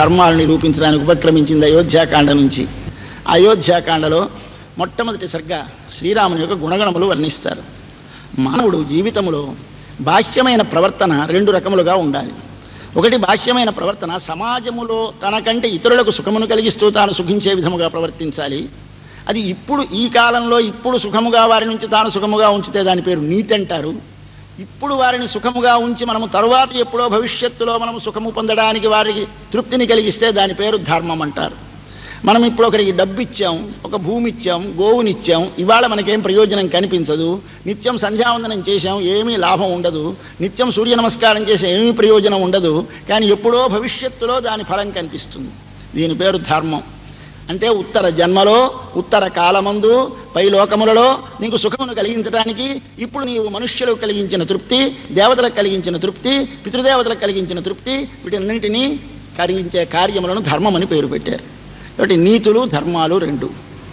ధర్మాలు నిరూపించడానికి ఉపక్రమించింది అయోధ్యాకాండ నుంచి అయోధ్యాకాండలో మొట్టమొదటి సరిగ్గా శ్రీరాముని యొక్క గుణగణములు వర్ణిస్తారు మానవుడు జీవితంలో బాహ్యమైన ప్రవర్తన రెండు రకములుగా ఉండాలి ఒకటి బాహ్యమైన ప్రవర్తన సమాజములో తనకంటే ఇతరులకు సుఖమును కలిగిస్తూ తాను సుఖించే విధముగా ప్రవర్తించాలి అది ఇప్పుడు ఈ కాలంలో ఇప్పుడు సుఖముగా వారి నుంచి తాను సుఖముగా ఉంచితే దాని పేరు నీతి అంటారు ఇప్పుడు వారిని సుఖముగా ఉంచి మనము తరువాత ఎప్పుడో భవిష్యత్తులో మనము సుఖము పొందడానికి వారికి తృప్తిని కలిగిస్తే దాని పేరు ధర్మం అంటారు మనం ఇప్పుడు ఒకరికి డబ్బు ఇచ్చాం ఒక భూమి ఇచ్చాం గోవునిచ్చాం ఇవాళ మనకేం ప్రయోజనం కనిపించదు నిత్యం సంధ్యావందనం చేశాం ఏమీ లాభం ఉండదు నిత్యం సూర్య నమస్కారం చేసే ఏమీ ప్రయోజనం ఉండదు కానీ ఎప్పుడో భవిష్యత్తులో దాని ఫలం కనిపిస్తుంది దీని పేరు ధర్మం అంటే ఉత్తర జన్మలో ఉత్తర కాలమందు పై లోకములలో నీకు సుఖమును కలిగించడానికి ఇప్పుడు నీవు మనుష్యులకు కలిగించిన తృప్తి దేవతలకు కలిగించిన తృప్తి పితృదేవతలకు కలిగించిన తృప్తి వీటన్నింటినీ కలిగించే కార్యములను ధర్మమని పేరు పెట్టారు కాబట్టి నీతులు ధర్మాలు రెండు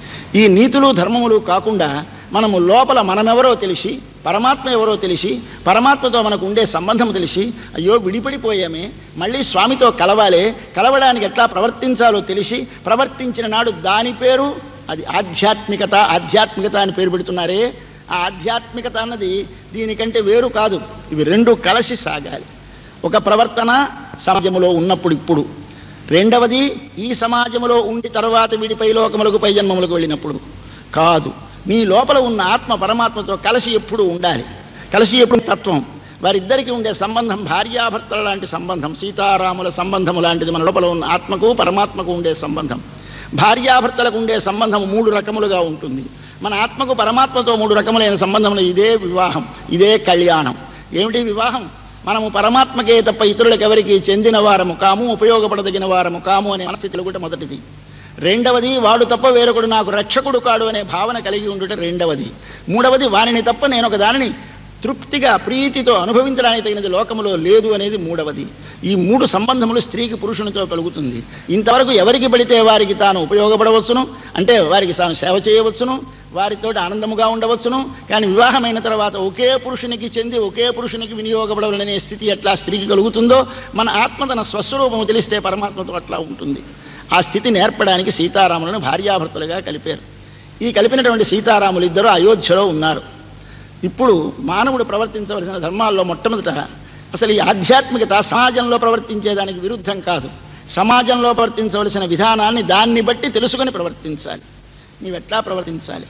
ఈ నీతులు ధర్మములు కాకుండా మనము లోపల మనమెవరో తెలిసి పరమాత్మ ఎవరో తెలిసి పరమాత్మతో మనకు ఉండే సంబంధం తెలిసి అయ్యో విడిపడిపోయామే మళ్ళీ స్వామితో కలవాలే కలవడానికి ఎట్లా ప్రవర్తించాలో తెలిసి ప్రవర్తించిన నాడు దాని పేరు అది ఆధ్యాత్మికత ఆధ్యాత్మికత అని పేరు పెడుతున్నారే ఆ ఆధ్యాత్మికత అన్నది దీనికంటే వేరు కాదు ఇవి రెండు కలిసి సాగాలి ఒక ప్రవర్తన సమాజంలో ఉన్నప్పుడు ఇప్పుడు రెండవది ఈ సమాజంలో ఉండి తర్వాత వీడిపై లోకములకు పై జన్మములకు వెళ్ళినప్పుడు కాదు నీ లోపల ఉన్న ఆత్మ పరమాత్మతో కలిసి ఎప్పుడు ఉండాలి కలిసి ఎప్పుడు తత్వం వారిద్దరికి ఉండే సంబంధం భార్యాభర్తల లాంటి సంబంధం సీతారాముల సంబంధము లాంటిది మన లోపల ఉన్న ఆత్మకు పరమాత్మకు ఉండే సంబంధం భార్యాభర్తలకు ఉండే సంబంధం మూడు రకములుగా ఉంటుంది మన ఆత్మకు పరమాత్మతో మూడు రకములైన సంబంధములు ఇదే వివాహం ఇదే కళ్యాణం ఏమిటి వివాహం మనము పరమాత్మకే తప్ప ఇతరులకు ఎవరికి చెందిన వారము కాము ఉపయోగపడదగిన వారము కాము అనే మనస్థితిలో కూడా మొదటిది రెండవది వాడు తప్ప వేరొకడు నాకు రక్షకుడు కాడు అనే భావన కలిగి ఉండుట రెండవది మూడవది వానిని తప్ప నేను ఒక దానిని తృప్తిగా ప్రీతితో అనుభవించడానికి తగినది లోకములో లేదు అనేది మూడవది ఈ మూడు సంబంధములు స్త్రీకి పురుషునితో కలుగుతుంది ఇంతవరకు ఎవరికి పడితే వారికి తాను ఉపయోగపడవచ్చును అంటే వారికి తాను సేవ చేయవచ్చును వారితో ఆనందముగా ఉండవచ్చును కానీ వివాహమైన తర్వాత ఒకే పురుషునికి చెంది ఒకే పురుషునికి వినియోగపడవలనే స్థితి ఎట్లా స్త్రీకి కలుగుతుందో మన ఆత్మ తన స్వస్వరూపము తెలిస్తే పరమాత్మతో అట్లా ఉంటుంది ఆ స్థితి నేర్పడానికి సీతారాములను భార్యాభర్తలుగా కలిపారు ఈ కలిపినటువంటి సీతారాములు ఇద్దరు అయోధ్యలో ఉన్నారు ఇప్పుడు మానవుడు ప్రవర్తించవలసిన ధర్మాల్లో మొట్టమొదట అసలు ఈ ఆధ్యాత్మికత సమాజంలో ప్రవర్తించేదానికి విరుద్ధం కాదు సమాజంలో ప్రవర్తించవలసిన విధానాన్ని దాన్ని బట్టి తెలుసుకొని ప్రవర్తించాలి నీవెట్లా ప్రవర్తించాలి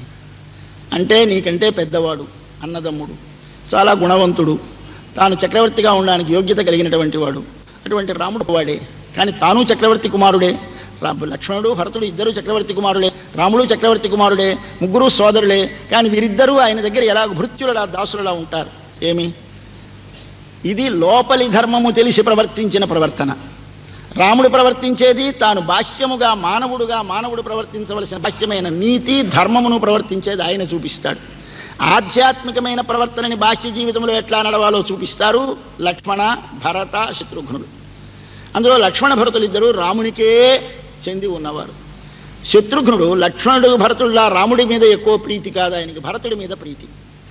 అంటే నీకంటే పెద్దవాడు అన్నదమ్ముడు చాలా గుణవంతుడు తాను చక్రవర్తిగా ఉండడానికి యోగ్యత కలిగినటువంటి వాడు అటువంటి రాముడు వాడే కానీ తాను చక్రవర్తి కుమారుడే రా- లక్ష్మణుడు భరతుడు ఇద్దరు చక్రవర్తి కుమారుడే రాముడు చక్రవర్తి కుమారుడే ముగ్గురు సోదరులే కానీ వీరిద్దరూ ఆయన దగ్గర ఎలా భృత్యులలా దాసులలా ఉంటారు ఏమి ఇది లోపలి ధర్మము తెలిసి ప్రవర్తించిన ప్రవర్తన రాముడు ప్రవర్తించేది తాను బాహ్యముగా మానవుడుగా మానవుడు ప్రవర్తించవలసిన బాహ్యమైన నీతి ధర్మమును ప్రవర్తించేది ఆయన చూపిస్తాడు ఆధ్యాత్మికమైన ప్రవర్తనని బాహ్య జీవితంలో ఎట్లా నడవాలో చూపిస్తారు లక్ష్మణ భరత శత్రుఘ్నుడు అందులో లక్ష్మణ భరతులు ఇద్దరు రామునికే చెంది ఉన్నవారు శత్రుఘ్నుడు లక్ష్మణుడు భరతుడులా రాముడి మీద ఎక్కువ ప్రీతి కాదు ఆయనకి భరతుడి మీద ప్రీతి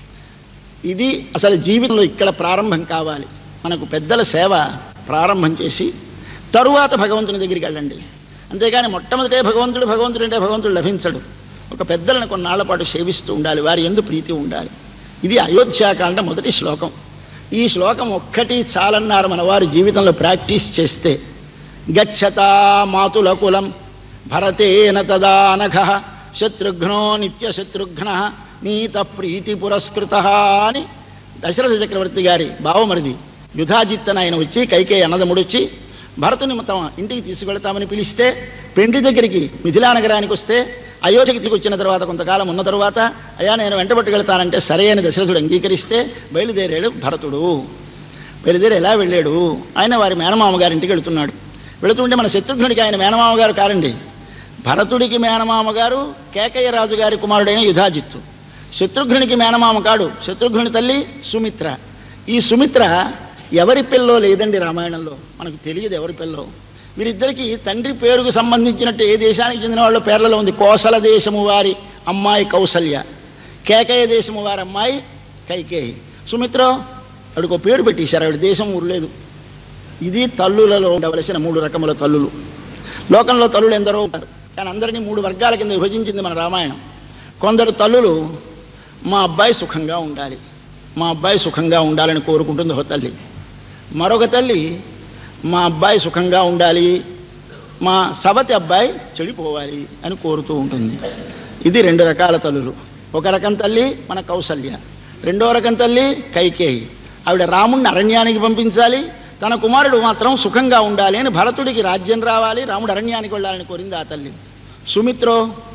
ఇది అసలు జీవితంలో ఇక్కడ ప్రారంభం కావాలి మనకు పెద్దల సేవ ప్రారంభం చేసి తరువాత భగవంతుని దగ్గరికి వెళ్ళండి అంతేగాని మొట్టమొదటే భగవంతుడు భగవంతుడు అంటే భగవంతుడు లభించడు ఒక పెద్దలను కొన్నాళ్ల పాటు సేవిస్తూ ఉండాలి వారి ఎందు ప్రీతి ఉండాలి ఇది అయోధ్యాకాండ మొదటి శ్లోకం ఈ శ్లోకం ఒక్కటి చాలన్నారు మన వారు జీవితంలో ప్రాక్టీస్ చేస్తే గచ్చతా మాతుల కులం భరతేన తదా అనఘ శత్రుఘ్నో నిత్యశత్రుఘ్న నీత ప్రీతి పురస్కృత అని దశరథ చక్రవర్తి గారి బావమరిది యుధాజిత్తన ఆయన వచ్చి కైకేయ అన్నదముడు వచ్చి భరతుని తమ ఇంటికి తీసుకెళ్తామని పిలిస్తే పెండి దగ్గరికి మిథిలా నగరానికి వస్తే అయోధ్యకి తిరిగి వచ్చిన తర్వాత కొంతకాలం ఉన్న తర్వాత అయ్యా నేను వెంటబట్టుకెళ్తానంటే సరే అని దశరథుడు అంగీకరిస్తే బయలుదేరాడు భరతుడు బయలుదేరి ఎలా వెళ్ళాడు ఆయన వారి మేనమామ గారి ఇంటికి వెళుతున్నాడు వెళుతుంటే మన శత్రుఘ్నుడికి ఆయన మేనమామ గారు కారండి భరతుడికి మేనమామ గారు కేకయ్య రాజు గారి కుమారుడైన యుధాజిత్తు శత్రుఘ్నునికి మేనమామ కాడు శత్రుఘ్నుని తల్లి సుమిత్ర ఈ సుమిత్ర ఎవరి పిల్లో లేదండి రామాయణంలో మనకు తెలియదు ఎవరి పిల్లో వీరిద్దరికి తండ్రి పేరుకు సంబంధించినట్టు ఏ దేశానికి చెందిన వాళ్ళ పేర్లలో ఉంది కోసల దేశము వారి అమ్మాయి కౌసల్య కేకయ్య దేశము వారి అమ్మాయి కైకేయి సుమిత్ర ఆవిడకు పేరు పెట్టేశారు ఆవిడ దేశం ఊరు లేదు ఇది తల్లులలో ఉండవలసిన మూడు రకముల తల్లులు లోకంలో తల్లులు ఎందరో ఉంటారు కానీ అందరినీ మూడు వర్గాల కింద విభజించింది మన రామాయణం కొందరు తల్లులు మా అబ్బాయి సుఖంగా ఉండాలి మా అబ్బాయి సుఖంగా ఉండాలని కోరుకుంటుంది ఒక తల్లి మరొక తల్లి మా అబ్బాయి సుఖంగా ఉండాలి మా సవతి అబ్బాయి చెడిపోవాలి అని కోరుతూ ఉంటుంది ఇది రెండు రకాల తల్లులు ఒక రకం తల్లి మన కౌసల్య రెండో రకం తల్లి కైకేయి ఆవిడ రాముణ్ణి అరణ్యానికి పంపించాలి తన కుమారుడు మాత్రం సుఖంగా ఉండాలి అని భరతుడికి రాజ్యం రావాలి రాముడు అరణ్యానికి వెళ్ళాలని కోరింది ఆ తల్లి సుమిత్రో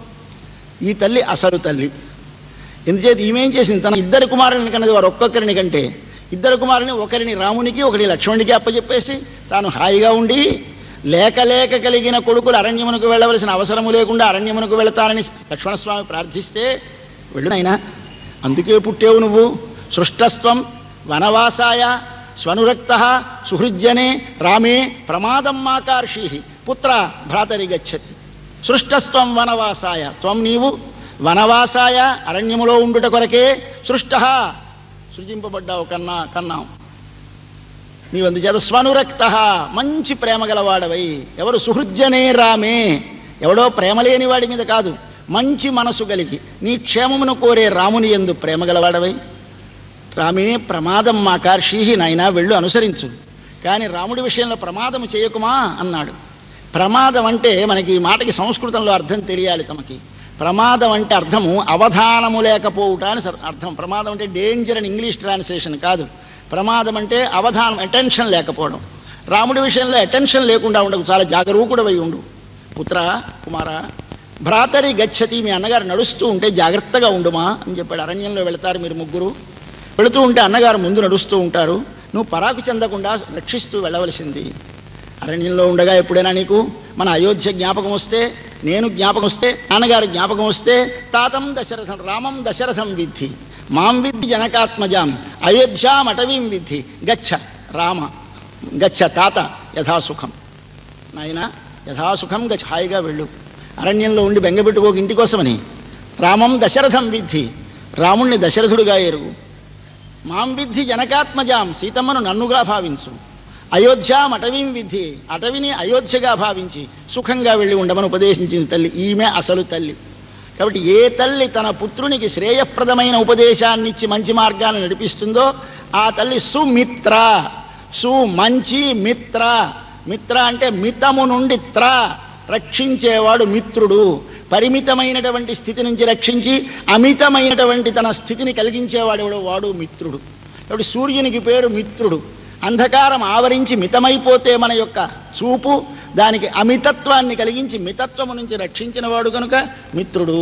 ఈ తల్లి అసలు తల్లి ఎందుచేత ఈమెం చేసింది తన ఇద్దరు కుమారులని కన్నది వారు ఒక్కొక్కరిని కంటే ఇద్దరు కుమారుని ఒకరిని రామునికి ఒకరిని లక్ష్మణుడికి అప్పచెప్పేసి తాను హాయిగా ఉండి లేక లేక కలిగిన కొడుకులు అరణ్యమునకు వెళ్ళవలసిన అవసరము లేకుండా అరణ్యమునకు వెళతానని లక్ష్మణస్వామి ప్రార్థిస్తే వెళ్ళు నాయనా అందుకే పుట్టేవు నువ్వు సృష్టస్త్వం వనవాసాయ స్వనురక్త సుహృజ్యనే రామే ప్రమాదం మాకార్షి పుత్ర భ్రాతరి గచ్చతి సృష్టస్త్వం వనవాసాయ త్వం నీవు వనవాసాయ అరణ్యములో ఉండుట కొరకే సృష్ట సృజింపబడ్డావు కన్నా కన్నాం నీవు అందుచేత స్వనురక్త మంచి ప్రేమ గలవాడవై ఎవరు సుహృజ్యనే రామే ఎవడో ప్రేమ లేని వాడి మీద కాదు మంచి మనసు కలిగి నీ క్షేమమును కోరే రాముని ఎందు ప్రేమ గలవాడవై రామే ప్రమాదం మాకార్షి నాయనా వెళ్ళు అనుసరించు కానీ రాముడి విషయంలో ప్రమాదం చేయకుమా అన్నాడు ప్రమాదం అంటే మనకి ఈ మాటకి సంస్కృతంలో అర్థం తెలియాలి తమకి ప్రమాదం అంటే అర్థము అవధానము లేకపోవుట అని సర్- అర్థం ప్రమాదం అంటే డేంజర్ అని ఇంగ్లీష్ ట్రాన్స్లేషన్ కాదు ప్రమాదం అంటే అవధానం అటెన్షన్ లేకపోవడం రాముడి విషయంలో అటెన్షన్ లేకుండా ఉండకు చాలా జాగరూకుడవై ఉండు పుత్ర కుమార భ్రాతరి గచ్చతి మీ అన్నగారు నడుస్తూ ఉంటే జాగ్రత్తగా ఉండుమా అని చెప్పాడు అరణ్యంలో వెళతారు మీరు ముగ్గురు వెళుతూ ఉంటే అన్నగారు ముందు నడుస్తూ ఉంటారు నువ్వు పరాకు చెందకుండా రక్షిస్తూ వెళ్ళవలసింది అరణ్యంలో ఉండగా ఎప్పుడైనా నీకు మన అయోధ్య జ్ఞాపకం వస్తే నేను జ్ఞాపకం వస్తే నాన్నగారు జ్ఞాపకం వస్తే తాతం దశరథం రామం దశరథం విద్ధి మాం విద్ధి జనకాత్మజాం అయోధ్యాం అటవీం విద్ధి గచ్చ రామ గచ్చ తాత యథాసుఖం నాయన యథాసుఖం గచ్చ హాయిగా వెళ్ళు అరణ్యంలో ఉండి బెంగపెట్టుకోక ఇంటి కోసమని రామం దశరథం విద్ధి రాముణ్ణి దశరథుడుగా ఎరుగు మాం విద్ధి జనకాత్మజాం సీతమ్మను నన్నుగా భావించు అయోధ్యాం అటవీం విద్ధి అటవిని అయోధ్యగా భావించి సుఖంగా వెళ్ళి ఉండమని ఉపదేశించింది తల్లి ఈమె అసలు తల్లి కాబట్టి ఏ తల్లి తన పుత్రునికి శ్రేయప్రదమైన ఉపదేశాన్ని ఇచ్చి మంచి మార్గాన్ని నడిపిస్తుందో ఆ తల్లి సుమిత్ర సు మంచి మిత్ర మిత్ర అంటే మితము నుండి త్ర రక్షించేవాడు మిత్రుడు పరిమితమైనటువంటి స్థితి నుంచి రక్షించి అమితమైనటువంటి తన స్థితిని కలిగించేవాడు వాడు మిత్రుడు కాబట్టి సూర్యునికి పేరు మిత్రుడు అంధకారం ఆవరించి మితమైపోతే మన యొక్క చూపు దానికి అమితత్వాన్ని కలిగించి మితత్వము నుంచి రక్షించిన వాడు కనుక మిత్రుడు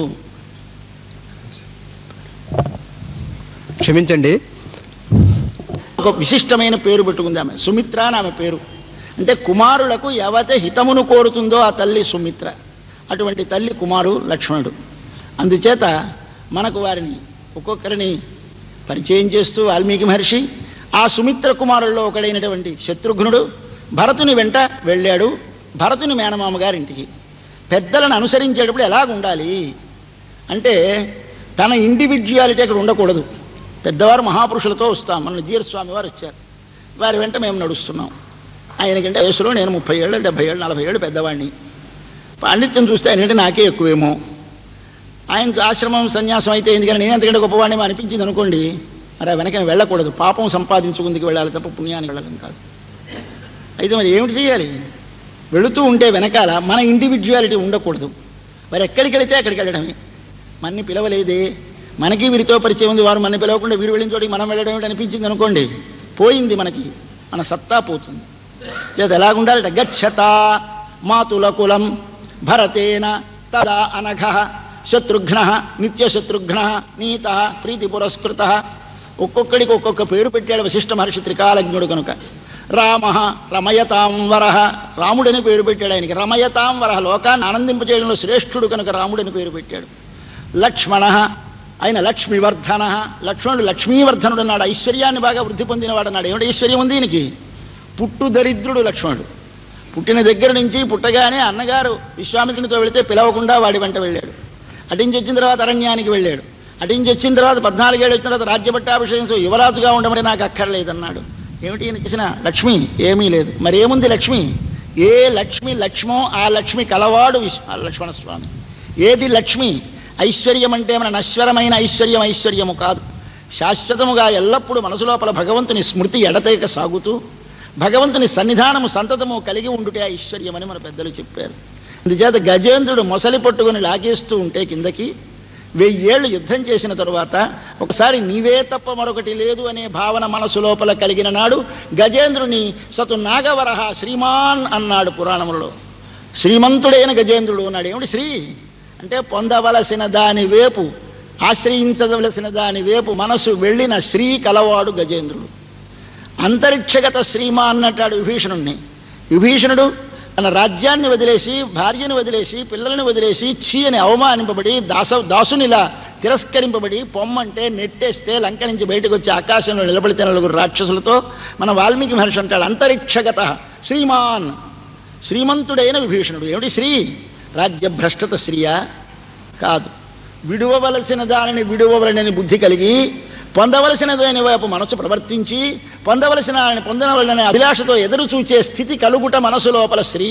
క్షమించండి ఒక విశిష్టమైన పేరు పెట్టుకుంది ఆమె సుమిత్ర అని ఆమె పేరు అంటే కుమారులకు ఎవతే హితమును కోరుతుందో ఆ తల్లి సుమిత్ర అటువంటి తల్లి కుమారు లక్ష్మణుడు అందుచేత మనకు వారిని ఒక్కొక్కరిని పరిచయం చేస్తూ వాల్మీకి మహర్షి ఆ సుమిత్ర కుమారుల్లో ఒకడైనటువంటి శత్రుఘ్నుడు భరతుని వెంట వెళ్ళాడు భరతుని మేనమామ గారింటికి పెద్దలను అనుసరించేటప్పుడు ఎలాగ ఉండాలి అంటే తన ఇండివిజువాలిటీ అక్కడ ఉండకూడదు పెద్దవారు మహాపురుషులతో వస్తాం మన జీరస్వామి వారు వచ్చారు వారి వెంట మేము నడుస్తున్నాం ఆయనకంటే వయసులో నేను ముప్పై ఏళ్ళు డెబ్భై ఏళ్ళు నలభై ఏళ్ళు పెద్దవాడిని పాండిత్యం చూస్తే ఆయనంటే నాకే ఎక్కువేమో ఆయన ఆశ్రమం సన్యాసం అయితే ఎందుకని నేను ఎంతకంటే గొప్పవాడిని అనిపించింది అనుకోండి మరి ఆ వెనకని వెళ్ళకూడదు పాపం సంపాదించుకుందుకు వెళ్ళాలి తప్ప పుణ్యానికి వెళ్ళడం కాదు అయితే మరి ఏమిటి చేయాలి వెళుతూ ఉంటే వెనకాల మన ఇండివిజువాలిటీ ఉండకూడదు మరి ఎక్కడికి వెళితే అక్కడికి వెళ్ళడమే మన్ని పిలవలేదే మనకి వీరితో పరిచయం ఉంది వారు మన పిలవకుండా వీరు వెళ్ళిన చోటికి మనం వెళ్ళడం ఏమిటి అనిపించింది అనుకోండి పోయింది మనకి మన సత్తా పోతుంది చేత ఎలాగుండాలి గచ్చత మాతుల కులం భరతేన తదా అనఘ శత్రుఘ్న నిత్యశత్రుఘ్న నీత ప్రీతి పురస్కృత ఒక్కొక్కడికి ఒక్కొక్క పేరు పెట్టాడు వశిష్ఠ మహర్షి త్రికాలజ్ఞుడు కనుక రామ రమయతాం వర రాముడని పేరు పెట్టాడు ఆయనకి రమయతాం వర లోకాన్ని ఆనందింపజేయడంలో శ్రేష్ఠుడు కనుక రాముడని పేరు పెట్టాడు లక్ష్మణ ఆయన లక్ష్మీవర్ధన లక్ష్మణుడు లక్ష్మీవర్ధనుడు అన్నాడు ఐశ్వర్యాన్ని బాగా వృద్ధి పొందినవాడు అన్నాడు ఏమిటి ఐశ్వర్యం ఉంది ఈయనకి పుట్టు దరిద్రుడు లక్ష్మణుడు పుట్టిన దగ్గర నుంచి పుట్టగానే అన్నగారు విశ్వామిత్రునితో వెళితే పిలవకుండా వాడి వెంట వెళ్ళాడు అటించి వచ్చిన తర్వాత అరణ్యానికి వెళ్ళాడు అటించి వచ్చిన తర్వాత పద్నాలుగేళ్ళు వచ్చిన తర్వాత రాజ్యపట్టాభిషేకం యువరాజుగా ఉండమని నాకు అక్కర్లేదన్నాడు ఏమిటి ఈయన చేసిన లక్ష్మి ఏమీ లేదు మరి ఏముంది లక్ష్మి ఏ లక్ష్మి లక్ష్మో ఆ లక్ష్మి కలవాడు విశ్- ఆ లక్ష్మణస్వామి ఏది లక్ష్మి ఐశ్వర్యం అంటే మన నశ్వరమైన ఐశ్వర్యం ఐశ్వర్యము కాదు శాశ్వతముగా ఎల్లప్పుడూ మనసు లోపల భగవంతుని స్మృతి ఎడతేక సాగుతూ భగవంతుని సన్నిధానము సంతతము కలిగి ఉండుటే ఐశ్వర్యమని మన పెద్దలు చెప్పారు అందుచేత గజేంద్రుడు మొసలి పట్టుకుని లాగేస్తూ ఉంటే కిందకి వెయ్యేళ్ళు యుద్ధం చేసిన తరువాత ఒకసారి నీవే తప్ప మరొకటి లేదు అనే భావన మనసు లోపల కలిగిన నాడు గజేంద్రుని సతు నాగవరహ శ్రీమాన్ అన్నాడు పురాణములలో శ్రీమంతుడైన గజేంద్రుడు అన్నాడు ఏమిటి శ్రీ అంటే పొందవలసిన దాని వేపు ఆశ్రయించవలసిన దాని వేపు మనసు వెళ్ళిన శ్రీ కలవాడు గజేంద్రుడు అంతరిక్షగత శ్రీమా అన్నట్టాడు విభీషణుణ్ణి విభీషణుడు తన రాజ్యాన్ని వదిలేసి భార్యను వదిలేసి పిల్లల్ని వదిలేసి చీ అని అవమానింపబడి దాస దాసునిలా తిరస్కరింపబడి పొమ్మంటే నెట్టేస్తే లంక నుంచి బయటకు వచ్చి ఆకాశంలో నిలబడితే నలుగురు రాక్షసులతో మన వాల్మీకి మహర్షి అంటాడు అంతరిక్షగత శ్రీమాన్ శ్రీమంతుడైన విభీషణుడు ఏమిటి శ్రీ రాజ్యభ్రష్టత శ్రీయా కాదు విడువవలసిన దానిని విడువవలనని బుద్ధి కలిగి పొందవలసిన దాని వైపు మనసు ప్రవర్తించి పొందవలసిన దానిని పొందవలనే అభిలాషతో ఎదురు చూచే స్థితి కలుగుట మనసు లోపల శ్రీ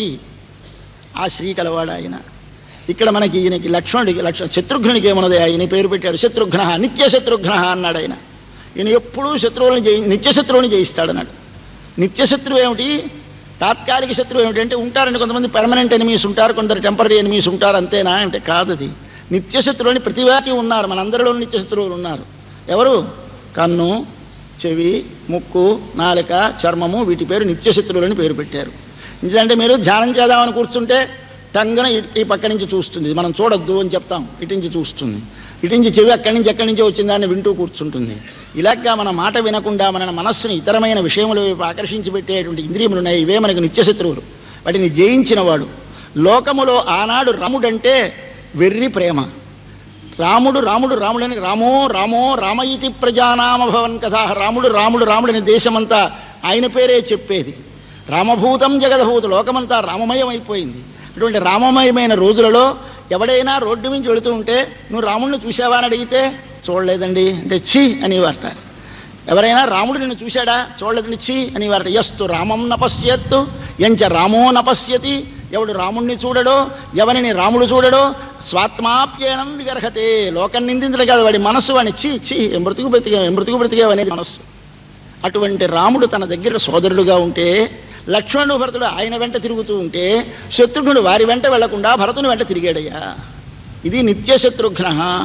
ఆ శ్రీ కలవాడు ఆయన ఇక్కడ మనకి ఈయనకి లక్ష్మణుడికి లక్ష్మణ శత్రుఘ్నునికి ఏమన్నది ఆయన పేరు పెట్టాడు శత్రుఘ్న నిత్య శత్రుఘ్న అన్నాడు ఆయన ఈయన ఎప్పుడూ శత్రువులను జయి నిత్య శత్రువుని జయిస్తాడు అన్నాడు నిత్య శత్రువు ఏమిటి తాత్కాలిక శత్రువు ఏమిటి అంటే ఉంటారండి కొంతమంది పెర్మనెంట్ ఎనిమీస్ ఉంటారు కొందరు టెంపరీ ఎనిమీస్ ఉంటారు అంతేనా అంటే కాదు అది నిత్య శత్రువుని ప్రతి వారికి ఉన్నారు మనందరిలో నిత్య శత్రువులు ఉన్నారు ఎవరు కన్ను చెవి ముక్కు నాలుక చర్మము వీటి పేరు నిత్య శత్రువులని పేరు పెట్టారు ఎందుకంటే మీరు ధ్యానం చేద్దామని కూర్చుంటే టంగన ఇ- ఈ పక్క నుంచి చూస్తుంది మనం చూడొద్దు అని చెప్తాం ఇటు నుంచి చూస్తుంది ఇటు నుంచి చెవి అక్కడి నుంచి ఎక్కడి నుంచి వచ్చిందాన్ని వింటూ కూర్చుంటుంది ఇలాగా మన మాట వినకుండా మన మనస్సుని ఇతరమైన విషయముల వైపు ఆకర్షించి పెట్టేటువంటి ఇంద్రియములు ఉన్నాయి ఇవే మనకు నిత్య శత్రువులు వాటిని జయించిన వాడు లోకములో ఆనాడు రాముడంటే వెర్రి ప్రేమ రాముడు రాముడు రాముడని రామో రామో రామయితి ప్రజానామభవన్ కథా రాముడు రాముడు రాముడని దేశమంతా ఆయన పేరే చెప్పేది రామభూతం జగదభూత లోకమంతా రామమయం అయిపోయింది అటువంటి రామమయమైన రోజులలో ఎవడైనా రోడ్డు నుంచి వెళుతూ ఉంటే నువ్వు రాముడిని చూసావా అని అడిగితే చూడలేదండి అంటే ఛీ అనేవారట ఎవరైనా రాముడు నిన్ను చూశాడా చూడలేదని ఛీ అనేవారట యస్తు రామం నపశ్యత్తు ఎంచ రామో నపశ్యతి ఎవడు రాముణ్ణి చూడడో ఎవరిని రాముడు చూడడో స్వాత్మాప్యనం విగర్హతే లోకం నిందించడం కాదు వాడి మనస్సు వాడిని చీ చీ ఏం బ్రతుకు బ్రతికే ఏం బ్రతుకు బ్రతికేవు అనేది మనస్సు అటువంటి రాముడు తన దగ్గర సోదరుడుగా ఉంటే లక్ష్మణుడు భరతుడు ఆయన వెంట తిరుగుతూ ఉంటే శత్రుఘ్నుడు వారి వెంట వెళ్లకుండా భరతుని వెంట తిరిగాడయ్యా ఇది నిత్య శత్రుఘ్న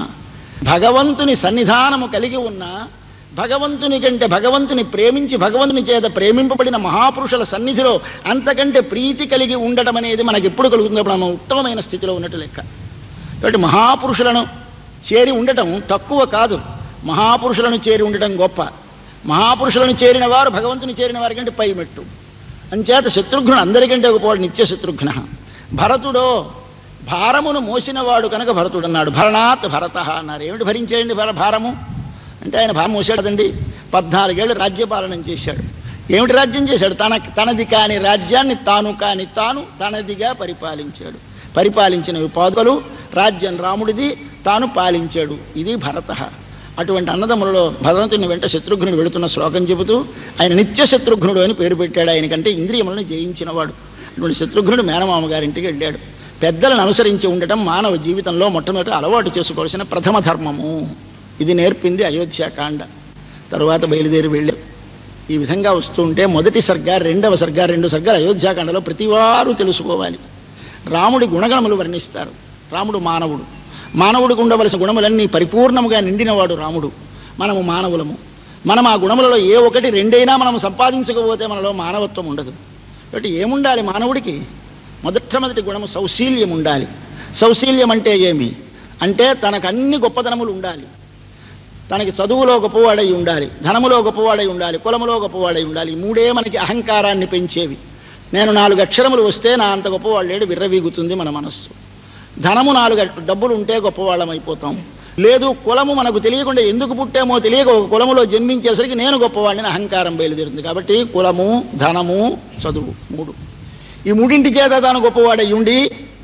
భగవంతుని సన్నిధానము కలిగి ఉన్న భగవంతుని కంటే భగవంతుని ప్రేమించి భగవంతుని చేత ప్రేమింపబడిన మహాపురుషుల సన్నిధిలో అంతకంటే ప్రీతి కలిగి ఉండటం అనేది మనకి ఎప్పుడు కలుగుతుందో అప్పుడు మనం ఉత్తమమైన స్థితిలో ఉన్నట్టు లెక్క కాబట్టి మహాపురుషులను చేరి ఉండటం తక్కువ కాదు మహాపురుషులను చేరి ఉండటం గొప్ప మహాపురుషులను చేరిన వారు భగవంతుని చేరిన వారి కంటే పై మెట్టు అంచేత శత్రుఘ్నుడు అందరికంటే గొప్పవాడు నిత్య శత్రుఘ్న భరతుడో భారమును మోసినవాడు కనుక భరతుడు అన్నాడు భరణాత్ భరత అన్నారు ఏమిటి భరించేయండి భర భారము అంటే ఆయన భారం మోసాడు కదండి పద్నాలుగేళ్ళు రాజ్యపాలన చేశాడు ఏమిటి రాజ్యం చేశాడు తన తనది కాని రాజ్యాన్ని తాను కాని తాను తనదిగా పరిపాలించాడు పరిపాలించిన ఉపాధులు రాజ్యం రాముడిది తాను పాలించాడు ఇది భరత అటువంటి అన్నదమ్ములలో భగవంతుని వెంట శత్రుఘ్నుడు వెళుతున్న శ్లోకం చెబుతూ ఆయన నిత్య శత్రుఘ్నుడు అని పేరు పెట్టాడు ఆయనకంటే ఇంద్రియములను జయించినవాడు అటువంటి శత్రుఘ్నుడు మేనమామ గారింటికి వెళ్ళాడు పెద్దలను అనుసరించి ఉండటం మానవ జీవితంలో మొట్టమొదటి అలవాటు చేసుకోవాల్సిన ప్రథమ ధర్మము ఇది నేర్పింది అయోధ్యాకాండ తరువాత బయలుదేరి వెళ్ళారు ఈ విధంగా వస్తూ ఉంటే మొదటి సర్గ రెండవ సర్గ రెండు సర్గాలు అయోధ్యాకాండలో ప్రతివారు తెలుసుకోవాలి రాముడి గుణగణములు వర్ణిస్తారు రాముడు మానవుడు మానవుడికి ఉండవలసిన గుణములన్నీ పరిపూర్ణముగా నిండినవాడు రాముడు మనము మానవులము మనం ఆ గుణములలో ఏ ఒకటి రెండైనా మనం సంపాదించకపోతే మనలో మానవత్వం ఉండదు కాబట్టి ఏముండాలి మానవుడికి మొదట్టమొదటి గుణము సౌశీల్యం ఉండాలి సౌశీల్యం అంటే ఏమి అంటే తనకు అన్ని గొప్పతనములు ఉండాలి తనకి చదువులో గొప్పవాడై ఉండాలి ధనములో గొప్పవాడై ఉండాలి కులములో గొప్పవాడై ఉండాలి ఈ మూడే మనకి అహంకారాన్ని పెంచేవి నేను నాలుగు అక్షరములు వస్తే నా అంత గొప్పవాడు లేడు విర్రవీగుతుంది మన మనస్సు ధనము నాలుగు అక్ష- డబ్బులు ఉంటే గొప్పవాళ్ళం అయిపోతాం లేదు కులము మనకు తెలియకుండా ఎందుకు పుట్టామో తెలియక ఒక కులములో జన్మించేసరికి నేను గొప్పవాడిని అహంకారం బయలుదేరుతుంది కాబట్టి కులము ధనము చదువు మూడు ఈ మూడింటి చేత తాను గొప్పవాడై ఉండి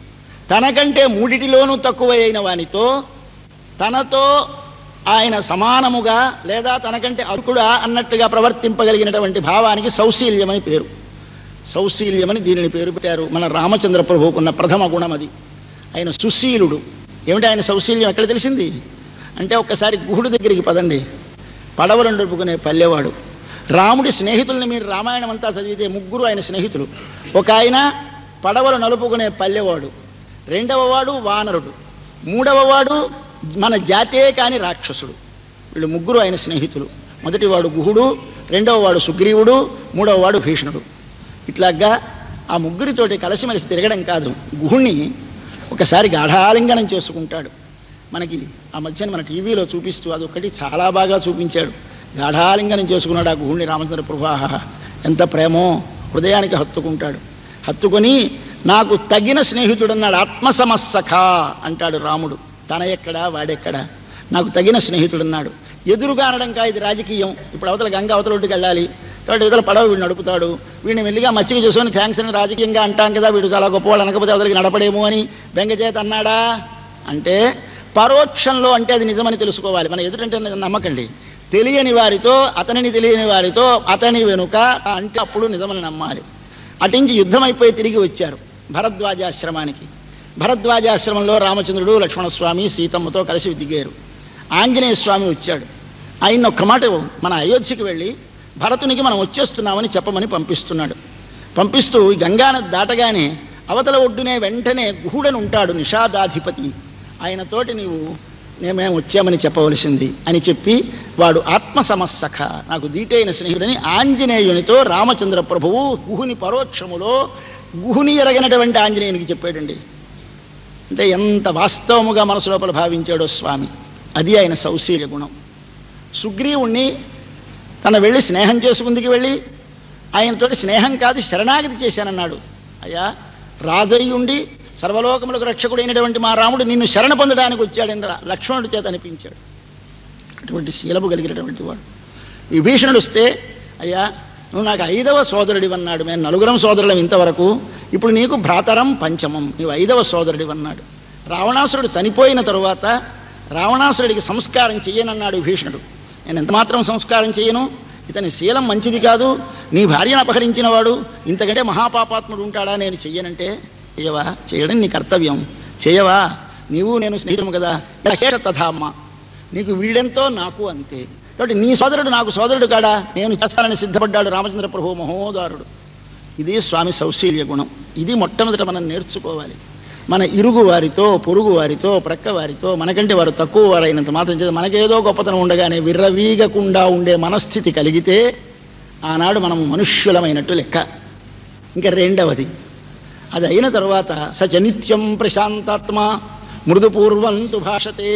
తనకంటే మూడిటిలోనూ తక్కువ అయిన వానితో తనతో ఆయన సమానముగా లేదా తనకంటే అర్కుడా అన్నట్టుగా ప్రవర్తింపగలిగినటువంటి భావానికి సౌశీల్యమని పేరు సౌశీల్యమని దీనిని పేరు పెట్టారు మన రామచంద్ర ప్రభువుకున్న ప్రథమ గుణం అది ఆయన సుశీలుడు ఏమిటి ఆయన సౌశీల్యం ఎక్కడ తెలిసింది అంటే ఒక్కసారి గుహుడు దగ్గరికి పదండి పడవలు నడుపుకునే పల్లెవాడు రాముడి స్నేహితుల్ని మీరు రామాయణం అంతా చదివితే ముగ్గురు ఆయన స్నేహితులు ఒక ఆయన పడవలు నలుపుకునే పల్లెవాడు రెండవ వాడు వానరుడు మూడవ వాడు మన జాతే కాని రాక్షసుడు వీళ్ళు ముగ్గురు ఆయన స్నేహితులు మొదటివాడు గుహుడు రెండవ వాడు సుగ్రీవుడు మూడవ వాడు భీషణుడు ఇట్లాగా ఆ ముగ్గురితోటి కలిసిమెలిసి తిరగడం కాదు గుహుణ్ణి ఒకసారి గాఢాలింగనం చేసుకుంటాడు మనకి ఆ మధ్యన మన టీవీలో చూపిస్తూ అదొకటి చాలా బాగా చూపించాడు గాఢాలింగనం చేసుకున్నాడు ఆ గుహుణ్ణి రామచంద్ర ప్రభాహ ఎంత ప్రేమో హృదయానికి హత్తుకుంటాడు హత్తుకొని నాకు తగిన స్నేహితుడన్నాడు ఆత్మసమస్సఖ అంటాడు రాముడు తన ఎక్కడా వాడెక్కడా నాకు తగిన స్నేహితుడన్నాడు ఎదురుగా అనడంకా ఇది రాజకీయం ఇప్పుడు అవతల గంగ అవతల ఒడ్డుకి వెళ్ళాలి కాబట్టి ఇవతల పడవ వీడు నడుపుతాడు వీడిని మెల్లిగా మచ్చిక చేసుకొని థ్యాంక్స్ అని రాజకీయంగా అంటాం కదా వీడు చాలా గొప్పవాడు అనకపోతే అవతలకి నడపడేమో అని బెంగ చేత అన్నాడా అంటే పరోక్షంలో అంటే అది నిజమని తెలుసుకోవాలి మన ఎదురంటే నమ్మకండి తెలియని వారితో అతనిని తెలియని వారితో అతని వెనుక అంటే అప్పుడు నిజమని నమ్మాలి అటించి యుద్ధం అయిపోయి తిరిగి వచ్చారు భరద్వాజాశ్రమానికి భరద్వాజాశ్రమంలో రామచంద్రుడు లక్ష్మణస్వామి సీతమ్మతో కలిసి దిగారు ఆంజనేయ స్వామి వచ్చాడు ఆయన ఒక్క మాట మన అయోధ్యకి వెళ్ళి భరతునికి మనం వచ్చేస్తున్నామని చెప్పమని పంపిస్తున్నాడు పంపిస్తూ ఈ గంగానది దాటగానే అవతల ఒడ్డునే వెంటనే గుహుడని ఉంటాడు నిషాదాధిపతి ఆయనతోటి నీవు నే- మేము వచ్చామని చెప్పవలసింది అని చెప్పి వాడు ఆత్మసమస్సఖ నాకు దీటైన స్నేహితుడని ఆంజనేయునితో రామచంద్ర ప్రభువు గుహుని పరోక్షములో గుహుని ఎరగనటువంటి ఆంజనేయునికి చెప్పాడండి అంటే ఎంత వాస్తవముగా మనసు లోపల భావించాడో స్వామి అది ఆయన సౌశీల్య గుణం సుగ్రీవుణ్ణి తన వెళ్ళి స్నేహం చేసుకుందికి వెళ్ళి ఆయనతోటి స్నేహం కాదు శరణాగతి చేశానన్నాడు అయ్యా రాజయ్యుండి సర్వలోకములకు రక్షకుడైనటువంటి మా రాముడు నిన్ను శరణ పొందడానికి వచ్చాడని రా- లక్ష్మణుడి చేత అనిపించాడు అటువంటి శీలము కలిగినటువంటి వాడు విభీషణుడు వస్తే అయ్యా నువ్వు నాకు ఐదవ సోదరుడివన్నాడు మేము నలుగురం సోదరులం ఇంతవరకు ఇప్పుడు నీకు భ్రాతరం పంచమం నీవు ఐదవ సోదరుడివన్నాడు రావణాసురుడు చనిపోయిన తరువాత రావణాసురుడికి సంస్కారం చెయ్యనన్నాడు విభీషణుడు నేను ఎంత మాత్రం సంస్కారం చేయను ఇతని శీలం మంచిది కాదు నీ భార్యను అపహరించిన వాడు ఇంతకంటే మహాపాపాత్ముడు ఉంటాడా నేను చెయ్యనంటే చేయవా చేయడం నీ కర్తవ్యం చేయవా నీవు నేను స్నేహితుము కదా యథేష తథామ్మ నీకు వీడెంతో నాకు అంతే కాబట్టి నీ సోదరుడు నాకు సోదరుడు కాడా నేను చేస్తానని సిద్ధపడ్డాడు రామచంద్ర ప్రభు మహోదారుడు ఇది స్వామి సౌశీల్య గుణం ఇది మొట్టమొదట మనం నేర్చుకోవాలి మన ఇరుగు వారితో పొరుగు వారితో ప్రక్క వారితో మనకంటే వారు తక్కువ వారైనంత మాత్రం చేత మనకేదో గొప్పతనం ఉండగానే విర్రవీగకుండా ఉండే మనస్థితి కలిగితే ఆనాడు మనము మనుష్యులమైనట్టు లెక్క ఇంకా రెండవది అది అయిన తర్వాత సచ నిత్యం ప్రశాంతాత్మ మృదుపూర్వంతు భాషతే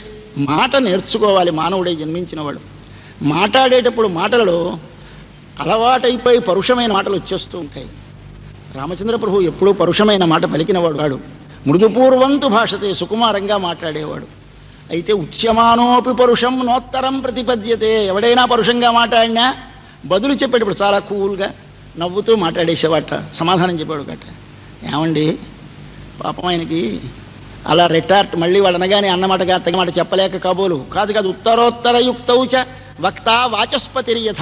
మాట నేర్చుకోవాలి మానవుడే జన్మించినవాడు మాట్లాడేటప్పుడు మాటలలో అలవాటైపోయి పరుషమైన మాటలు వచ్చేస్తూ ఉంటాయి రామచంద్ర ప్రభు ఎప్పుడూ పరుషమైన మాట పలికినవాడు వాడు మృదుపూర్వంతు భాషతే సుకుమారంగా మాట్లాడేవాడు అయితే ఉచ్యమానోపి పరుషం నోత్తరం ప్రతిపద్యతే ఎవడైనా పరుషంగా మాట్లాడినా బదులు చెప్పేటప్పుడు చాలా కూల్గా నవ్వుతూ మాట్లాడేసేవాట సమాధానం చెప్పాడు గట ఏమండి పాపం ఆయనకి అలా రిటార్ట్ మళ్ళీ వాడు అనగానే అన్నమాటగా తగిన చెప్పలేక కాబోలు కాదు కాదు ఉత్తరోత్తర యుక్తౌచ వక్త వాచస్పతిర్యథ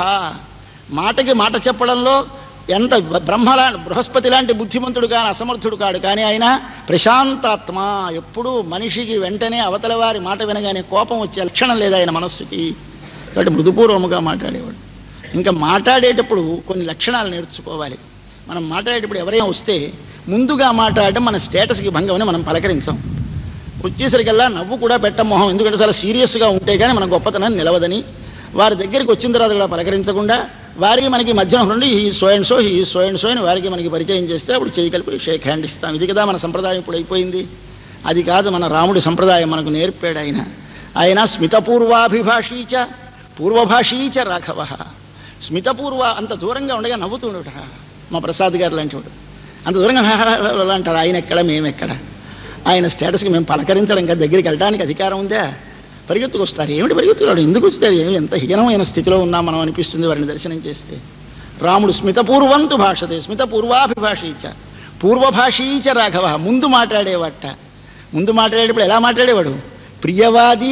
మాటకి మాట చెప్పడంలో ఎంత బ్రహ్మలా బృహస్పతి లాంటి బుద్ధిమంతుడు కాని అసమర్థుడు కాడు కానీ ఆయన ప్రశాంతాత్మ ఎప్పుడూ మనిషికి వెంటనే అవతల వారి మాట వినగానే కోపం వచ్చే లక్షణం లేదు ఆయన మనస్సుకి కాబట్టి మృదుపూర్వముగా మాట్లాడేవాడు ఇంకా మాట్లాడేటప్పుడు కొన్ని లక్షణాలు నేర్చుకోవాలి మనం మాట్లాడేటప్పుడు ఎవరైనా వస్తే ముందుగా మాట్లాడడం మన స్టేటస్కి భంగమని మనం పలకరించాం వచ్చేసరికల్లా నవ్వు కూడా పెట్టం మొహం ఎందుకంటే చాలా సీరియస్గా ఉంటే కానీ మన గొప్పతనం నిలవదని వారి దగ్గరికి వచ్చిన తర్వాత కూడా పలకరించకుండా వారికి మనకి మధ్యన నుండి ఈ సో అండ్ సో ఈ సో అండ్ సో అని వారికి మనకి పరిచయం చేస్తే అప్పుడు చేయి కలిపి షేక్ హ్యాండ్ ఇస్తాం ఇది కదా మన సంప్రదాయం ఇప్పుడు అయిపోయింది అది కాదు మన రాముడి సంప్రదాయం మనకు నేర్పాడు ఆయన ఆయన స్మితపూర్వాభిభాషీచ పూర్వభాషీచ రాఘవ స్మితపూర్వ అంత దూరంగా ఉండగా నవ్వుతుండట మా ప్రసాద్ గారు లాంటి వాడు అంత దూరంగా అంటారు ఆయన ఎక్కడ మేమెక్కడ ఆయన స్టేటస్కి మేము పలకరించడం ఇంకా దగ్గరికి వెళ్ళడానికి అధికారం ఉందా పరిగెత్తుకు వస్తారు ఏమిటి పరిగెత్తుకురాడు ఎందుకు వచ్చారు ఏమి ఎంత హీనమైన స్థితిలో ఉన్నాం మనం అనిపిస్తుంది వారిని దర్శనం చేస్తే రాముడు స్మితపూర్వంతు భాషతే స్మితపూర్వాభిభాషీచ పూర్వభాషీచ రాఘవ ముందు మాట్లాడేవాట ముందు మాట్లాడేటప్పుడు ఎలా మాట్లాడేవాడు ప్రియవాది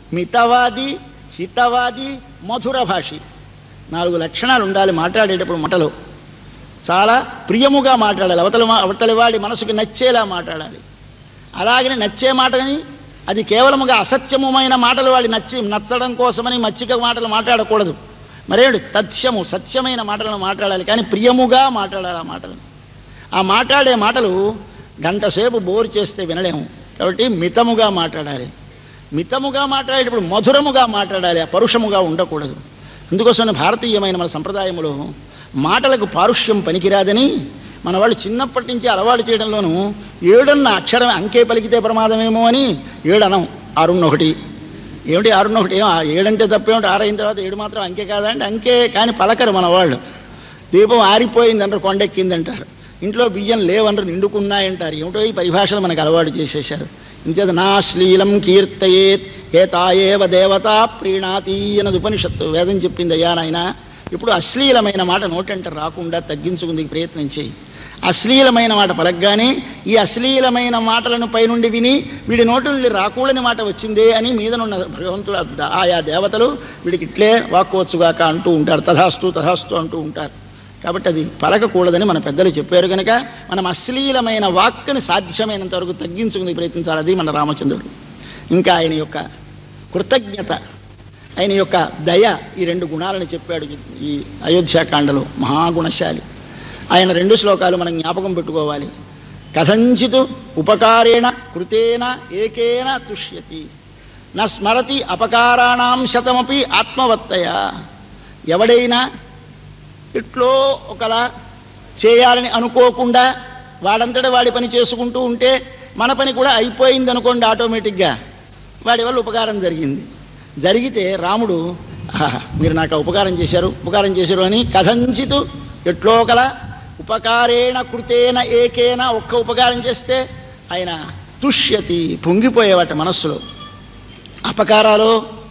మితవాది హితవాది మధుర భాషి నాలుగు లక్షణాలు ఉండాలి మాట్లాడేటప్పుడు మాటలో చాలా ప్రియముగా మాట్లాడాలి అవతల మా- అవతలి వాడి మనసుకి నచ్చేలా మాట్లాడాలి అలాగని నచ్చే మాటని అది కేవలముగా అసత్యముమైన మాటలు వాడి నచ్చి నచ్చడం కోసమని మచ్చిక మాటలు మాట్లాడకూడదు మరేమిటి తథ్యము సత్యమైన మాటలను మాట్లాడాలి కానీ ప్రియముగా మాట్లాడాలి ఆ మాటలను ఆ మాట్లాడే మాటలు గంట సేపు బోరు చేస్తే వినలేము కాబట్టి మితముగా మాట్లాడాలి మితముగా మాట్లాడేటప్పుడు మధురముగా మాట్లాడాలి పరుషముగా ఉండకూడదు అందుకోసమే భారతీయమైన మన సంప్రదాయములో మాటలకు పారుష్యం పనికిరాదని మన వాళ్ళు చిన్నప్పటి నుంచి అలవాటు చేయడంలోనూ ఏడన్న అక్షరం అంకే పలికితే ప్రమాదమేమో అని ఏడనం ఆరున్న ఒకటి ఏమిటి ఆరున్న ఒకటి ఏం, ఆ ఏడంటే తప్పేమిటి ఆరైన తర్వాత ఏడు మాత్రం అంకే కాదా అంటే అంకే కానీ పలకరు మన వాళ్ళు దీపం ఆరిపోయిందంటారు కొండెక్కిందంటారు ఇంట్లో బియ్యం లేవనరు నిండుకున్నాయంటారు ఏమిటో ఈ పరిభాషలు మనకు అలవాటు చేసేశారు ఇంతేత నా శ్లీలం కీర్తయేత్ ఏతాయేవ దేవత ప్రీణాతి అన్నది ఉపనిషత్తు వేదం చెప్పింది అయ్యా నాయన ఇప్పుడు అశ్లీలమైన మాట నోటంట రాకుండా తగ్గించుకుందికి ప్రయత్నం చేయి అశ్లీలమైన మాట పలగ్గానే ఈ అశ్లీలమైన మాటలను పైనుండి విని వీడి నోటి నుండి రాకూడని మాట వచ్చిందే అని మీదనున్న భగవంతుడు ఆ- ఆయా దేవతలు వీడికి ఇట్లే వాక్కోవచ్చుగాక అంటూ ఉంటారు తథాస్తు తథాస్తు అంటూ ఉంటారు కాబట్టి అది పలకకూడదని మన పెద్దలు చెప్పారు కనుక మనం అశ్లీలమైన వాక్కుని సాధ్యమైనంత వరకు తగ్గించుకుని ప్రయత్నించాలి అది మన రామచంద్రుడు ఇంకా ఆయన యొక్క కృతజ్ఞత ఆయన యొక్క దయ ఈ రెండు గుణాలను చెప్పాడు ఈ అయోధ్యాకాండలో మహాగుణశాలి ఆయన రెండు శ్లోకాలు మనం జ్ఞాపకం పెట్టుకోవాలి కథంచిత్ ఉపకారేణ కృతేన ఏకేన తుష్యతి నా స్మరతి అపకారాణం శతమపి ఆత్మవత్తయ ఎవడైనా ఇట్లో ఒకలా చేయాలని అనుకోకుండా వాడంతటా వాడి పని చేసుకుంటూ ఉంటే మన పని కూడా అయిపోయింది అనుకోండి ఆటోమేటిక్గా వాడి వల్ల ఉపకారం జరిగింది జరిగితే రాముడు "ఆహా, మీరు నాకు ఆ ఉపకారం చేశారు ఉపకారం చేశారు అని కథంచితు ఎట్లో ఒకలా ఉపకారేణ కృతేన ఏకేన ఒక్క ఉపకారం చేస్తే ఆయన తుష్యతి పొంగిపోయేవాట మనస్సులో అపకారాలు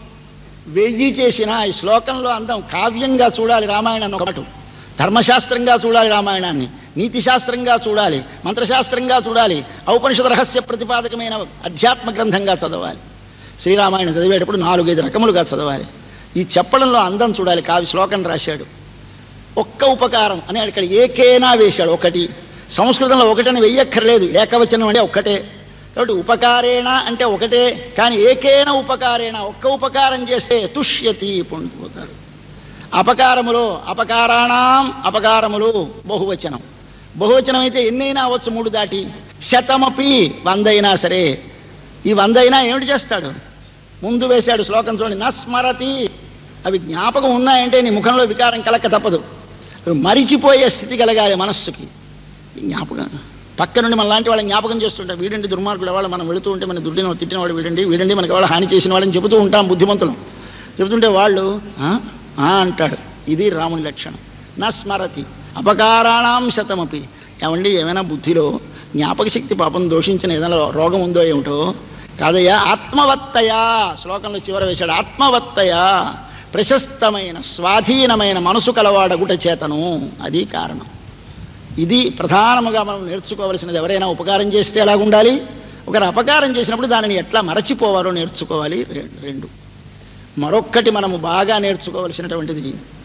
వెయ్యి చేసిన ఈ శ్లోకంలో అందం కావ్యంగా చూడాలి రామాయణాన్ని ఒకటి ధర్మశాస్త్రంగా చూడాలి రామాయణాన్ని నీతిశాస్త్రంగా చూడాలి మంత్రశాస్త్రంగా చూడాలి ఔపనిషద రహస్య ప్రతిపాదకమైన అధ్యాత్మ గ్రంథంగా చదవాలి శ్రీరామాయణం చదివేటప్పుడు నాలుగైదు రకములుగా చదవాలి ఈ చెప్పడంలో అందం చూడాలి కావి శ్లోకం రాశాడు ఒక్క ఉపకారం అని అక్కడ ఏకేనా వేశాడు ఒకటి సంస్కృతంలో ఒకటని వెయ్యక్కర్లేదు ఏకవచనం అంటే ఒక్కటే కాబట్టి ఉపకారేణ అంటే ఒకటే కానీ ఏకేన ఉపకారేణ ఒక్క ఉపకారం చేస్తే తుష్యతి పొందిపోతాడు అపకారములో అపకారాణం అపకారములు బహువచనం బహువచనం అయితే ఎన్నైనా అవ్వచ్చు మూడు దాటి శతమపి వందైనా సరే ఈ వందైనా ఏమిటి చేస్తాడు ముందు వేశాడు శ్లోకం చూడండి నస్మరతి అవి జ్ఞాపకం ఉన్నాయంటే నీ ముఖంలో వికారం కలక్క తప్పదు అవి మరిచిపోయే స్థితి కలగాలి మనస్సుకి ఈ జ్ఞాపకం పక్క నుండి మన లాంటి వాళ్ళని జ్ఞాపకం చేస్తుంటే వీడండి దుర్మార్గుడు వాళ్ళు మనం వెళుతూ ఉంటే మన దుడ్డిన తిట్టినవాడు వీడండి వీడండి మనకి వాళ్ళు హాని చేసిన వాళ్ళని చెబుతూ ఉంటాం బుద్ధిమంతులు చెబుతుంటే వాళ్ళు "ఆ? ఆ" అంటాడు ఇది రాముని లక్షణం నా స్మరతి అపకారాణం శతమపి ఏమండి ఏమైనా బుద్ధిలో జ్ఞాపక శక్తి పాపం దోషించిన ఏదైనా రోగం ఉందో ఏమిటో కాదయ్యా ఆత్మవత్తయా శ్లోకంలో చివర వేశాడు ఆత్మవత్తయా ప్రశస్తమైన స్వాధీనమైన మనసు కలవాడగుట చేతను అది కారణం ఇది ప్రధానముగా మనం నేర్చుకోవలసినది ఎవరైనా ఉపకారం చేస్తే ఎలాగుండాలి ఒకరు అపకారం చేసినప్పుడు దానిని ఎట్లా మరచిపోవాలో నేర్చుకోవాలి రె- రెండు మరొక్కటి మనము బాగా నేర్చుకోవలసినటువంటిది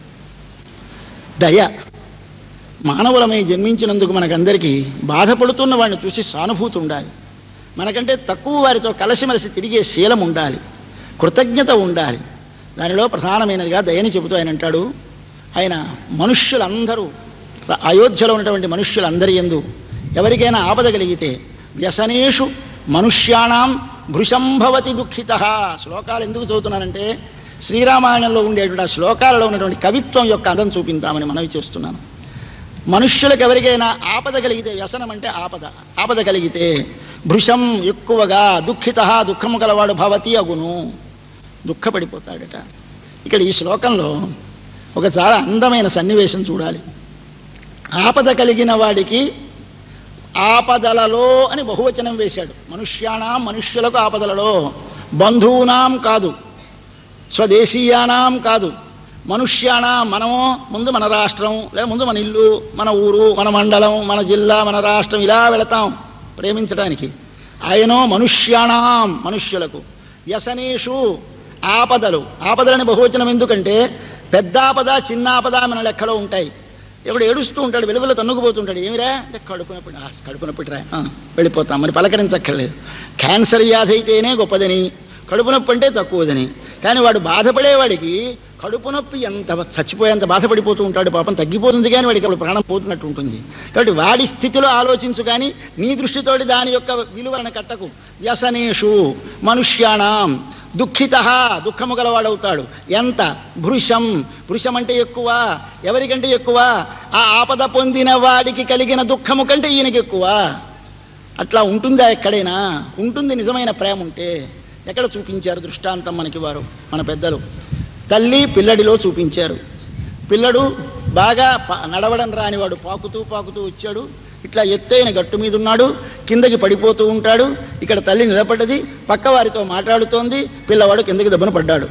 దయ మానవులమై జన్మించినందుకు మనకందరికీ బాధపడుతున్న వాడిని చూసి సానుభూతి ఉండాలి మనకంటే తక్కువ వారితో కలిసిమెలిసి తిరిగే శీలం ఉండాలి కృతజ్ఞత ఉండాలి దానిలో ప్రధానమైనదిగా దయని చెబుతూ ఆయన అంటాడు ఆయన మనుష్యులందరూ ర- అయోధ్యలో ఉన్నటువంటి మనుష్యులందరి ఎందు ఎవరికైనా ఆపద కలిగితే వ్యసనేషు మనుష్యాణం భృశంభవతి దుఃఖిత శ్లోకాలు ఎందుకు చదువుతున్నానంటే శ్రీరామాయణంలో ఉండేటువంటి ఆ శ్లోకాలలో ఉన్నటువంటి కవిత్వం యొక్క అందం చూపిందామని మనవి చేస్తున్నాను మనుష్యులకు ఎవరికైనా ఆపద కలిగితే వ్యసనం అంటే ఆపద ఆపద కలిగితే భృశం ఎక్కువగా దుఃఖిత దుఃఖము గలవాడు భవతి అగును దుఃఖపడిపోతాడట ఇక్కడ ఈ శ్లోకంలో ఒక చాలా అందమైన సన్నివేశం చూడాలి ఆపద కలిగిన వాడికి ఆపదలలో అని బహువచనం వేశాడు మనుష్యాణం మనుష్యులకు ఆపదలలో బంధువునాం కాదు స్వదేశీయానాం కాదు మనుష్యాణం మనము ముందు మన రాష్ట్రం లేదా ముందు మన ఇల్లు మన ఊరు మన మండలం మన జిల్లా మన రాష్ట్రం ఇలా వెళతాం ప్రేమించడానికి ఆయనో మనుష్యాణం మనుష్యులకు వ్యసనేషు ఆపదలు ఆపదలని బహువచనం ఎందుకంటే పెద్ద ఆపద చిన్న ఆపద మన లెక్కలో ఉంటాయి ఇక్కడ ఏడుస్తూ ఉంటాడు వెలువెల తన్నుకుపోతుంటాడు ఏమిరా అంటే కడుపు నొప్పి "ఆ, కడుపు నొప్పిట్రా ఆ, వెళ్ళిపోతాం మరి పలకరించక్కర్లేదు క్యాన్సర్ వ్యాధి అయితేనే గొప్పదని కడుపు నొప్పి అంటే తక్కువదని కానీ వాడు బాధపడేవాడికి కడుపు నొప్పి ఎంత చచ్చిపోయేంత బాధపడిపోతూ ఉంటాడు పాపం తగ్గిపోతుంది కానీ వాడికి అప్పుడు ప్రాణం పోతున్నట్టు ఉంటుంది కాబట్టి వాడి స్థితిలో ఆలోచించు కానీ నీ దృష్టితోటి దాని యొక్క విలువలను కట్టకు వ్యసనేషు మనుష్యాణం దుఃఖిత దుఃఖము గలవాడవుతాడు ఎంత భృశం భృశం అంటే ఎక్కువ ఎవరికంటే ఎక్కువ ఆ ఆపద పొందిన వాడికి కలిగిన దుఃఖము కంటే ఈయనకి ఎక్కువ అట్లా ఉంటుందా ఎక్కడైనా ఉంటుంది నిజమైన ప్రేమ ఉంటే ఎక్కడ చూపించారు దృష్టాంతం మనకి వారు మన పెద్దలు తల్లి పిల్లడిలో చూపించారు పిల్లడు బాగా ప- నడవడం రానివాడు పాకుతూ పాకుతూ వచ్చాడు ఇట్లా ఎత్తైన గట్టు మీద ఉన్నాడు కిందకి పడిపోతూ ఉంటాడు ఇక్కడ తల్లి నిలబడ్డది పక్క వారితో మాట్లాడుతోంది పిల్లవాడు కిందకి దెబ్బన పడ్డాడు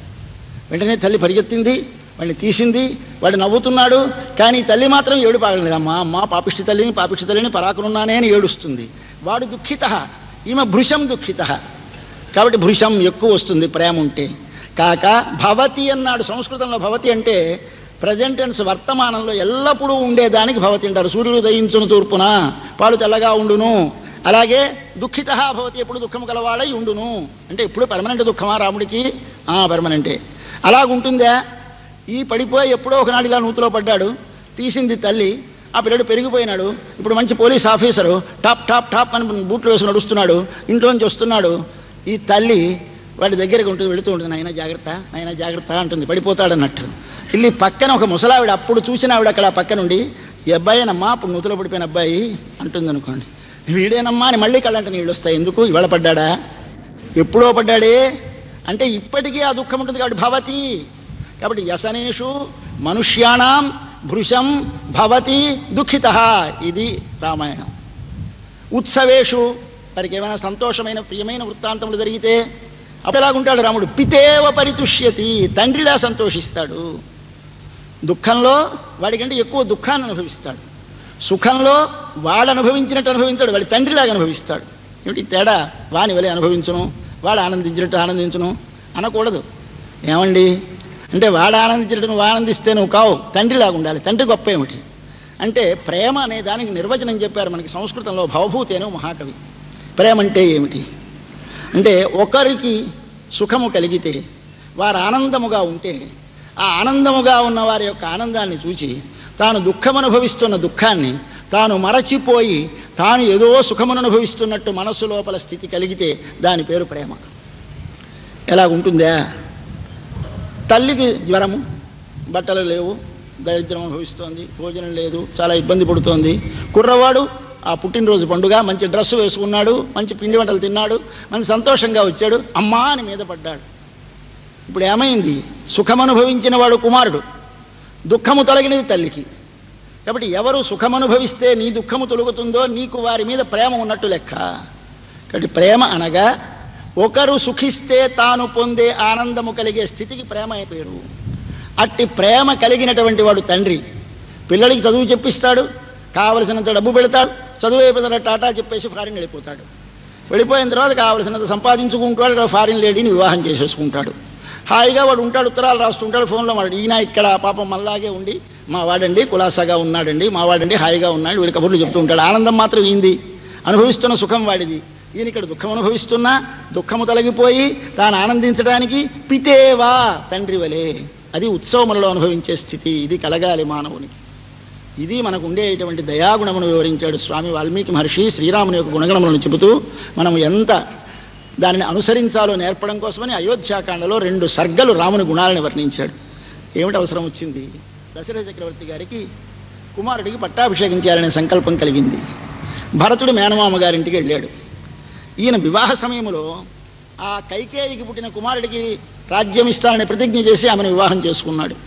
వెంటనే తల్లి పరిగెత్తింది వాడిని తీసింది వాడు నవ్వుతున్నాడు కానీ తల్లి మాత్రం ఏడు పాగలేదు అమ్మా అమ్మ పాపిష్టి తల్లిని పాపిష్టి తల్లిని పరాకునున్నానే అని ఏడుస్తుంది వాడు దుఃఖిత ఈమె భృశం దుఃఖిత కాబట్టి భృశం ఎక్కువ వస్తుంది ప్రేమ ఉంటే కాక భవతి అన్నాడు సంస్కృతంలో భవతి అంటే ప్రజెంట్ టెన్స్ వర్తమానంలో ఎల్లప్పుడూ ఉండేదానికి భవతి అంటారు సూర్యుడు దయించును తూర్పున పాలు తెల్లగా ఉండును అలాగే దుఃఖిత భవతి ఎప్పుడు దుఃఖము గలవాడై ఉండును అంటే ఇప్పుడు పర్మనెంట్ దుఃఖమా రాముడికి పర్మనెంటే అలాగుంటుందా ఈ పడిపోయి ఎప్పుడో ఒకనాడు ఇలా నూతిలో పడ్డాడు తీసింది తల్లి ఆ పిల్లడు పెరిగిపోయినాడు ఇప్పుడు మంచి police officer top top top అని బూట్లు వేసుకుని నడుస్తున్నాడు ఇంట్లోంచి వస్తున్నాడు ఈ తల్లి వాడి దగ్గరికి ఉంటుంది వెళుతూ ఉంటుంది నాయన జాగ్రత్త నాయన జాగ్రత్త అంటుంది పడిపోతాడన్నట్టు ఇల్లి పక్కన ఒక ముసలావిడ అప్పుడు చూసిన ఆవిడ అక్కడ ఆ పక్క నుండి ఈ అబ్బాయేనమ్మా అప్పుడు నూతిలో పడిపోయిన అబ్బాయి అంటుంది అనుకోండి వీడేనమ్మా అని మళ్ళీ కళ్ళంట నీళ్ళు వస్తాయి ఎందుకు ఇవాళ పడ్డాడా ఎప్పుడో పడ్డాడే అంటే ఇప్పటికీ ఆ దుఃఖం ఉంటుంది కాబట్టి భవతి కాబట్టి వ్యసనేషు మనుష్యాణం భృశం భవతి దుఃఖిత ఇది రామాయణం ఉత్సవేషు వారికి ఏమైనా సంతోషమైన ప్రియమైన వృత్తాంతములు జరిగితే అప్పుడు ఎలాగుంటాడు రాముడు పితేవ పరితుష్యతి తండ్రిలా సంతోషిస్తాడు దుఃఖంలో వాడికంటే ఎక్కువ దుఃఖాన్ని అనుభవిస్తాడు సుఖంలో వాడు అనుభవించినట్టు అనుభవించాడు వాడి తండ్రిలాగా అనుభవిస్తాడు ఏమిటి ఈ తేడా వాని వలె అనుభవించును వాడు ఆనందించినట్టు ఆనందించును అనకూడదు ఏమండి అంటే వాడు ఆనందించినట్టు నువ్వు ఆనందిస్తే నువ్వు కావు తండ్రిలాగా ఉండాలి తండ్రి గొప్ప ఏమిటి అంటే ప్రేమ అనే దానికి నిర్వచనం చెప్పారు మనకి సంస్కృతంలో భవభూతి అనే మహాకవి ప్రేమ అంటే ఏమిటి అంటే ఒకరికి సుఖము కలిగితే వారు ఆనందముగా ఉంటే ఆ ఆనందముగా ఉన్న వారి యొక్క ఆనందాన్ని చూచి తాను దుఃఖం అనుభవిస్తున్న దుఃఖాన్ని తాను మరచిపోయి తాను ఏదో సుఖమును అనుభవిస్తున్నట్టు మనస్సు లోపల స్థితి కలిగితే దాని పేరు ప్రేమ ఎలాగుంటుందా తల్లికి జ్వరము బట్టలు లేవు దరిద్రం అనుభవిస్తోంది భోజనం లేదు చాలా ఇబ్బంది పడుతోంది కుర్రవాడు ఆ పుట్టినరోజు పండుగ మంచి డ్రెస్ వేసుకున్నాడు మంచి పిండి వంటలు తిన్నాడు మంచి సంతోషంగా వచ్చాడు అమ్మా అని మీద పడ్డాడు ఇప్పుడు ఏమైంది సుఖం అనుభవించిన వాడు కుమారుడు దుఃఖము తొలగినది తల్లికి కాబట్టి ఎవరు సుఖం అనుభవిస్తే నీ దుఃఖము తొలుగుతుందో నీకు వారి మీద ప్రేమ ఉన్నట్టు లెక్క కాబట్టి ప్రేమ అనగా ఒకరు సుఖిస్తే తాను పొందే ఆనందము కలిగే స్థితికి ప్రేమ అనే పేరు అట్టి ప్రేమ కలిగినటువంటి వాడు తండ్రి పిల్లడికి చదువు చెప్పిస్తాడు కావలసినంత డబ్బు పెడతాడు చదువు అయిపోతాడు టాటా చెప్పేసి ఫారిన్ వెళ్ళిపోతాడు వెళ్ళిపోయిన తర్వాత కావలసినంత సంపాదించుకుంటాడు ఫారిన్ లేడీని వివాహం చేసేసుకుంటాడు హాయిగా వాడు ఉంటాడు ఉత్తరాలు రాస్తుంటాడు ఫోన్లో వాడు ఈయన ఇక్కడ పాపం మళ్ళాగే ఉండి మా వాడండి కులాసాగా ఉన్నాడండి మా వాడండి హాయిగా ఉన్నాడు వీడి కబుర్లు చెప్తూ ఉంటాడు ఆనందం మాత్రం ఈంది అనుభవిస్తున్న సుఖం వాడిది ఈయన ఇక్కడ దుఃఖం అనుభవిస్తున్నా దుఃఖము తొలగిపోయి తాను ఆనందించడానికి పితేవా తండ్రి వలే అది ఉత్సవములలో అనుభవించే స్థితి ఇది కలగాలి మానవునికి ఇది మనకు ఉండేటువంటి దయాగుణమును వివరించాడు స్వామి వాల్మీకి మహర్షి శ్రీరాముని యొక్క గుణగణములను చెబుతూ మనం ఎంత దానిని అనుసరించాలో నేర్పడం కోసమని అయోధ్యాకాండలో రెండు సర్గలు రాముని గుణాలను వర్ణించాడు ఏమిటి అవసరం వచ్చింది దశరథ చక్రవర్తి గారికి కుమారుడికి పట్టాభిషేకం చేయాలనే సంకల్పం కలిగింది భరతుడు మేనమామ గారింటికి వెళ్ళాడు ఈయన వివాహ సమయంలో ఆ కైకేయికి పుట్టిన కుమారుడికి రాజ్యం ఇస్తానని ప్రతిజ్ఞ చేసి ఆమెను వివాహం చేసుకున్నాడు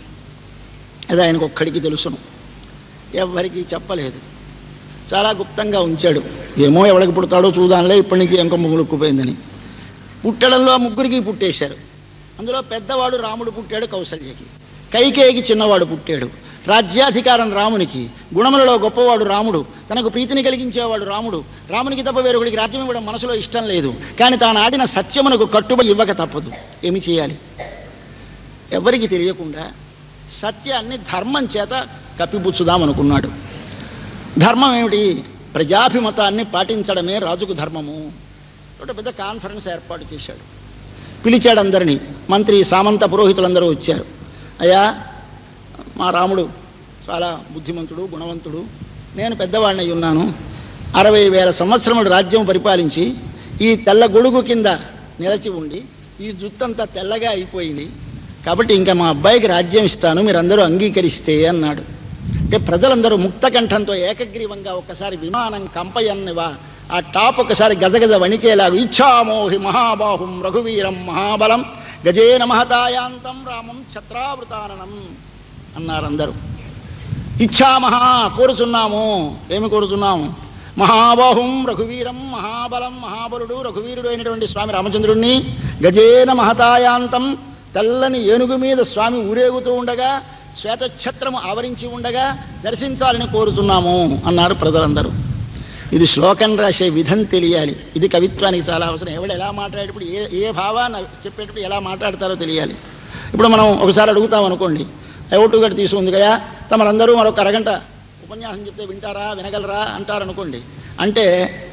అది ఆయనకు ఒక్కడికి తెలుసును ఎవ్వరికీ చెప్పలేదు చాలా గుప్తంగా ఉంచాడు ఏమో ఎవడికి పుడతాడో చూదాంలే ఇప్పటి నుంచి ఎంకొమ్మ ములుక్కుపోయిందని పుట్టడంలో ముగ్గురికి పుట్టేశారు అందులో పెద్దవాడు రాముడు పుట్టాడు కౌసల్యకి కైకేయికి చిన్నవాడు పుట్టాడు రాజ్యాధికారం రామునికి గుణములలో గొప్పవాడు రాముడు తనకు ప్రీతిని కలిగించేవాడు రాముడు రామునికి తప్ప వేరొకడికి రాజ్యం ఇవ్వడం మనసులో ఇష్టం లేదు కానీ తాను ఆడిన సత్యమునకు కట్టుబడి ఇవ్వక తప్పదు ఏమి చేయాలి ఎవరికి తెలియకుండా సత్యాన్ని ధర్మం చేత కప్పిపుచ్చుదాం అనుకున్నాడు ధర్మం ఏమిటి ప్రజాభిమతాన్ని పాటించడమే రాజుకు ధర్మము ఒకటి పెద్ద కాన్ఫరెన్స్ ఏర్పాటు చేశాడు పిలిచాడు అందరినీ మంత్రి సామంత పురోహితులందరూ వచ్చారు అయ్యా మా రాముడు చాలా బుద్ధిమంతుడు గుణవంతుడు నేను పెద్దవాడిని అయి ఉన్నాను అరవై వేల సంవత్సరములు రాజ్యం పరిపాలించి ఈ తెల్ల గొడుగు కింద నిలచి ఉండి ఈ జుత్తంతా తెల్లగా అయిపోయింది కాబట్టి ఇంకా మా అబ్బాయికి రాజ్యం ఇస్తాను మీరందరూ అంగీకరిస్తే అన్నాడు అంటే ప్రజలందరూ ముక్త కంఠంతో ఏకగ్రీవంగా ఒక్కసారి విమానం కంపయన్నివా ఆ టాప్ ఒకసారి గజగజ వణికేలాగా ఇచ్చామోహి మహాబాహుం రఘువీరం మహాబలం గజేన మహతాయాంతం రామం ఛత్రావృతాననం అన్నారు అందరూ ఇచ్చామహా కోరుచున్నాము ఏమి కోరుతున్నాము మహాబాహుం రఘువీరం మహాబలం మహాబలుడు రఘువీరుడు అయినటువంటి స్వామి రామచంద్రుణ్ణి గజేన మహతాయాంతం తెల్లని ఏనుగు మీద స్వామి ఊరేగుతూ ఉండగా శ్వేతఛత్రము ఆవరించి ఉండగా దర్శించాలని కోరుతున్నాము అన్నారు ప్రజలందరూ ఇది శ్లోకం రాసే విధం తెలియాలి ఇది కవిత్వానికి చాలా అవసరం ఎవడు ఎలా మాట్లాడేటప్పుడు ఏ ఏ భావాన్ని చెప్పేటప్పుడు ఎలా మాట్లాడతారో తెలియాలి ఇప్పుడు మనం ఒకసారి అడుగుతాం అనుకోండి ఎవటు గడి తీసుకుంది కదా తమరందరూ మరొక అరగంట ఉపన్యాసం చెప్తే వింటారా వినగలరా అంటారనుకోండి అంటే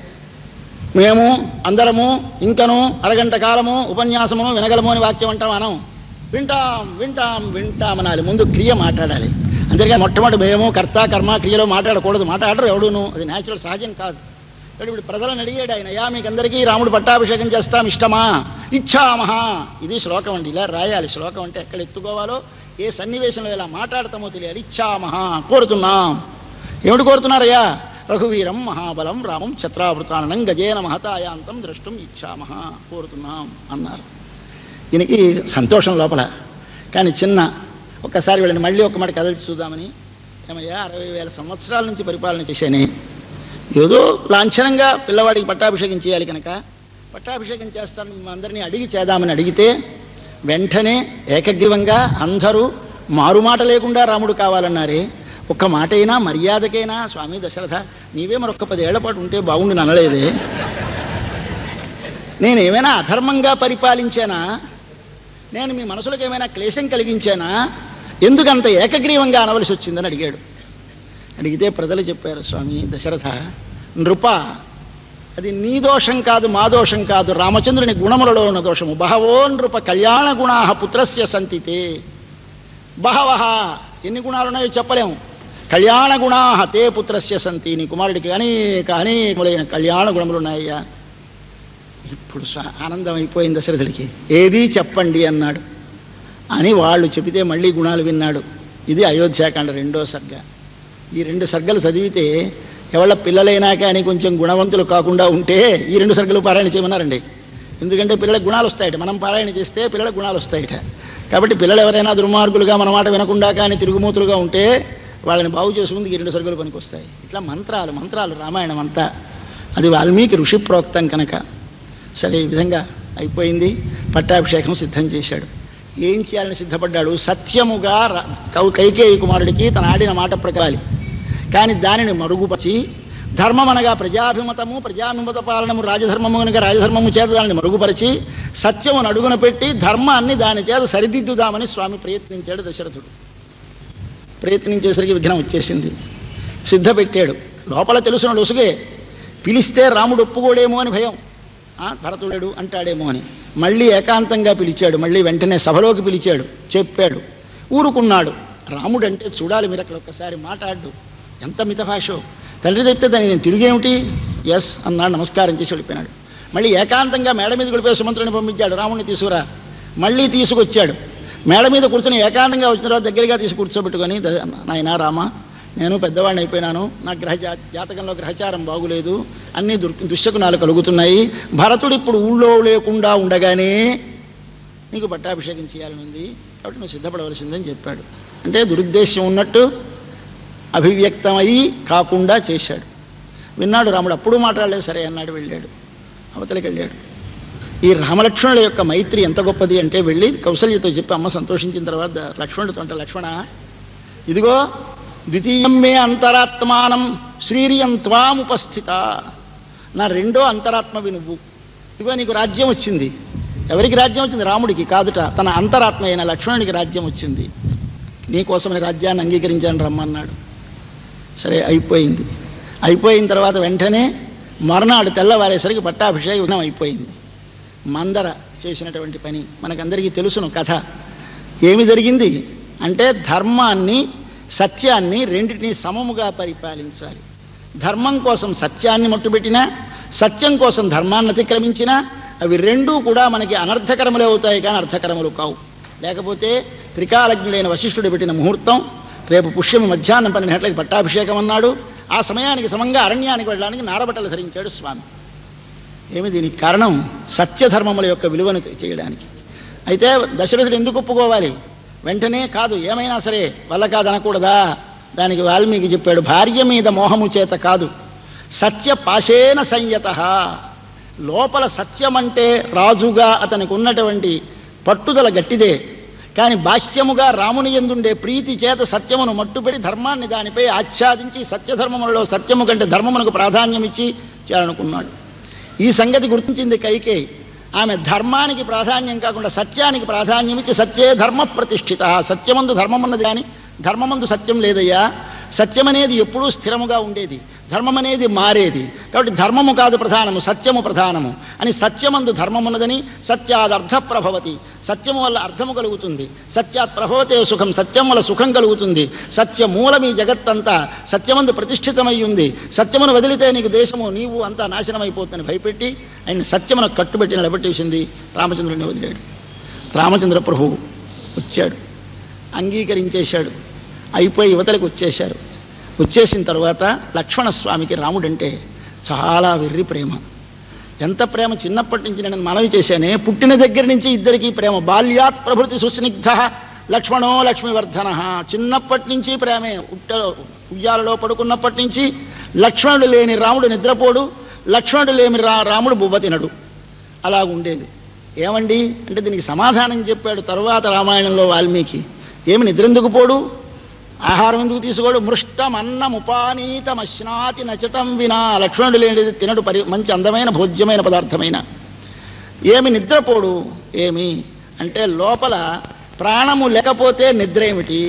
మేము అందరము ఇంకను అరగంట కాలము ఉపన్యాసమును వినగలము అని వాక్యం అంటాం మనం వింటాం వింటాం వింటాం అనాలి ముందు క్రియ మాట్లాడాలి అంతేగా మొట్టమొదటి మేము కర్త కర్మ క్రియలో మాట్లాడకూడదు మాట్లాడరు ఎవడును అది న్యాచురల్ సహజం కాదు ఇక్కడ ఇప్పుడు ప్రజలను అడిగాడు ఆయన యా మీకు అందరికీ రాముడు పట్టాభిషేకం చేస్తాం ఇష్టమా ఇచ్చామహా ఇది శ్లోకం అండి ఇలా రాయాలి శ్లోకం అంటే ఎక్కడ ఎత్తుకోవాలో ఏ సన్నివేశంలో ఎలా మాట్లాడతామో తెలియాలి ఇచ్చామహా కోరుతున్నాం ఏమిటి కోరుతున్నారయ్యా రఘువీరం మహాబలం రామం ఛత్రావృతానం గజేన మహతాయాంతం ద్రష్టం ఇచ్చామహ కోరుతున్నాం అన్నారు ఈయనకి సంతోషం లోపల కానీ చిన్న ఒక్కసారి వీళ్ళని మళ్ళీ ఒక మాట కదల్చి చూద్దామని ఏమయ్యా అరవై వేల సంవత్సరాల నుంచి పరిపాలన చేశానే ఏదో లాంఛనంగా పిల్లవాడికి పట్టాభిషేకం చేయాలి కనుక పట్టాభిషేకం చేస్తాను మిమ్మల్ని అందరినీ అడిగి చేద్దామని అడిగితే వెంటనే ఏకగ్రీవంగా అందరూ మారుమాట లేకుండా రాముడు కావాలన్నారే ఒక్క మాట అయినా మర్యాదకైనా స్వామి దశరథ నీవే మరొక్క పదేళ్ల పాటు ఉంటే బాగుండి అనలేదే నేను ఏమైనా అధర్మంగా పరిపాలించానా నేను మీ మనసులకు ఏమైనా క్లేశం కలిగించానా ఎందుకంత ఏకగ్రీవంగా అనవలసి వచ్చిందని అడిగాడు అడిగితే ప్రజలు చెప్పారు స్వామి దశరథ నృప అది నీ దోషం కాదు మా దోషం కాదు రామచంద్రుని గుణములలో ఉన్న దోషము బహవో నృప కళ్యాణ గుణా పుత్రస్య సంతితే బహవహ ఎన్ని గుణాలు ఉన్నాయో చెప్పలేము కళ్యాణ గుణా తే పుత్రస్య సంతి నీ కుమారుడికి అనేక అనేకములైన కళ్యాణ గుణములు ఉన్నాయ్యా ఇప్పుడు స్వ- ఆనందం అయిపోయింది దశరథుడికి ఏది చెప్పండి అన్నాడు అని వాళ్ళు చెబితే మళ్ళీ గుణాలు విన్నాడు ఇది అయోధ్యాకాండ రెండో సర్గ ఈ రెండు సర్గలు చదివితే ఎవళ్ళ పిల్లలైనా కానీ కొంచెం గుణవంతులు కాకుండా ఉంటే ఈ రెండు సర్గలు పారాయణ చేయమన్నారండి ఎందుకంటే పిల్లలకు గుణాలు వస్తాయట మనం పారాయణ చేస్తే పిల్లలకు గుణాలు వస్తాయట కాబట్టి పిల్లలు ఎవరైనా దుర్మార్గులుగా మన మాట వినకుండా కానీ తిరుగుమూతులుగా ఉంటే వాళ్ళని బాగు చేసుకుంది ఈ రెండు సర్గలు పనికొస్తాయి ఇట్లా మంత్రాలు మంత్రాలు రామాయణం అంతా అది వాల్మీకి ఋషి ప్రోక్తం కనుక సరే ఈ విధంగా అయిపోయింది పట్టాభిషేకం సిద్ధం చేశాడు ఏం చేయాలని సిద్ధపడ్డాడు సత్యముగా ర- కౌ- కైకేయి కుమారుడికి తన ఆడిన మాట ప్రకాలి కానీ దానిని మరుగుపరిచి ధర్మం అనగా ప్రజాభిమతము ప్రజాభిమత పాలనము రాజధర్మము కనుక రాజధర్మము చేత దానిని మరుగుపరిచి సత్యమును అడుగున పెట్టి ధర్మాన్ని దాని చేత సరిదిద్దుదామని స్వామి ప్రయత్నించాడు దశరథుడు ప్రయత్నించేసరికి విఘ్నం వచ్చేసింది సిద్ధపెట్టాడు లోపల తెలుసున లొసుగే పిలిస్తే రాముడు ఒప్పుకోడేమో అని భయం ఆ, భరతుడు అంటాడేమో అని మళ్ళీ ఏకాంతంగా పిలిచాడు మళ్ళీ వెంటనే సభలోకి పిలిచాడు చెప్పాడు ఊరుకున్నాడు రాముడు అంటే చూడాలి మీరు అక్కడ ఒక్కసారి మాట్లాడు ఎంత మితభాషో తండ్రి చెప్తే దాన్ని నేను తిరిగేమిటి ఎస్ అన్నాడు నమస్కారం చేసి వెళ్ళిపోయినాడు మళ్ళీ ఏకాంతంగా మేడ మీద గడిపే సుమంత్రుని పంపించాడు రాముడిని తీసుకురా మళ్ళీ తీసుకొచ్చాడు మేడ మీద కూర్చొని ఏకాంతంగా వచ్చిన తర్వాత దగ్గరగా తీసి కూర్చోబెట్టుకొని "ద- నాయనా రామ నేను పెద్దవాడిని అయిపోయినాను నా గ్రహ జా- జాతకంలో గ్రహచారం బాగులేదు అన్ని దుర్ దుశ్శకునాలు కలుగుతున్నాయి భరతుడు ఇప్పుడు ఊళ్ళో లేకుండా ఉండగానే నీకు పట్టాభిషేకం చేయాలని ఉంది కాబట్టి నువ్వు సిద్ధపడవలసిందని చెప్పాడు అంటే దురుద్దేశం ఉన్నట్టు అభివ్యక్తమయ్యి కాకుండా చేశాడు విన్నాడు రాముడు అప్పుడు మాట్లాడలేదు సరే అన్నాడు వెళ్ళాడు అవతలికి వెళ్ళాడు ఈ రామలక్ష్మణుల యొక్క మైత్రి ఎంత గొప్పది అంటే వెళ్ళి కౌసల్యతో చెప్పి అమ్మ సంతోషించిన తర్వాత లక్ష్మణుడితో అంటే లక్ష్మణ ఇదిగో ద్వితీయం మే అంతరాత్మానం శ్రీరియం త్వాముపస్థిత నా రెండో ఆత్మవి నువ్వు ఇదిగో నీకు రాజ్యం వచ్చింది ఎవరికి రాజ్యం వచ్చింది రాముడికి కాదుట తన అంతరాత్మ అయిన లక్ష్మణుడికి రాజ్యం వచ్చింది నీకోసమని రాజ్యాన్ని అంగీకరించాను రమ్మన్నాడు సరే అయిపోయింది అయిపోయిన తర్వాత వెంటనే మరునాడు తెల్లవారేసరికి పట్టాభిషేకం అయిపోయింది మందర చేసినటువంటి పని మనకందరికీ తెలుసును కథ ఏమి జరిగింది అంటే ధర్మాన్ని సత్యాన్ని రెండింటినీ సమముగా పరిపాలించాలి ధర్మం కోసం సత్యాన్ని మట్టుబెట్టినా సత్యం కోసం ధర్మాన్ని అతిక్రమించినా అవి రెండూ కూడా మనకి అనర్థకరములే అవుతాయి కానీ అర్థకరములు కావు లేకపోతే త్రికాలజ్ఞుడైన వశిష్ఠుడు పెట్టిన ముహూర్తం రేపు పుష్యమి మధ్యాహ్నం పన్నెండు గంటలకి పట్టాభిషేకం అన్నాడు ఆ సమయానికి సమంగా అరణ్యానికి వెళ్ళడానికి నారబట్టలు ధరించాడు స్వామి ఏమి దీనికి కారణం సత్యధర్మముల యొక్క విలువను చేయడానికి అయితే దశరథుడు ఎందుకు ఒప్పుకోవాలి వెంటనే కాదు ఏమైనా సరే వల్ల కాదు అనకూడదా దానికి వాల్మీకి చెప్పాడు భార్య మీద మోహము చేత కాదు సత్య పాశేన సంయత లోపల సత్యం అంటే రాజుగా అతనికి ఉన్నటువంటి పట్టుదల గట్టిదే కానీ బాహ్యముగా రాముని ఎందుండే ప్రీతి చేత సత్యమును మట్టుపెడి ధర్మాన్ని దానిపై ఆచ్ఛాదించి సత్యధర్మములలో సత్యము కంటే ధర్మమునకు ప్రాధాన్యం ఇచ్చి చేయాలనుకున్నాడు ఈ సంగతి గుర్తించింది కైకే ఆమె ధర్మానికి ప్రాధాన్యం కాకుండా సత్యానికి ప్రాధాన్యం ఇచ్చి సత్యే ధర్మ ప్రతిష్ఠిత సత్యమందు ధర్మమున్నది కానీ ధర్మమందు సత్యం లేదయ్యా సత్యం అనేది ఎప్పుడూ స్థిరముగా ఉండేది ధర్మం అనేది మారేది కాబట్టి ధర్మము కాదు ప్రధానము సత్యము ప్రధానము అని సత్యమందు ధర్మమున్నదని సత్యాదర్థ ప్రభవతి సత్యము వల్ల అర్థము కలుగుతుంది సత్యాత్ ప్రభవతే సుఖం సత్యం వల్ల సుఖం కలుగుతుంది సత్య మూలం ఈ జగత్తంతా సత్యమందు ప్రతిష్ఠితమై ఉంది సత్యమును వదిలితే నీకు దేశము నీవు అంతా నాశనమైపోతుందని భయపెట్టి ఆయన సత్యమును కట్టుబెట్టి నిలబెట్టేసింది రామచంద్రుడిని వదిలాడు రామచంద్ర ప్రభువు వచ్చాడు అంగీకరించేశాడు అయిపోయి యువతలకు వచ్చేశారు వచ్చేసిన తర్వాత లక్ష్మణస్వామికి రాముడంటే చాలా వెర్రి ప్రేమ ఎంత ప్రేమ చిన్నప్పటి నుంచి నేను మనవి చేశానే పుట్టిన దగ్గర నుంచి ఇద్దరికీ ప్రేమ బాల్యాత్ ప్రభృతి సుస్నిగ్ధ లక్ష్మణో లక్ష్మీవర్ధన చిన్నప్పటి నుంచి ప్రేమే ఉట్టలో ఉయ్యాలలో పడుకున్నప్పటి నుంచి లక్ష్మణుడు లేని రాముడు నిద్రపోడు లక్ష్మణుడు లేని రా రాముడు బువ్వ తినడు అలా ఉండేది ఏమండి అంటే దీనికి సమాధానం చెప్పాడు తరువాత రామాయణంలో వాల్మీకి ఏమి నిద్రెందుకు పోడు ఆహారం ఎందుకు తీసుకోడు మృష్టం అన్నం ఉపానీతమశ్నాతి నచతం వినా లక్ష్మణుడు లేనిది తినడు పరి మంచి అందమైన భోజ్యమైన పదార్థమైన ఏమి నిద్రపోడు ఏమి అంటే లోపల ప్రాణము లేకపోతే నిద్ర ఏమిటి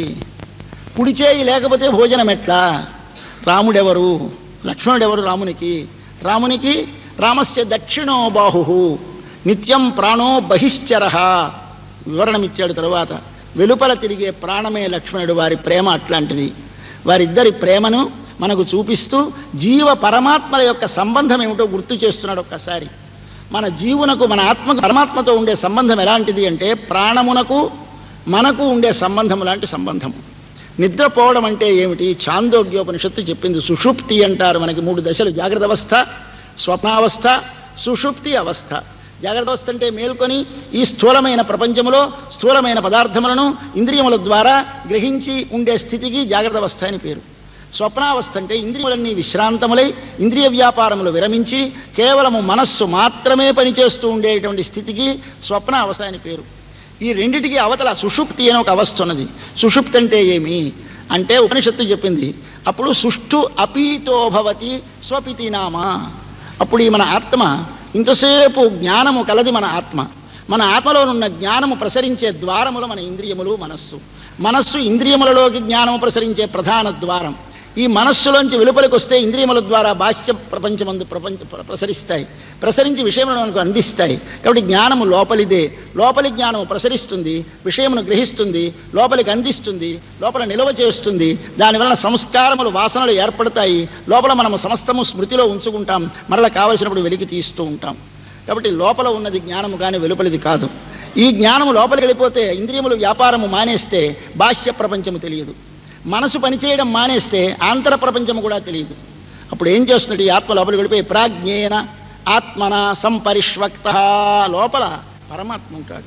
కుడి చేయి లేకపోతే భోజనం ఎట్లా రాముడెవరు లక్ష్మణుడెవరు రామునికి రామునికి రామస్య దక్షిణో బాహు నిత్యం ప్రాణో బహిశ్చర వివరణమిచ్చాడు తరువాత వెలుపల తిరిగే ప్రాణమే లక్ష్మణుడు వారి ప్రేమ అట్లాంటిది వారిద్దరి ప్రేమను మనకు చూపిస్తూ జీవ పరమాత్మల యొక్క సంబంధం ఏమిటో గుర్తు చేస్తున్నాడు ఒక్కసారి మన జీవునకు మన ఆత్మకు పరమాత్మతో ఉండే సంబంధం ఎలాంటిది అంటే ప్రాణమునకు మనకు ఉండే సంబంధం లాంటి సంబంధం నిద్రపోవడం అంటే ఏమిటి ఛాందోగ్యోపనిషత్తు చెప్పింది సుషుప్తి అంటారు మనకి మూడు దశలు జాగ్రత్త అవస్థ స్వప్నావస్థ సుషుప్తి అవస్థ జాగ్రత్త అవస్థ అంటే మేల్కొని ఈ స్థూలమైన ప్రపంచములో స్థూలమైన పదార్థములను ఇంద్రియముల ద్వారా గ్రహించి ఉండే స్థితికి జాగ్రత్త అవస్థ అని పేరు స్వప్నావస్థ అంటే ఇంద్రియములన్నీ విశ్రాంతములై ఇంద్రియ వ్యాపారములు విరమించి కేవలము మనస్సు మాత్రమే పనిచేస్తూ ఉండేటువంటి స్థితికి స్వప్నావస్థ అని పేరు ఈ రెండిటికి అవతల సుషుప్తి అని ఒక అవస్థ ఉన్నది సుషుప్తి అంటే ఏమి అంటే ఉపనిషత్తు చెప్పింది అప్పుడు సుష్టు అపీతో భవతి స్వపితి నామ అప్పుడు ఈ మన ఆత్మ ఇంతసేపు జ్ఞానము కలది మన ఆత్మ మన ఆత్మలోనున్న జ్ఞానము ప్రసరించే ద్వారములు మన ఇంద్రియములు మనస్సు మనస్సు ఇంద్రియములలోకి జ్ఞానము ప్రసరించే ప్రధాన ద్వారం ఈ మనస్సులోంచి వెలుపలికి వస్తే ఇంద్రియముల ద్వారా బాహ్య ప్రపంచమందు ప్రపంచ ప్ర- ప్రసరిస్తాయి ప్రసరించి విషయములను మనకు అందిస్తాయి కాబట్టి జ్ఞానము లోపలిదే లోపలి జ్ఞానము ప్రసరిస్తుంది విషయమును గ్రహిస్తుంది లోపలికి అందిస్తుంది లోపల నిల్వ చేస్తుంది దానివలన సంస్కారములు వాసనలు ఏర్పడతాయి లోపల మనము సమస్తము స్మృతిలో ఉంచుకుంటాం మరల కావలసినప్పుడు వెలికి తీస్తూ ఉంటాం కాబట్టి లోపల ఉన్నది జ్ఞానము కానీ వెలుపలిది కాదు ఈ జ్ఞానము లోపలికి వెళ్ళిపోతే ఇంద్రియములు వ్యాపారము మానేస్తే బాహ్య ప్రపంచము తెలియదు మనసు పనిచేయడం మానేస్తే ఆంతర ప్రపంచము కూడా తెలియదు అప్పుడు ఏం చేస్తున్నాడు ఈ ఆత్మ లోపలికి వెళ్ళిపోయి ప్రాజ్ఞేన ఆత్మన సంపరిష్వక్త లోపల పరమాత్మ ఉంటాడు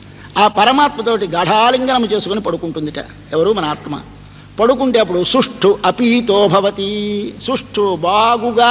ఆ పరమాత్మతోటి గాఢాలింగనం చేసుకుని పడుకుంటుందిట ఎవరు మన ఆత్మ పడుకుంటే అప్పుడు సుష్ఠు అపీతో భవతి సుష్ఠు బాగుగా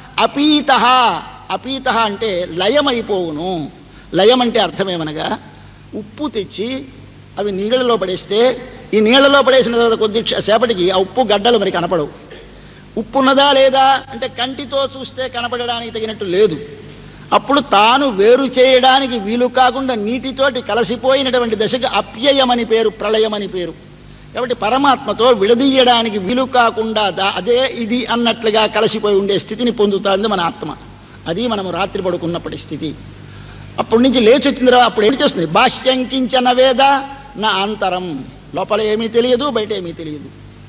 అపీత అపీత అంటే లయమైపోవును లయం అంటే అర్థమేమనగా ఉప్పు తెచ్చి అవి నీళ్ళలో పడేస్తే ఈ నీళ్ళలో పడేసిన తర్వాత కొద్ది క్ష- సేపటికి ఆ ఉప్పు గడ్డలు మరి కనపడవు ఉప్పు ఉన్నదా లేదా అంటే కంటితో చూస్తే కనపడడానికి తగినట్టు లేదు అప్పుడు తాను వేరు చేయడానికి వీలు కాకుండా నీటితోటి కలసిపోయినటువంటి దశకి అప్యయమని పేరు ప్రళయమని పేరు కాబట్టి పరమాత్మతో విడదీయడానికి వీలు కాకుండా దా- అదే ఇది అన్నట్లుగా కలిసిపోయి ఉండే స్థితిని పొందుతుంది మన ఆత్మ అది మనము రాత్రి పడుకున్నప్పటి స్థితి అప్పటి నుంచి లేచి వచ్చిన తర్వాత అప్పుడు ఏం చేస్తుంది బాహ్యం కించన వేద నా అంతరం లోపల ఏమీ తెలియదు బయట ఏమీ తెలియదు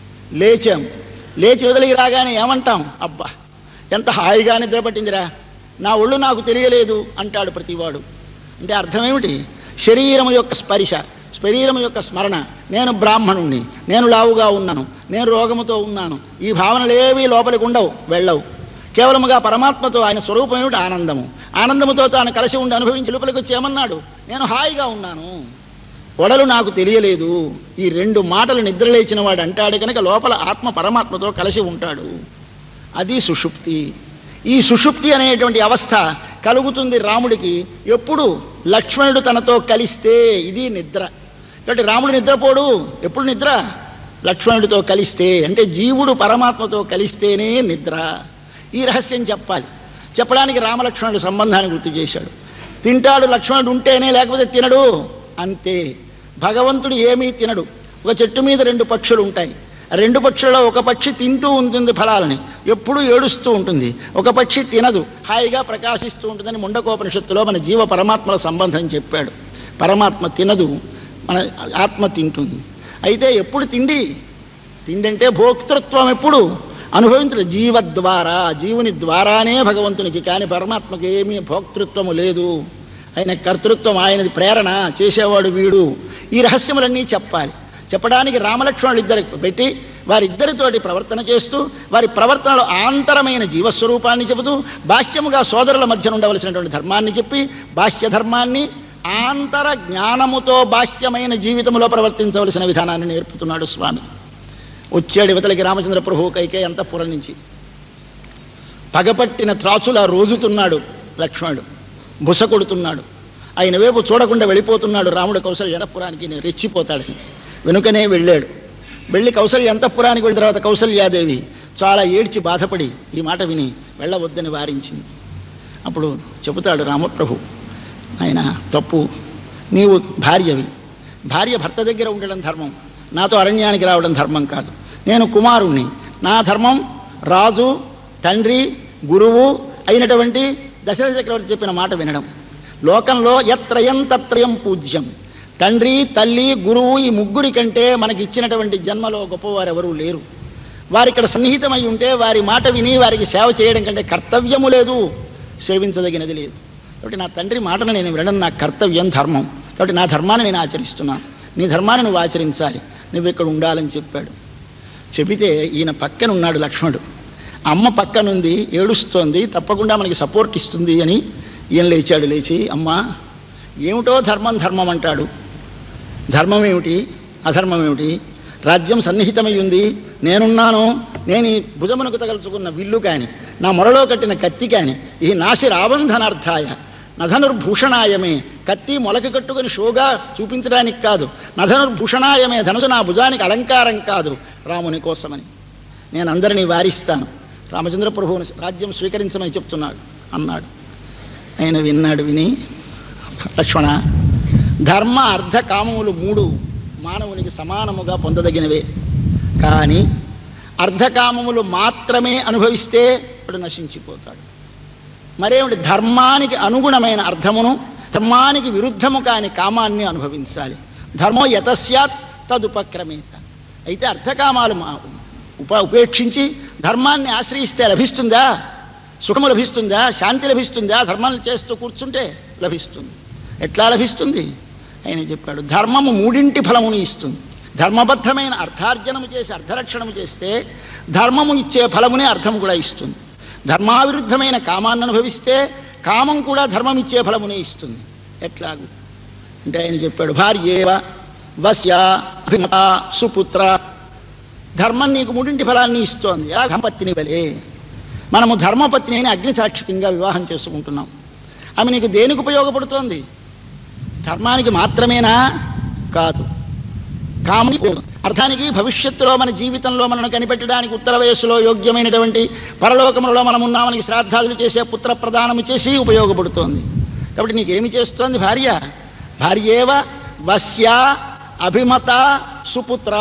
లేచాం లేచి వదిలికి రాగానే ఏమంటాం అబ్బా ఎంత హాయిగా నిద్ర పట్టిందిరా నా ఒళ్ళు నాకు తెలియలేదు అంటాడు ప్రతివాడు అంటే అర్థం ఏమిటి శరీరం యొక్క స్పర్శ శరీరం యొక్క స్మరణ నేను బ్రాహ్మణుణ్ణి నేను లావుగా ఉన్నాను నేను రోగముతో ఉన్నాను ఈ భావనలు ఏవి లోపలికి ఉండవు వెళ్ళవు కేవలముగా పరమాత్మతో ఆయన స్వరూపం ఏమిటి ఆనందము ఆనందముతో తాను కలిసి ఉండి అనుభవించి లోపలికి వచ్చి ఏమన్నాడు నేను హాయిగా ఉన్నాను ఒడలు నాకు తెలియలేదు ఈ రెండు మాటలు నిద్రలేచిన వాడు అంటాడు కనుక లోపల ఆత్మ పరమాత్మతో కలిసి ఉంటాడు అది సుషుప్తి ఈ సుషుప్తి అనేటువంటి అవస్థ కలుగుతుంది రాముడికి ఎప్పుడు లక్ష్మణుడు తనతో కలిస్తే ఇది నిద్ర కాబట్టి రాముడు నిద్రపోడు ఎప్పుడు నిద్ర లక్ష్మణుడితో కలిస్తే అంటే జీవుడు పరమాత్మతో కలిస్తేనే నిద్ర ఈ రహస్యం చెప్పాలి చెప్పడానికి రామలక్ష్మణుడు సంబంధాన్ని గుర్తు చేశాడు తింటాడు లక్ష్మణుడు ఉంటేనే లేకపోతే తినడు అంతే భగవంతుడు ఏమీ తినడు ఒక చెట్టు మీద రెండు పక్షులు ఉంటాయి ఆ రెండు పక్షులలో ఒక పక్షి తింటూ ఉంటుంది ఫలాలని ఎప్పుడూ ఏడుస్తూ ఉంటుంది ఒక పక్షి తినదు హాయిగా ప్రకాశిస్తూ ఉంటుందని ముండకోపనిషత్తులో మన జీవ పరమాత్మల సంబంధం చెప్పాడు పరమాత్మ తినదు మన ఆత్మ తింటుంది అయితే ఎప్పుడు తిండి తిండి అంటే భోక్తృత్వం ఎప్పుడు అనుభవించడు జీవ ద్వారా జీవుని ద్వారానే భగవంతునికి కానీ పరమాత్మకి ఏమీ భోక్తృత్వము లేదు ఆయన కర్తృత్వం ఆయనది ప్రేరణ చేసేవాడు వీడు ఈ రహస్యములన్నీ చెప్పాలి చెప్పడానికి రామలక్ష్మణులు ఇద్దరికి పెట్టి వారిద్దరితోటి ప్రవర్తన చేస్తూ వారి ప్రవర్తనలో ఆంతరమైన జీవస్వరూపాన్ని చెబుతూ బాహ్యముగా సోదరుల మధ్య ఉండవలసినటువంటి ధర్మాన్ని చెప్పి బాహ్య ధర్మాన్ని ఆంతర జ్ఞానముతో బాహ్యమైన జీవితంలో ప్రవర్తించవలసిన విధానాన్ని నేర్పుతున్నాడు స్వామి వచ్చాడు ఇవతలకి రామచంద్ర ప్రభు కైకే అంతఃపురం నుంచి పగపట్టిన త్రాచులా రోజుతున్నాడు లక్ష్మణుడు బుస కొడుతున్నాడు ఆయన వైపు చూడకుండా వెళ్ళిపోతున్నాడు రాముడు కౌశల్య అంతఃపురానికి నేను రెచ్చిపోతాడు వెనుకనే వెళ్ళాడు వెళ్ళి కౌశల్య అంతఃపురానికి వెళ్ళిన తర్వాత కౌశల్యాదేవి చాలా ఏడ్చి బాధపడి ఈ మాట విని వెళ్ళవద్దని వారించింది అప్పుడు చెబుతాడు రామప్రభు ఆయన తప్పు నీవు భార్యవి భార్య భర్త దగ్గర ఉండడం ధర్మం నాతో అరణ్యానికి రావడం ధర్మం కాదు నేను కుమారుణ్ణి నా ధర్మం రాజు తండ్రి గురువు అయినటువంటి దశరథ చక్రవర్తి చెప్పిన మాట వినడం లోకంలో ఎత్రయం తత్రయం పూజ్యం తండ్రి తల్లి గురువు ఈ ముగ్గురి కంటే మనకి ఇచ్చినటువంటి జన్మలో గొప్పవారు ఎవరూ లేరు వారి ఇక్కడ సన్నిహితమై ఉంటే వారి మాట విని వారికి సేవ చేయడం కంటే కర్తవ్యము లేదు సేవించదగినది లేదు కాబట్టి నా తండ్రి మాటను నేను వినడం నా కర్తవ్యం ధర్మం కాబట్టి నా ధర్మాన్ని నేను ఆచరిస్తున్నాను నీ ధర్మాన్ని నువ్వు ఆచరించాలి నువ్వు ఇక్కడ ఉండాలని చెప్పాడు చెబితే ఈయన పక్కన ఉన్నాడు లక్ష్మణుడు అమ్మ పక్కనుంది ఏడుస్తోంది తప్పకుండా మనకి సపోర్ట్ ఇస్తుంది అని ఈయన లేచాడు లేచి అమ్మ ఏమిటో ధర్మం ధర్మం అంటాడు ధర్మం ఏమిటి అధర్మం ఏమిటి రాజ్యం సన్నిహితమై ఉంది నేనున్నాను నేను ఈ భుజమునకు తగల్చుకున్న విల్లు కాని నా మొరలో కట్టిన కత్తి కాని ఈ నాసి రాబంధనార్థాయ నధనుర్భూషణాయమే కత్తి మొలక కట్టుకుని షోగా చూపించడానికి కాదు నధనుర్భూషణాయమే ధనుసు నా భుజానికి అలంకారం కాదు రాముని కోసమని నేను అందరినీ వారిస్తాను రామచంద్ర ప్రభువుని రాజ్యం స్వీకరించమని చెప్తున్నాడు అన్నాడు ఆయన విన్నాడు విని లక్ష్మణ ధర్మ అర్ధ కామములు మూడు మానవునికి సమానముగా పొందదగినవే కానీ అర్ధకామములు మాత్రమే అనుభవిస్తే వాడు నశించిపోతాడు మరేమిటి ధర్మానికి అనుగుణమైన అర్థమును ధర్మానికి విరుద్ధము కాని కామాన్ని అనుభవించాలి ధర్మో యతస్యాత్ తదుపక్రమేత అయితే అర్థకామాలు మా- ఉప ఉపేక్షించి ధర్మాన్ని ఆశ్రయిస్తే లభిస్తుందా సుఖము లభిస్తుందా శాంతి లభిస్తుందా ధర్మాన్ని చేస్తూ కూర్చుంటే లభిస్తుంది ఎట్లా లభిస్తుంది ఆయన చెప్పాడు ధర్మము మూడింటి ఫలమును ఇస్తుంది ధర్మబద్ధమైన అర్థార్జనము చేసి అర్థరక్షణము చేస్తే ధర్మము ఇచ్చే ఫలమునే అర్థం కూడా ఇస్తుంది ధర్మావిరుద్ధమైన కామాన్ని అనుభవిస్తే కామం కూడా ధర్మం ఇచ్చే ఫలమునే ఇస్తుంది ఎట్లాగు అంటే ఆయన చెప్పాడు భార్యేవ వస్య అభిమత సుపుత్ర ధర్మం నీకు మూడింటి ఫలాన్ని ఇస్తోంది ఎలా ధర్మపత్ని వలే మనము ధర్మపత్ని అని అగ్నిసాక్షికంగా వివాహం చేసుకుంటున్నాం ఆమె నీకు దేనికి ఉపయోగపడుతోంది ధర్మానికి మాత్రమేనా కాదు కామని అర్థానికి భవిష్యత్తులో మన జీవితంలో మనను కనిపెట్టడానికి ఉత్తర వయస్సులో యోగ్యమైనటువంటి పరలోకములలో మనం ఉన్నామని శ్రాద్ధాలు చేసే పుత్ర ప్రదానము చేసి ఉపయోగపడుతోంది కాబట్టి నీకేమి చేస్తోంది భార్య భార్యేవ వస్య అభిమత సుపుత్ర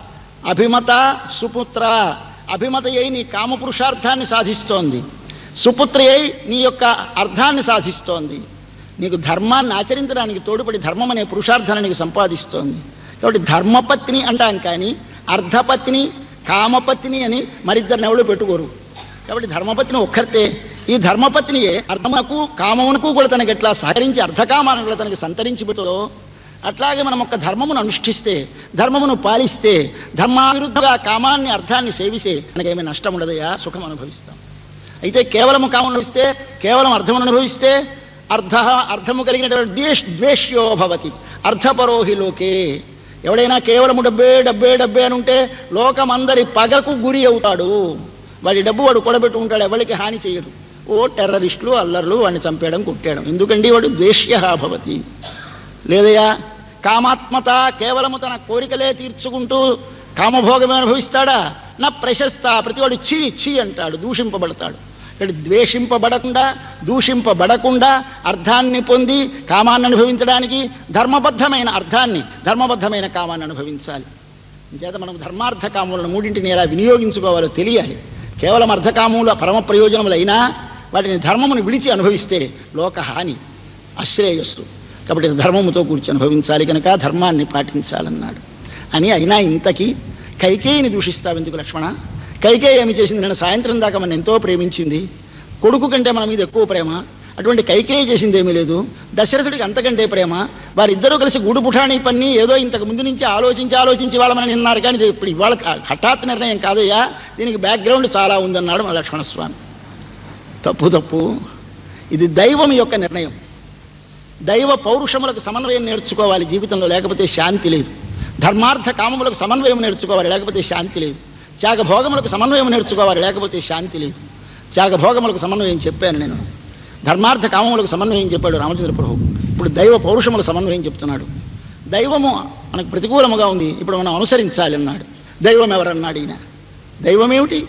అభిమత సుపుత్ర అభిమత అయి నీ కామపురుషార్థాన్ని సాధిస్తోంది సుపుత్రి అయి నీ యొక్క అర్థాన్ని సాధిస్తోంది నీకు ధర్మాన్ని ఆచరించడానికి తోడుపడి ధర్మం అనే పురుషార్థాన్ని నీకు సంపాదిస్తోంది కాబట్టి ధర్మపత్ని అంటాం కానీ అర్ధపత్ని కామపత్ని అని మరిద్దరిని ఎవరు పెట్టుకోరు కాబట్టి ధర్మపత్ని ఒక్కరితే ఈ ధర్మపత్నియే అర్థమునకు కామమునకు కూడా తనకి ఎట్లా సహకరించి అర్ధకామాలను కూడా తనకి సంతరించి పెట్టుదో అట్లాగే మనం ఒక ధర్మమును అనుష్ఠిస్తే ధర్మమును పాలిస్తే ధర్మావిరుద్ధంగా కామాన్ని అర్థాన్ని సేవిస్తే మనకేమీ నష్టం ఉండదయా సుఖం అనుభవిస్తాం అయితే కేవలము కామం అనుభవిస్తే కేవలం అర్థమును అనుభవిస్తే అర్ధ అర్థము కలిగినటువంటి ద్వేష్ ద్వేష్యో భవతి అర్థపరోహి లోకే ఎవడైనా కేవలము డబ్బే డబ్బే డబ్బే అని ఉంటే లోకమందరి పగకు గురి అవుతాడు వాడి డబ్బు వాడు కూడబెట్టుకుంటాడు ఎవరికి హాని చేయడు ఓ టెర్రరిస్టులు అల్లర్లు వాడిని చంపేయడం కుట్టేయడం ఎందుకండి వాడు ద్వేష్య భవతి లేదయ్యా కామాత్మత కేవలము తన కోరికలే తీర్చుకుంటూ కామభోగమే అనుభవిస్తాడా నా ప్రశస్త ప్రతివాడు ఛీ ఛీ అంటాడు దూషింపబడతాడు ఇక్కడ ద్వేషింపబడకుండా దూషింపబడకుండా అర్థాన్ని పొంది కామాన్ని అనుభవించడానికి ధర్మబద్ధమైన అర్థాన్ని ధర్మబద్ధమైన కామాన్ని అనుభవించాలి చేత మనం ధర్మార్థ కాములను మూడింటిని ఎలా వినియోగించుకోవాలో తెలియాలి కేవలం అర్థకామముల పరమ ప్రయోజనములైనా వాటిని ధర్మమును విడిచి అనుభవిస్తే లోకహాని అశ్రేయస్సు కాబట్టి ధర్మముతో కూర్చి అనుభవించాలి కనుక ధర్మాన్ని పాటించాలన్నాడు అని అయినా ఇంతకీ కైకేయిని దూషిస్తావు ఎందుకు లక్ష్మణ కైకేయి ఏమి చేసింది నేను సాయంత్రం దాకా మన ఎంతో ప్రేమించింది కొడుకు కంటే మన మీద ఎక్కువ ప్రేమ అటువంటి కైకేయి చేసింది ఏమీ లేదు దశరథుడికి అంతకంటే ప్రేమ వారిద్దరూ కలిసి గూడు పుఠాణి పన్ని ఏదో ఇంతకు ముందు నుంచి ఆలోచించి ఆలోచించి వాళ్ళ మనం నిన్నారు కానీ ఇది ఇప్పుడు ఇవాళ హఠాత్ నిర్ణయం కాదయ్యా దీనికి బ్యాక్గ్రౌండ్ చాలా ఉందన్నాడు మన లక్ష్మణస్వామి తప్పు తప్పు ఇది దైవం యొక్క నిర్ణయం దైవ పౌరుషములకు సమన్వయం నేర్చుకోవాలి జీవితంలో లేకపోతే శాంతి లేదు ధర్మార్థ కామములకు సమన్వయం నేర్చుకోవాలి లేకపోతే శాంతి లేదు త్యాగభోగములకు సమన్వయం నేర్చుకోవాలి లేకపోతే శాంతి లేదు త్యాగభోగములకు సమన్వయం చెప్పాను నేను ధర్మార్థ కామములకు సమన్వయం చెప్పాడు రామచంద్ర ప్రభు ఇప్పుడు దైవ పౌరుషముల సమన్వయం చెప్తున్నాడు దైవము మనకు ప్రతికూలముగా ఉంది ఇప్పుడు మనం అనుసరించాలి అన్నాడు దైవం ఎవరన్నాడు ఈయన దైవం ఏమిటి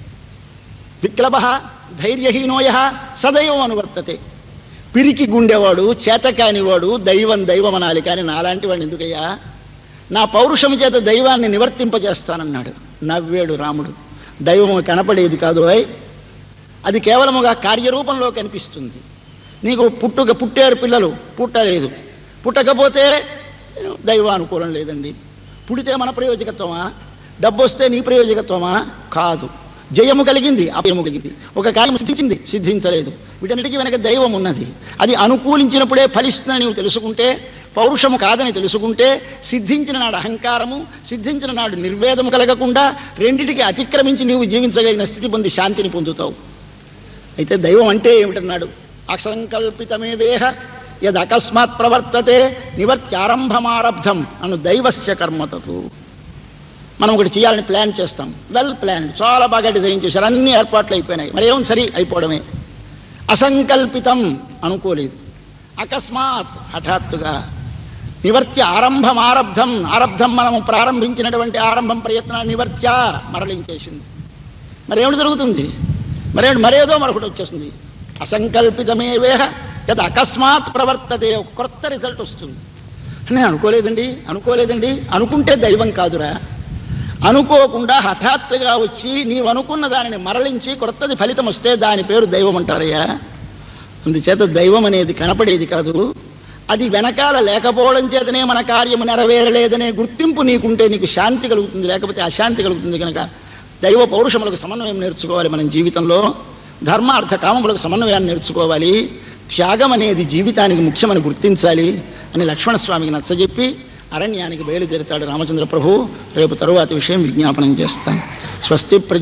విక్లభ ధైర్యహీనోయ సదైవం అనువర్తతే పిరికి గుండెవాడు చేతకానివాడు దైవం దైవం అనాలి కానీ నాలాంటి వాడిని ఎందుకయ్యా నా పౌరుషము చేత దైవాన్ని నివర్తింపజేస్తానన్నాడు నవ్వాడు రాముడు దైవము కనపడేది కాదు అయ్ అది కేవలముగా కార్యరూపంలో కనిపిస్తుంది నీకు పుట్టుక పుట్టారు పిల్లలు పుట్టలేదు పుట్టకపోతే దైవానుకూలం లేదండి పుడితే మన ప్రయోజకత్వమా డబ్బు వస్తే నీ ప్రయోజకత్వమా కాదు జయము కలిగింది అభయము కలిగింది ఒక కార్యం సిద్ధించింది సిద్ధించలేదు వీటన్నిటికీ వెనక దైవం ఉన్నది అది అనుకూలించినప్పుడే ఫలిస్తుందని నీవు తెలుసుకుంటే పౌరుషము కాదని తెలుసుకుంటే సిద్ధించిన నాడు అహంకారము సిద్ధించిన నాడు నిర్వేదము కలగకుండా రెండిటికి అతిక్రమించి నీవు జీవించగలిగిన స్థితి పొంది శాంతిని పొందుతావు అయితే దైవం అంటే ఏమిటన్నాడు అసంకల్పితమే వేహ యద్ అకస్మాత్ ప్రవర్తతే నివర్త్యారంభమారబ్ధం అను దైవస్య కర్మతతు మనం ఒకటి చేయాలని ప్లాన్ చేస్తాం వెల్ ప్లాన్ చాలా బాగా డిజైన్ చేశారు అన్ని ఏర్పాట్లు అయిపోయినాయి మరి ఏం సరి అయిపోవడమే అసంకల్పితం అనుకోలేదు అకస్మాత్ హఠాత్తుగా నివర్త్య ఆరంభం ఆరబ్ధం ఆరబ్ధం మనము ప్రారంభించినటువంటి ఆరంభం ప్రయత్నాన్ని నివర్త్య మరలించేసింది మరేమిటి జరుగుతుంది మరేమిటి మరేదో మరొకటి వచ్చేస్తుంది అసంకల్పితమే వేహ కదా అకస్మాత్ ప్రవర్తతే ఒక కొత్త రిజల్ట్ వస్తుంది నేను అనుకోలేదండి అనుకోలేదండి అనుకుంటే దైవం కాదురా అనుకోకుండా హఠాత్తుగా వచ్చి నీవు అనుకున్న దానిని మరలించి కొత్తది ఫలితం వస్తే దాని పేరు దైవం అంటారయ్యా అందుచేత దైవం అనేది కనపడేది కాదు అది వెనకాల లేకపోవడం చేతనే మన కార్యము నెరవేరలేదనే గుర్తింపు నీకుంటే నీకు శాంతి కలుగుతుంది లేకపోతే అశాంతి కలుగుతుంది కనుక దైవ పౌరుషములకు సమన్వయం నేర్చుకోవాలి మనం జీవితంలో ధర్మ అర్థ కామములకు సమన్వయాన్ని నేర్చుకోవాలి త్యాగం అనేది జీవితానికి ముఖ్యమని గుర్తించాలి అని లక్ష్మణస్వామికి నచ్చజెప్పి అరణ్యానికి బయలుదేరుతాడు రామచంద్ర ప్రభు రేపు తరువాతి విషయం విజ్ఞాపనం చేస్తాం స్వస్తి ప్ర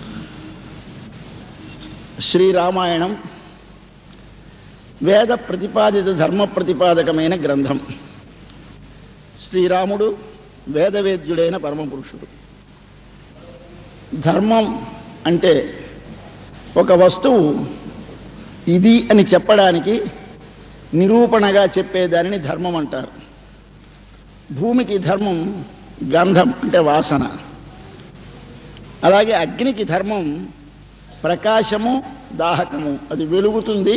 శ్రీరామాయణం వేద ప్రతిపాదిత ధర్మ ప్రతిపాదకమైన గ్రంథం శ్రీరాముడు వేదవేద్యుడైన పరమపురుషుడు ధర్మం అంటే ఒక వస్తువు ఇది అని చెప్పడానికి నిరూపణగా చెప్పేదానిని ధర్మం అంటారు భూమికి ధర్మం గంధం అంటే వాసన అలాగే అగ్నికి ధర్మం ప్రకాశము దాహకము అది వెలుగుతుంది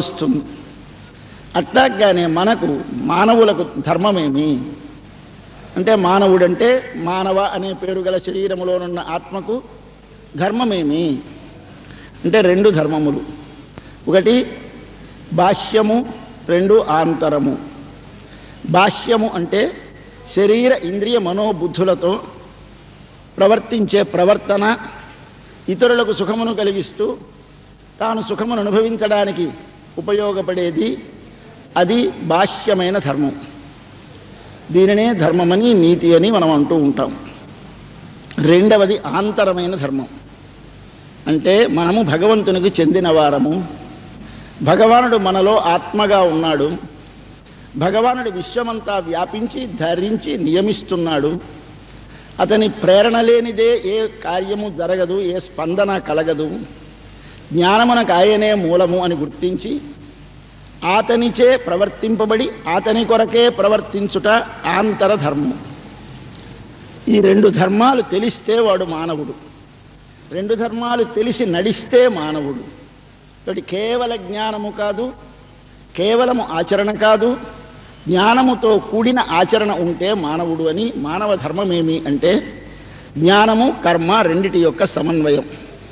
కాలుస్తుంది అట్లాగానే మనకు మానవులకు ధర్మమేమి అంటే మానవుడంటే మానవ అనే పేరు గల శరీరములోనున్న ఆత్మకు ధర్మమేమి అంటే రెండు ధర్మములు ఒకటి బాహ్యము రెండు ఆంతరము బాహ్యము అంటే శరీర ఇంద్రియ మనోబుద్ధులతో ప్రవర్తించే ప్రవర్తన ఇతరులకు సుఖమును కలిగిస్తూ తాను సుఖమును అనుభవించడానికి ఉపయోగపడేది అది బాహ్యమైన ధర్మం దీనినే ధర్మమని నీతి అని మనం అంటూ ఉంటాం రెండవది ఆంతరమైన ధర్మం అంటే మనము భగవంతునికి చెందిన వారము భగవానుడు మనలో ఆత్మగా ఉన్నాడు భగవానుడు విశ్వమంతా వ్యాపించి ధరించి నియమిస్తున్నాడు అతని ప్రేరణ లేనిదే ఏ కార్యము జరగదు ఏ స్పందన కలగదు జ్ఞానమునకు ఆయనే మూలము అని గుర్తించి అతనిచే ప్రవర్తింపబడి అతని కొరకే ప్రవర్తించుట ఆంతర ధర్మం ఈ రెండు ధర్మాలు తెలిస్తే వాడు మానవుడు రెండు ధర్మాలు తెలిసి నడిస్తే మానవుడు కాబట్టి కేవల జ్ఞానము కాదు కేవలము ఆచరణ కాదు జ్ఞానముతో కూడిన ఆచరణ ఉంటే మానవుడు అని మానవ ధర్మమేమి అంటే జ్ఞానము కర్మ రెండిటి యొక్క సమన్వయం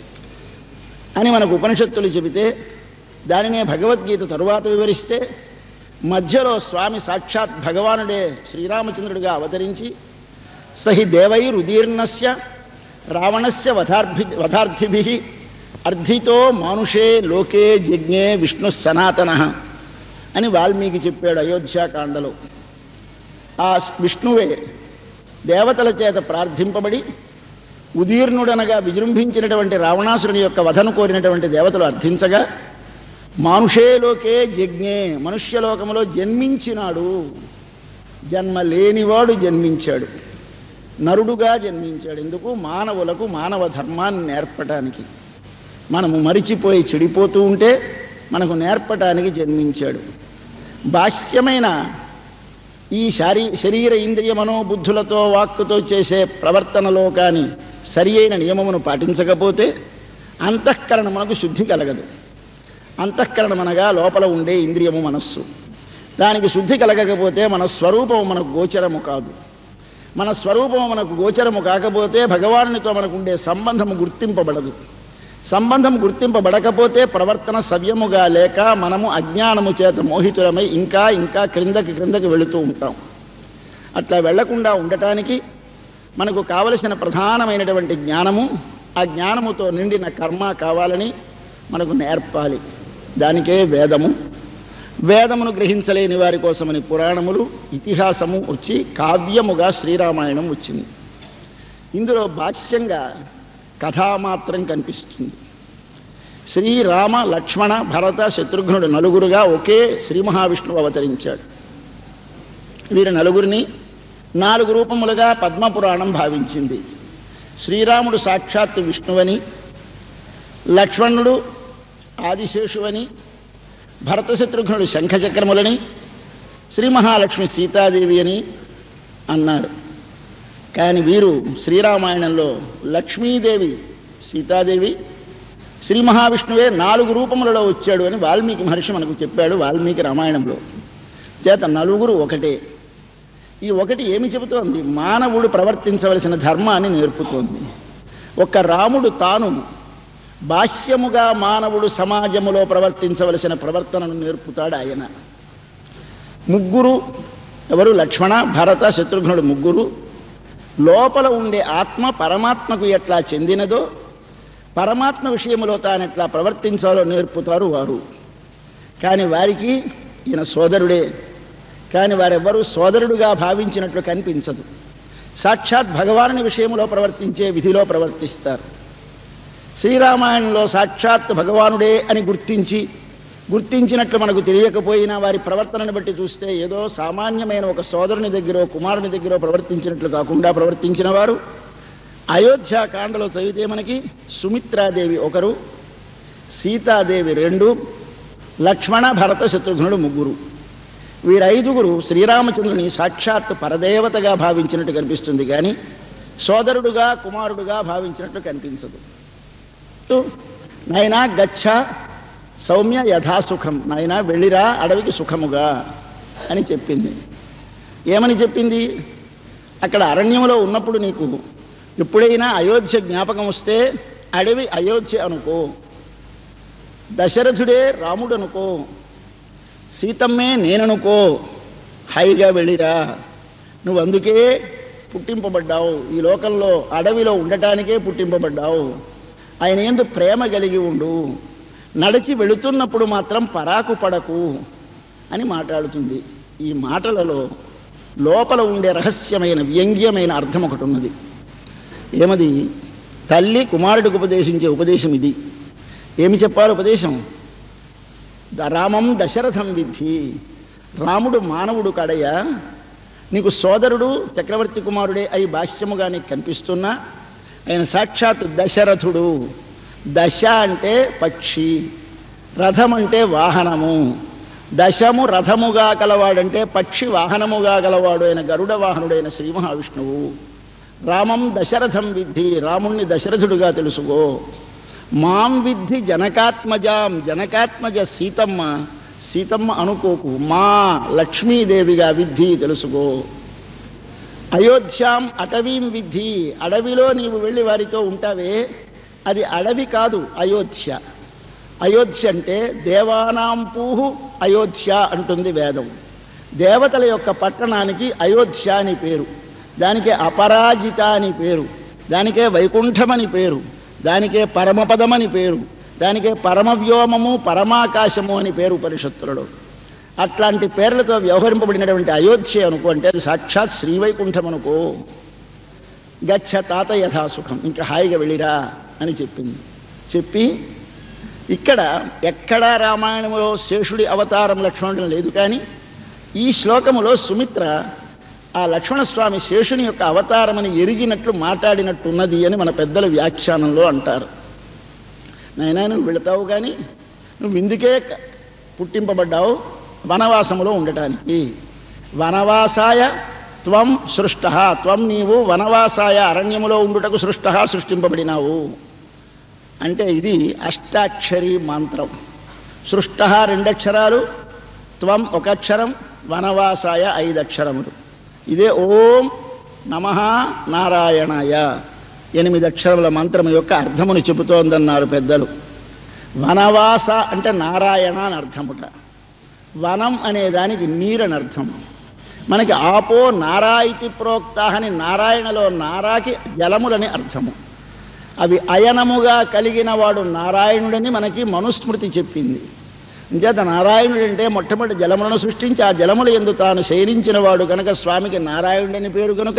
అని మనకు ఉపనిషత్తులు చెబితే దానినే భగవద్గీత తరువాత వివరిస్తే మధ్యలో స్వామి సాక్షాత్ భగవానుడే శ్రీరామచంద్రుడిగా అవతరించి సహి దేవైరుదీర్ణస్య రావణస్య వధార్భి వధార్థిభి అర్థితో మానుషే లోకే జజ్ఞే విష్ణు సనాతన అని వాల్మీకి చెప్పాడు అయోధ్యాకాండలో ఆ విష్ణువే దేవతల చేత ప్రార్థింపబడి ఉదీర్ణుడనగా విజృంభించినటువంటి రావణాసురుని యొక్క వధను కోరినటువంటి దేవతలు అర్థించగా మానుషేలోకే జజ్ఞే మనుష్యలోకములో జన్మించినాడు జన్మ లేనివాడు జన్మించాడు నరుడుగా జన్మించాడు ఎందుకు మానవులకు మానవ ధర్మాన్ని నేర్పటానికి మనము మరిచిపోయి చెడిపోతూ ఉంటే మనకు నేర్పటానికి జన్మించాడు బాహ్యమైన ఈ శారీ శరీర ఇంద్రియ మనోబుద్ధులతో వాక్కుతో చేసే ప్రవర్తనలో కానీ సరి అయిన నియమమును పాటించకపోతే అంతఃకరణమునకు శుద్ధి కలగదు అంతఃకరణమనగా లోపల ఉండే ఇంద్రియము మనస్సు దానికి శుద్ధి కలగకపోతే మన స్వరూపము మనకు గోచరము కాదు మన స్వరూపము మనకు గోచరము కాకపోతే భగవానునితో మనకు ఉండే సంబంధము గుర్తింపబడదు సంబంధం గుర్తింపబడకపోతే ప్రవర్తన సవ్యముగా లేక మనము అజ్ఞానము చేత మోహితులమై ఇంకా ఇంకా క్రిందకి క్రిందకి వెళుతూ ఉంటాం అట్లా వెళ్లకుండా ఉండటానికి మనకు కావలసిన ప్రధానమైనటువంటి జ్ఞానము ఆ జ్ఞానముతో నిండిన కర్మ కావాలని మనకు నేర్పాలి దానికే వేదము వేదమును గ్రహించలేని వారి కోసమని పురాణములు ఇతిహాసము వచ్చి కావ్యముగా శ్రీరామాయణం వచ్చింది ఇందులో భాష్యంగా కథామాత్రం కనిపిస్తుంది శ్రీరామ లక్ష్మణ భరత శత్రుఘ్నుడు నలుగురుగా ఒకే శ్రీ మహావిష్ణువు అవతరించాడు వీరి నలుగురిని నాలుగు రూపములుగా పద్మపురాణం భావించింది శ్రీరాముడు సాక్షాత్తు విష్ణువని లక్ష్మణుడు ఆదిశేషువని భరత శత్రుఘ్నుడు శంఖచక్రములని శ్రీ మహాలక్ష్మి సీతాదేవి అని అన్నారు కానీ వీరు శ్రీరామాయణంలో లక్ష్మీదేవి సీతాదేవి శ్రీ మహావిష్ణువే నాలుగు రూపములలో వచ్చాడు అని వాల్మీకి మహర్షి మనకు చెప్పాడు వాల్మీకి రామాయణంలో చేత నలుగురు ఒకటే ఈ ఒకటి ఏమి చెబుతోంది మానవుడు ప్రవర్తించవలసిన ధర్మాన్ని నేర్పుతోంది ఒక్క రాముడు తాను బాహ్యముగా మానవుడు సమాజములో ప్రవర్తించవలసిన ప్రవర్తనను నేర్పుతాడు ఆయన ముగ్గురు ఎవరు లక్ష్మణ భరత శత్రుఘ్నుడు ముగ్గురు లోపల ఉండే ఆత్మ పరమాత్మకు ఎట్లా చెందినదో పరమాత్మ విషయంలో తాను ఎట్లా ప్రవర్తించాలో నేర్పుతారు వారు కానీ వారికి ఈయన సోదరుడే కానీ వారెవ్వరూ సోదరుడుగా భావించినట్లు కనిపించదు సాక్షాత్ భగవానుని విషయంలో ప్రవర్తించే విధిలో ప్రవర్తిస్తారు శ్రీరామాయణంలో సాక్షాత్ భగవానుడే అని గుర్తించి గుర్తించినట్లు మనకు తెలియకపోయినా వారి ప్రవర్తనను బట్టి చూస్తే ఏదో సామాన్యమైన ఒక సోదరుని దగ్గర కుమారుని దగ్గర ప్రవర్తించినట్లు కాకుండా ప్రవర్తించిన వారు అయోధ్యాకాండలో చదివితే మనకి సుమిత్రాదేవి ఒకరు సీతాదేవి రెండు లక్ష్మణ భరత శత్రుఘ్నుడు ముగ్గురు వీరైదుగురు శ్రీరామచంద్రుని సాక్షాత్ పరదేవతగా భావించినట్టు కనిపిస్తుంది కానీ సోదరుడుగా కుమారుడుగా భావించినట్లు కనిపించదు నైనా గచ్చ సౌమ్య యథాసుఖం నాయనా వెళ్ళిరా అడవికి సుఖముగా అని చెప్పింది ఏమని చెప్పింది అక్కడ అరణ్యంలో ఉన్నప్పుడు నీకు ఎప్పుడైనా అయోధ్య జ్ఞాపకం వస్తే అడవి అయోధ్య అనుకో దశరథుడే రాముడు అనుకో సీతమ్మే నేననుకో హాయిగా వెళ్ళిరా నువ్వు అందుకే పుట్టింపబడ్డావు ఈ లోకంలో అడవిలో ఉండటానికే పుట్టింపబడ్డావు ఆయన ఎందు ప్రేమ కలిగి ఉండు నడిచి వెళుతున్నప్పుడు మాత్రం పరాకు పడకు అని మాట్లాడుతుంది ఈ మాటలలో లోపల ఉండే రహస్యమైన వ్యంగ్యమైన అర్థం ఒకటి ఉన్నది ఏమది తల్లి కుమారుడికి ఉపదేశించే ఉపదేశం ఇది ఏమి చెప్పాలి ఉపదేశం ద- రామం దశరథం విద్ధి రాముడు మానవుడు కడయ నీకు సోదరుడు చక్రవర్తి కుమారుడే అయి భాష్యముగా నీకు కనిపిస్తున్నా ఆయన సాక్షాత్ దశరథుడు దశ అంటే పక్షి రథం అంటే వాహనము దశము రథముగా గలవాడంటే పక్షి వాహనముగా గలవాడు అయిన గరుడ వాహనుడైన శ్రీ మహావిష్ణువు రామం దశరథం విద్ధి రాముణ్ణి దశరథుడుగా తెలుసుకో మాం విద్ధి జనకాత్మజాం జనకాత్మజ సీతమ్మ సీతమ్మ అనుకోకు మా లక్ష్మీదేవిగా విద్ధి తెలుసుకో అయోధ్యాం అటవీం విద్ధి అడవిలో నీవు వెళ్ళి వారితో ఉంటావే అది అడవి కాదు అయోధ్య అయోధ్య అంటే దేవానాం పూహు అయోధ్య అంటుంది వేదం దేవతల యొక్క పట్టణానికి అయోధ్య అని పేరు దానికే అపరాజిత అని పేరు దానికే వైకుంఠమని పేరు దానికే పరమపదమని పేరు దానికే పరమవ్యోమము పరమాకాశము అని పేరు ఉపనిషత్తులలో అట్లాంటి పేర్లతో వ్యవహరింపబడినటువంటి అయోధ్య అనుకో అంటే అది సాక్షాత్ శ్రీవైకుంఠం అనుకో గచ్చ తాత యథాసుఖం ఇంకా హాయిగా వెళ్ళిరా అని చెప్పింది చెప్పి ఇక్కడ ఎక్కడా రామాయణంలో శేషుడి అవతారం లక్ష్మణుడు లేదు కానీ ఈ శ్లోకములో సుమిత్ర ఆ లక్ష్మణస్వామి శేషుని యొక్క అవతారమని ఎరిగినట్లు మాట్లాడినట్టున్నది అని మన పెద్దల వ్యాఖ్యానంలో అంటారు నాయనా నువ్వు వెళతావు కానీ నువ్వు ఇందుకే క- పుట్టింపబడ్డావు వనవాసములో ఉండటానికి వనవాసాయ త్వం సృష్ట త్వం నీవు వనవాసాయ అరణ్యములో ఉండుటకు సృష్ట సృష్టింపబడినావు అంటే ఇది అష్టాక్షరి మంత్రం సృష్ట రెండక్షరాలు త్వం ఒక అక్షరం వనవాసాయ ఐదు అక్షరములు ఇదే ఓం నమ నారాయణాయ ఎనిమిది అక్షరముల మంత్రం యొక్క అర్థమును చెబుతోందన్నారు పెద్దలు వనవాస అంటే నారాయణ అని అర్థముట వనం అనే దానికి నీరని అర్థం మనకి ఆపో నారాయితి ప్రోక్త అని నారాయణలో నారాకి జలములని అర్థము అవి అయనముగా కలిగిన వాడు నారాయణుడని మనకి మనుస్మృతి చెప్పింది ఇంచేత నారాయణుడు అంటే మొట్టమొదటి జలములను సృష్టించి ఆ జలముల ఎందు తాను శయనించిన వాడు కనుక స్వామికి నారాయణుడని పేరు కనుక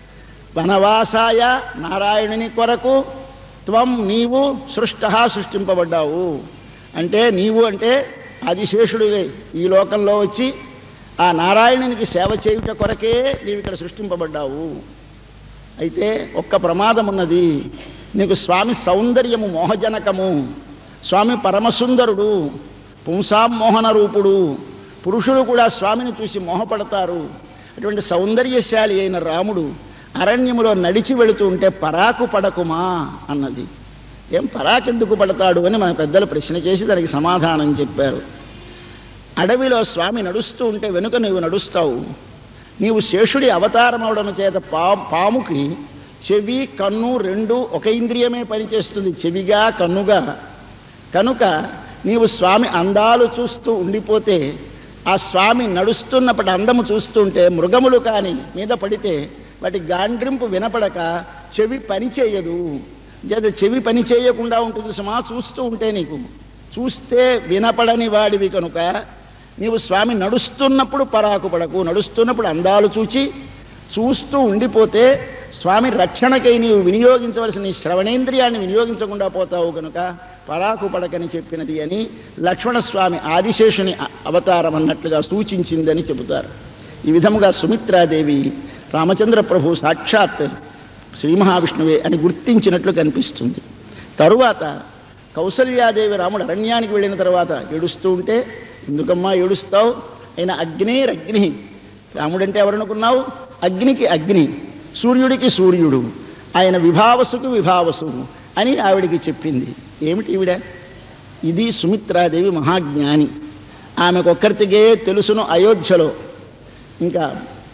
వనవాసాయ నారాయణుని కొరకు త్వం నీవు సృష్ట సృష్టింపబడ్డావు అంటే నీవు అంటే ఆదిశేషుడివే ఈ లోకంలో వచ్చి ఆ నారాయణునికి సేవ చేయుట కొరకే నీవు ఇక్కడ సృష్టింపబడ్డావు అయితే ఒక్క ప్రమాదం ఉన్నది నీకు స్వామి సౌందర్యము మోహజనకము స్వామి పరమసుందరుడు పుంసాం మోహన రూపుడు పురుషులు కూడా స్వామిని చూసి మోహపడతారు అటువంటి సౌందర్యశాలి అయిన రాముడు అరణ్యములో నడిచి వెళుతూ ఉంటే పరాకు పడకుమా అన్నది ఏం పరాకెందుకు పడతాడు అని మన పెద్దలు ప్రశ్న చేసి దానికి సమాధానం చెప్పారు అడవిలో స్వామి నడుస్తూ ఉంటే వెనుక నీవు నడుస్తావు నీవు శేషుడి అవతారం అవడం చేత పా పాముకి చెవి కన్ను రెండు ఒక ఇంద్రియమే పనిచేస్తుంది చెవిగా కన్నుగా కనుక నీవు స్వామి అందాలు చూస్తూ ఉండిపోతే ఆ స్వామి నడుస్తున్నప్పటి అందము చూస్తుంటే మృగములు కాని మీద పడితే వాటి గాండ్రింపు వినపడక చెవి పని చేయదు చేత చెవి పని చేయకుండా ఉంటుంది సుమా చూస్తూ ఉంటే నీకు చూస్తే వినపడని వాడివి కనుక నీవు స్వామి నడుస్తున్నప్పుడు పరాకు పడకు నడుస్తున్నప్పుడు అందాలు చూచి చూస్తూ ఉండిపోతే స్వామి రక్షణకై నీవు వినియోగించవలసిన నీ శ్రవణేంద్రియాన్ని వినియోగించకుండా పోతావు కనుక పరాకు పడకని చెప్పినది అని లక్ష్మణస్వామి ఆదిశేషుని అ- అవతారం అన్నట్లుగా సూచించిందని చెబుతారు ఈ విధముగా సుమిత్రాదేవి రామచంద్ర ప్రభు సాక్షాత్ శ్రీ మహావిష్ణువే అని గుర్తించినట్లు కనిపిస్తుంది తరువాత కౌసల్యాదేవి రాముడు అరణ్యానికి వెళ్ళిన తర్వాత ఏడుస్తూ ఉంటే ఎందుకమ్మా ఏడుస్తావు ఆయన అగ్నేరగ్ని రాముడంటే ఎవరనుకున్నావు అగ్నికి అగ్ని సూర్యుడికి సూర్యుడు ఆయన విభావసుకు విభావసు అని ఆవిడికి చెప్పింది ఏమిటి ఈవిడ ఇది సుమిత్రాదేవి మహాజ్ఞాని ఆమెకొక్కరితికే తెలుసును అయోధ్యలో ఇంకా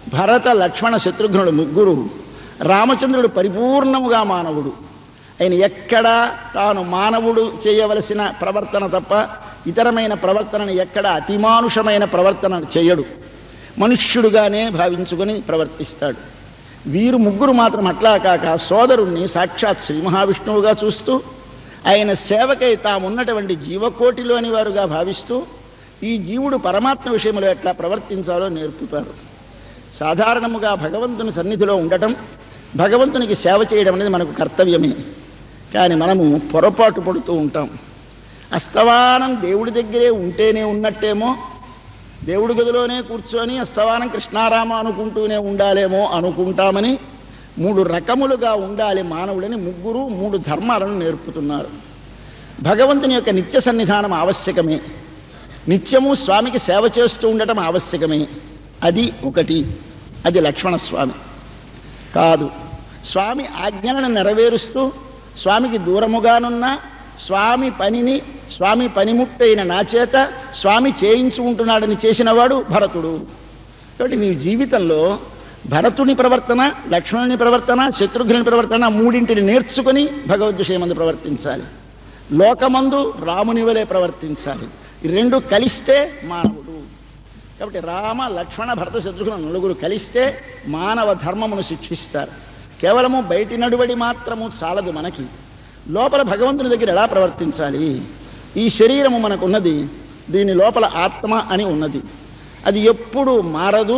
భరత లక్ష్మణ శత్రుఘ్నుడు ముగ్గురు రామచంద్రుడు పరిపూర్ణముగా మానవుడు ఆయన ఎక్కడా తాను మానవుడు చేయవలసిన ప్రవర్తన తప్ప ఇతరమైన ప్రవర్తనను ఎక్కడ అతిమానుషమైన ప్రవర్తన చేయడు మనుష్యుడుగానే భావించుకొని ప్రవర్తిస్తాడు వీరు ముగ్గురు మాత్రం అట్లా కాక సోదరుణ్ణి సాక్షాత్ శ్రీ మహావిష్ణువుగా చూస్తూ ఆయన సేవకై తామున్నటువంటి జీవకోటిలోని వారుగా భావిస్తూ ఈ జీవుడు పరమాత్మ విషయంలో ఎట్లా ప్రవర్తించాలో నేర్పుతారు సాధారణముగా భగవంతుని సన్నిధిలో ఉండటం భగవంతునికి సేవ చేయడం అనేది మనకు కర్తవ్యమే కానీ మనము పొరపాటు పడుతూ ఉంటాం అస్తవానం దేవుడి దగ్గరే ఉంటేనే ఉన్నట్టేమో దేవుడి గదిలోనే కూర్చొని అస్తవానం కృష్ణారామ అనుకుంటూనే ఉండాలేమో అనుకుంటామని మూడు రకములుగా ఉండాలి మానవుడని ముగ్గురు మూడు ధర్మాలను నేర్పుతున్నారు భగవంతుని యొక్క నిత్య సన్నిధానం ఆవశ్యకమే నిత్యము స్వామికి సేవ చేస్తూ ఉండటం ఆవశ్యకమే అది ఒకటి అది లక్ష్మణస్వామి కాదు స్వామి ఆజ్ఞలను నెరవేరుస్తూ స్వామికి దూరముగానున్న స్వామి పనిని స్వామి పనిముట్టైన నా చేత స్వామి చేయించుకుంటున్నాడని చేసినవాడు భరతుడు కాబట్టి నీ జీవితంలో భరతుని ప్రవర్తన లక్ష్మణుని ప్రవర్తన శత్రుఘ్నుని ప్రవర్తన మూడింటిని నేర్చుకొని భగవద్ విషయమందు ప్రవర్తించాలి లోకమందు రాముని వలె ప్రవర్తించాలి ఈ రెండు కలిస్తే మానవుడు కాబట్టి రామ లక్ష్మణ భరత శత్రుఘ్న నలుగురు కలిస్తే మానవ ధర్మమును శిక్షిస్తారు కేవలము బయటి నడువడి మాత్రము చాలదు మనకి లోపల భగవంతుని దగ్గర ఎలా ప్రవర్తించాలి ఈ శరీరము మనకున్నది దీని లోపల ఆత్మ అని ఉన్నది అది ఎప్పుడు మారదు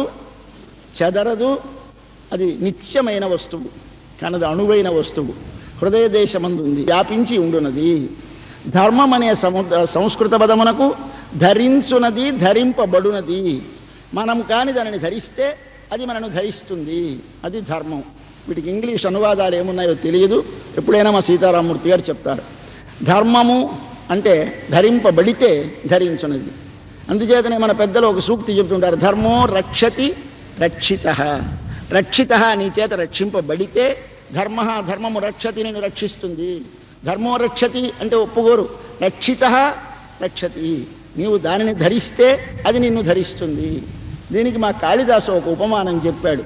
చెదరదు అది నిత్యమైన వస్తువు కానీ అది అణువైన వస్తువు హృదయ దేశమందు ఉంది వ్యాపించి ఉండునది ధర్మం అనే సముద్ర సంస్కృత పదమునకు ధరించునది ధరింపబడునది మనం కాని దానిని ధరిస్తే అది మనను ధరిస్తుంది అది ధర్మం వీటికి ఇంగ్లీష్ అనువాదాలు ఏమున్నాయో తెలియదు ఎప్పుడైనా మా సీతారామూర్తి గారు చెప్తారు ధర్మము అంటే ధరింపబడితే ధరించున్నది అందుచేతనే మన పెద్దలు ఒక సూక్తి చెప్తుంటారు ధర్మో రక్షతి రక్షిత రక్షిత నీ చేత రక్షింపబడితే ధర్మ ధర్మము రక్షతి నేను రక్షిస్తుంది ధర్మో రక్షతి అంటే ఒప్పుకోరు రక్షిత రక్షతి నీవు దానిని ధరిస్తే అది నిన్ను ధరిస్తుంది దీనికి మా కాళిదాసు ఒక ఉపమానం చెప్పాడు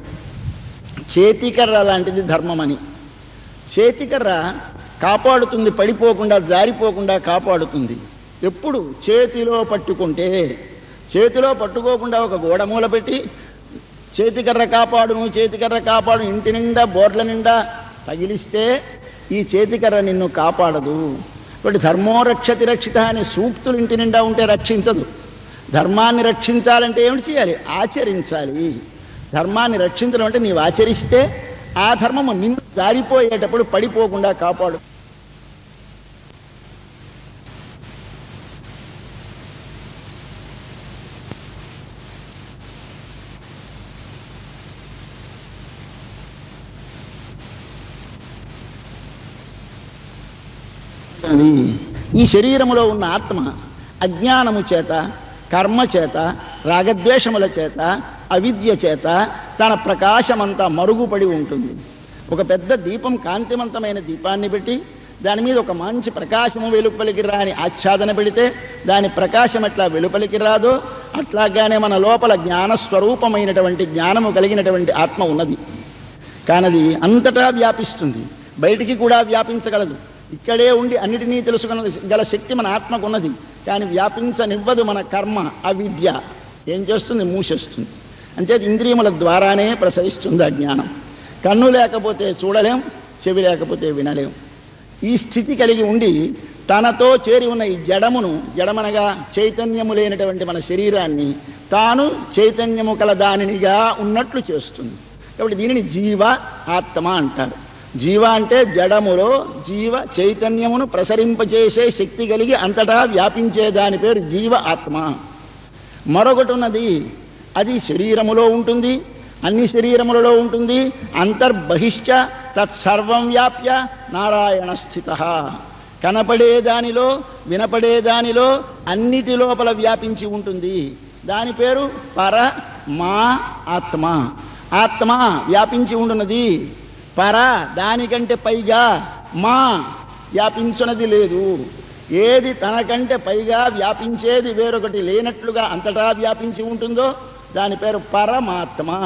చేతికర్ర లాంటిది ధర్మమని చేతికర్ర కాపాడుతుంది పడిపోకుండా జారిపోకుండా కాపాడుతుంది ఎప్పుడు చేతిలో పట్టుకుంటే చేతిలో పట్టుకోకుండా ఒక గోడ మూల పెట్టి చేతికర్ర కాపాడును చేతికర్ర కాపాడు ఇంటి నిండా బోర్ల నిండా తగిలిస్తే ఈ చేతికర్ర నిన్ను కాపాడదు కాబట్టి ధర్మో రక్షతి రక్షిత అనే సూక్తులు ఇంటి నిండా ఉంటే రక్షించదు ధర్మాన్ని రక్షించాలంటే ఏమిటి చేయాలి ఆచరించాలి ధర్మాన్ని రక్షించడం అంటే నీవు ఆచరిస్తే ఆ ధర్మము నిన్ను జారిపోయేటప్పుడు పడిపోకుండా కాపాడు అది ఈ శరీరములో ఉన్న ఆత్మ అజ్ఞానము చేత కర్మ చేత రాగద్వేషముల చేత అవిద్య చేత తన ప్రకాశమంతా మరుగుపడి ఉంటుంది ఒక పెద్ద దీపం కాంతివంతమైన దీపాన్ని పెట్టి దాని మీద ఒక మంచి ప్రకాశము వెలుపలికి రాని ఆచ్ఛాదన పెడితే దాని ప్రకాశం ఎట్లా వెలుపలికి రాదో అట్లాగానే మన లోపల జ్ఞానస్వరూపమైనటువంటి జ్ఞానము కలిగినటువంటి ఆత్మ ఉన్నది కానది అంతటా వ్యాపిస్తుంది బయటికి కూడా వ్యాపించగలదు ఇక్కడే ఉండి అన్నిటినీ తెలుసుకున్న గల శక్తి మన ఆత్మకు ఉన్నది కానీ వ్యాపించనివ్వదు మన కర్మ అవిద్య ఏం చేస్తుంది మూసేస్తుంది అంచేది ఇంద్రియముల ద్వారానే ప్రసరిస్తుంది ఆ జ్ఞానం కన్ను లేకపోతే చూడలేం చెవి లేకపోతే వినలేం ఈ స్థితి కలిగి ఉండి తనతో చేరి ఉన్న ఈ జడమును జడమనగా చైతన్యము లేనటువంటి మన శరీరాన్ని తాను చైతన్యము కల దానినిగా ఉన్నట్లు చేస్తుంది కాబట్టి దీనిని జీవ ఆత్మ అంటారు జీవ అంటే జడములో జీవ చైతన్యమును ప్రసరింపచేసే శక్తి కలిగి అంతటా వ్యాపించే దాని పేరు జీవ ఆత్మ మరొకటి ఉన్నది అది శరీరములో ఉంటుంది అన్ని శరీరములలో ఉంటుంది అంతర్బహిశ్చ తత్సర్వం వ్యాప్య నారాయణ స్థిత కనపడే దానిలో వినపడే దానిలో అన్నిటి లోపల వ్యాపించి ఉంటుంది దాని పేరు పర మా ఆత్మ ఆత్మ వ్యాపించి ఉండున్నది పర దానికంటే పైగా మా వ్యాపించున్నది లేదు ఏది తనకంటే పైగా వ్యాపించేది వేరొకటి లేనట్లుగా అంతటా వ్యాపించి ఉంటుందో దాని పేరు పరమాత్మ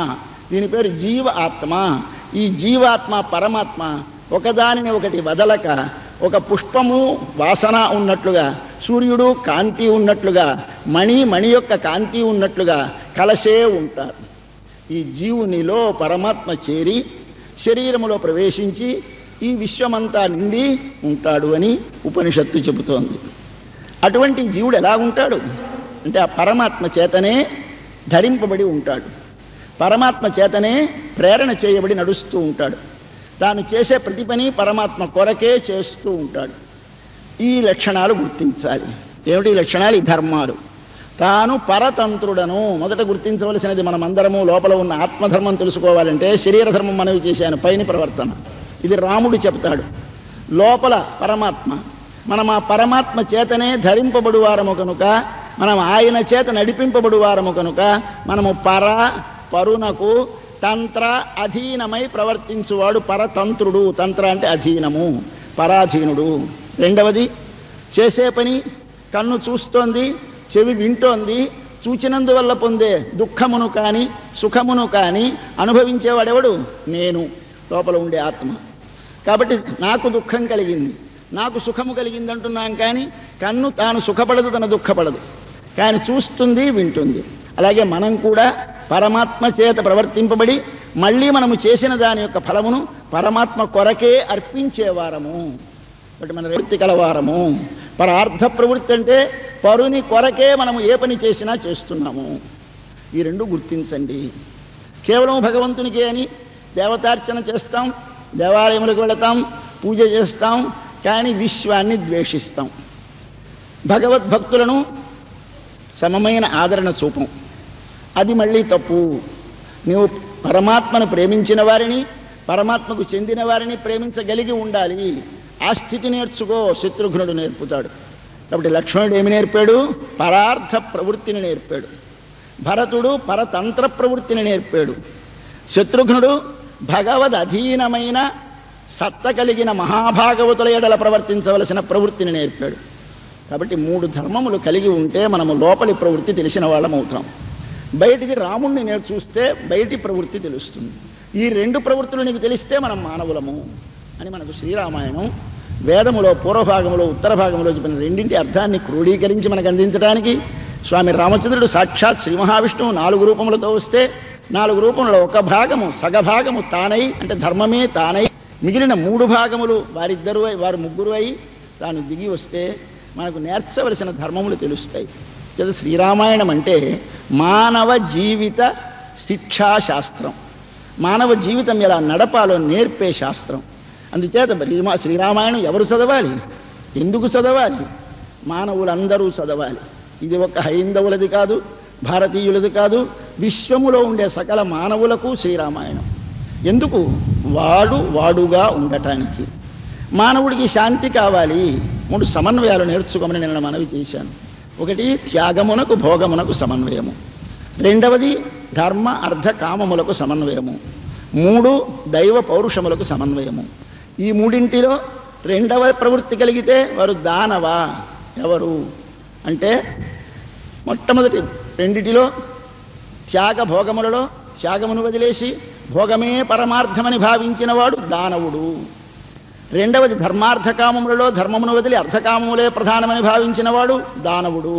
దీని పేరు జీవ ఆత్మ ఈ జీవాత్మ పరమాత్మ ఒకదానిని ఒకటి వదలక ఒక పుష్పము వాసన ఉన్నట్లుగా సూర్యుడు కాంతి ఉన్నట్లుగా మణి మణి యొక్క కాంతి ఉన్నట్లుగా కలసే ఉంటారు ఈ జీవునిలో పరమాత్మ చేరి శరీరములో ప్రవేశించి ఈ విశ్వమంతా నిండి ఉంటాడు అని ఉపనిషత్తు చెబుతోంది అటువంటి జీవుడు ఎలా ఉంటాడు అంటే ఆ పరమాత్మ చేతనే ధరింపబడి ఉంటాడు పరమాత్మ చేతనే ప్రేరణ చేయబడి నడుస్తూ ఉంటాడు తాను చేసే ప్రతి పని పరమాత్మ కొరకే చేస్తూ ఉంటాడు ఈ లక్షణాలు గుర్తించాలి ఏమిటి ఈ లక్షణాలు ఈ ధర్మాలు తాను పరతంత్రుడను మొదట గుర్తించవలసినది మనమందరము లోపల ఉన్న ఆత్మధర్మం తెలుసుకోవాలంటే శరీర ధర్మం మనవి చేశాను పైన ప్రవర్తన ఇది రాముడు చెప్తాడు లోపల పరమాత్మ మనం ఆ పరమాత్మ చేతనే ధరింపబడు వారము కనుక మనం ఆయన చేత నడిపింపబడు వారము కనుక మనము పర పరునకు తంత్ర అధీనమై ప్రవర్తించువాడు పరతంత్రుడు తంత్ర అంటే అధీనము పరాధీనుడు రెండవది చేసే పని కన్ను చూస్తోంది చెవి వింటోంది చూచినందువల్ల పొందే దుఃఖమును కానీ సుఖమును కానీ అనుభవించేవాడెవడు నేను లోపల ఉండే ఆత్మ కాబట్టి నాకు దుఃఖం కలిగింది నాకు సుఖము కలిగింది అంటున్నాం కానీ కన్ను తాను సుఖపడదు తన దుఃఖపడదు కానీ చూస్తుంది వింటుంది అలాగే మనం కూడా పరమాత్మ చేత ప్రవర్తింపబడి మళ్ళీ మనము చేసిన దాని యొక్క ఫలమును పరమాత్మ కొరకే అర్పించేవారము కాబట్టి మన ప్రవృత్తి కలవారము పరార్థ ప్రవృత్తి అంటే పరుని కొరకే మనము ఏ పని చేసినా చేస్తున్నాము ఈ రెండు గుర్తించండి కేవలం భగవంతునికే అని దేవతార్చన చేస్తాం దేవాలయములకు వెళతాం పూజ చేస్తాం కానీ విశ్వాన్ని ద్వేషిస్తాం భగవద్భక్తులను సమమైన ఆదరణ చూపం అది మళ్ళీ తప్పు నీవు పరమాత్మను ప్రేమించిన వారిని పరమాత్మకు చెందిన వారిని ప్రేమించగలిగి ఉండాలి ఆ స్థితి నేర్చుకో శత్రుఘ్నుడు నేర్పుతాడు కాబట్టి లక్ష్మణుడు ఏమి నేర్పాడు పరార్థ ప్రవృత్తిని నేర్పాడు భరతుడు పరతంత్ర ప్రవృత్తిని నేర్పాడు శత్రుఘ్నుడు భగవద్ అధీనమైన సత్త కలిగిన మహాభాగవతుల ఎడల ప్రవర్తించవలసిన ప్రవృత్తిని నేర్పాడు కాబట్టి మూడు ధర్మములు కలిగి ఉంటే మనము లోపలి ప్రవృత్తి తెలిసిన వాళ్ళం అవుతాం బయటిది రాముణ్ణి నేను చూస్తే బయటి ప్రవృత్తి తెలుస్తుంది ఈ రెండు ప్రవృత్తులు నీకు తెలిస్తే మనం మానవులము అని మనకు శ్రీరామాయణం వేదములో పూర్వభాగంలో ఉత్తర భాగంలో చెప్పిన రెండింటి అర్థాన్ని క్రోడీకరించి మనకు అందించడానికి స్వామి రామచంద్రుడు సాక్షాత్ శ్రీ మహావిష్ణువు నాలుగు రూపములతో వస్తే నాలుగు రూపంలో ఒక భాగము సగభాగము తానై అంటే ధర్మమే తానై మిగిలిన మూడు భాగములు వారిద్దరు అయి వారు ముగ్గురు అయి తాను దిగి వస్తే మనకు నేర్చవలసిన ధర్మములు తెలుస్తాయి చేత శ్రీరామాయణం అంటే మానవ జీవిత శిక్షా శాస్త్రం మానవ జీవితం ఎలా నడపాలో నేర్పే శాస్త్రం అందుచేత శ్రీమా శ్రీరామాయణం ఎవరు చదవాలి ఎందుకు చదవాలి మానవులందరూ చదవాలి ఇది ఒక హైందవులది కాదు భారతీయులది కాదు విశ్వములో ఉండే సకల మానవులకు శ్రీరామాయణం ఎందుకు వాడు వాడుగా ఉండటానికి మానవుడికి శాంతి కావాలి మూడు సమన్వయాలు నేర్చుకోమని నేను మనవి చేశాను ఒకటి త్యాగమునకు భోగమునకు సమన్వయము రెండవది ధర్మ అర్ధ కామములకు సమన్వయము మూడు దైవ పౌరుషములకు సమన్వయము ఈ మూడింటిలో రెండవ ప్రవృత్తి కలిగితే వారు దానవ ఎవరు అంటే మొట్టమొదటి రెండిటిలో త్యాగ భోగములలో త్యాగమును వదిలేసి భోగమే పరమార్థమని భావించిన వాడు దానవుడు రెండవది ధర్మార్థకామములలో ధర్మమును వదిలి అర్థకామములే ప్రధానమని భావించిన వాడు దానవుడు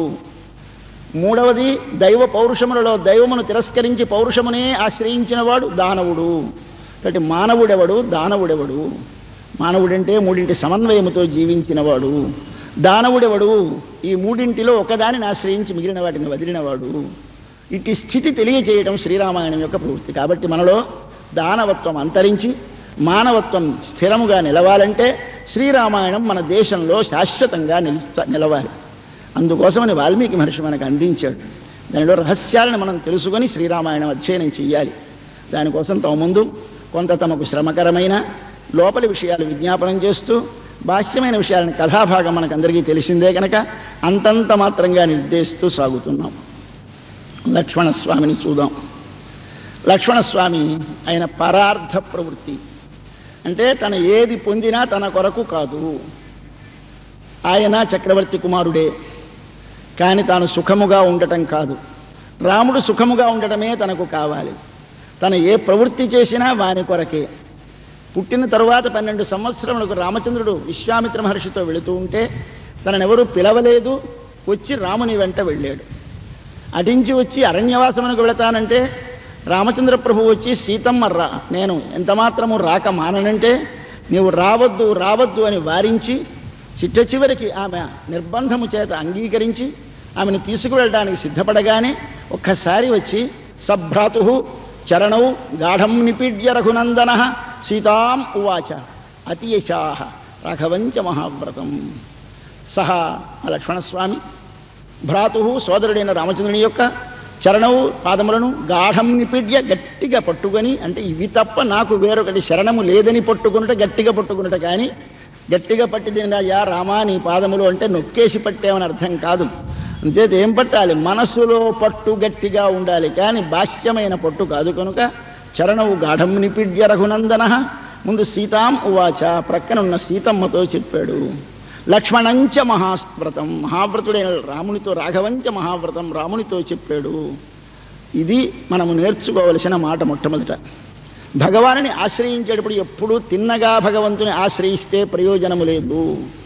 మూడవది దైవ పౌరుషములలో దైవమును తిరస్కరించి పౌరుషమునే ఆశ్రయించిన వాడు దానవుడు కాబట్టి మానవుడెవడు దానవుడెవడు మానవుడంటే మూడింటి సమన్వయముతో జీవించినవాడు దానవుడెవడు ఈ మూడింటిలో ఒకదానిని ఆశ్రయించి మిగిలిన వాటిని వదిలినవాడు ఇట్టి స్థితి తెలియజేయడం శ్రీరామాయణం యొక్క ప్రవృత్తి కాబట్టి మనలో దానవత్వం అంతరించి మానవత్వం స్థిరముగా నిలవాలంటే శ్రీరామాయణం మన దేశంలో శాశ్వతంగా నిల్ నిలవాలి అందుకోసమని వాల్మీకి మహర్షి మనకు అందించాడు దానిలో రహస్యాలను మనం తెలుసుకొని శ్రీరామాయణం అధ్యయనం చెయ్యాలి దానికోసం తమ ముందు కొంత తమకు శ్రమకరమైన లోపలి విషయాలు విజ్ఞాపనం చేస్తూ బాహ్యమైన విషయాలను కథాభాగం మనకందరికీ తెలిసిందే కనుక అంతంత మాత్రంగా నిర్దేశిస్తూ సాగుతున్నాం లక్ష్మణస్వామిని చూద్దాం లక్ష్మణస్వామి ఆయన పరార్థ ప్రవృత్తి అంటే తన ఏది పొందినా తన కొరకు కాదు ఆయన చక్రవర్తి కుమారుడే కానీ తాను సుఖముగా ఉండటం కాదు రాముడు సుఖముగా ఉండటమే తనకు కావాలి తను ఏ ప్రవృత్తి చేసినా వాని కొరకే పుట్టిన తరువాత పన్నెండు సంవత్సరములకు రామచంద్రుడు విశ్వామిత్ర మహర్షితో వెళుతూ ఉంటే తననెవరూ పిలవలేదు వచ్చి రాముని వెంట వెళ్ళాడు అటించి వచ్చి అరణ్యవాసమునకు వెళతానంటే రామచంద్ర ప్రభు వచ్చి సీతమ్మ రా నేను ఎంత మాత్రము రాక మాననంటే నీవు రావద్దు రావద్దు అని వారించి చిట్ట చివరికి ఆమె నిర్బంధము చేత అంగీకరించి ఆమెను తీసుకువెళ్ళడానికి సిద్ధపడగానే ఒక్కసారి వచ్చి సభ్రాతు చరణౌ గాఢం నిపీడ్య రఘునందన సీతాం ఉవాచ అతియశా రాఘవంచ మహావ్రతం సహా ఆ లక్ష్మణస్వామి భ్రాతు సోదరుడైన రామచంద్రుని యొక్క చరణము పాదములను గాఢం నిపిడ్య గట్టిగా పట్టుకొని అంటే ఇవి తప్ప నాకు వేరొకటి శరణము లేదని పట్టుకున్నట గట్టిగా పట్టుకున్నట కానీ గట్టిగా పట్టిదినయా రామా నీ పాదములు అంటే నొక్కేసి పట్టేమని అర్థం కాదు అంచేత ఏం పట్టాలి మనస్సులో పట్టు గట్టిగా ఉండాలి కానీ బాహ్యమైన పట్టు కాదు కనుక చరణవు గాఢం నిపిడ్య రఘునందన ముందు సీతాం ఉవాచ ప్రక్కనున్న సీతమ్మతో చెప్పాడు లక్ష్మణంచ మహాస్వ్రతం మహావ్రతుడైన రామునితో రాఘవంచ మహావ్రతం రామునితో చెప్పాడు ఇది మనము నేర్చుకోవలసిన మాట మొట్టమొదట భగవానుని ఆశ్రయించేటప్పుడు ఎప్పుడూ తిన్నగా భగవంతుని ఆశ్రయిస్తే ప్రయోజనము లేదు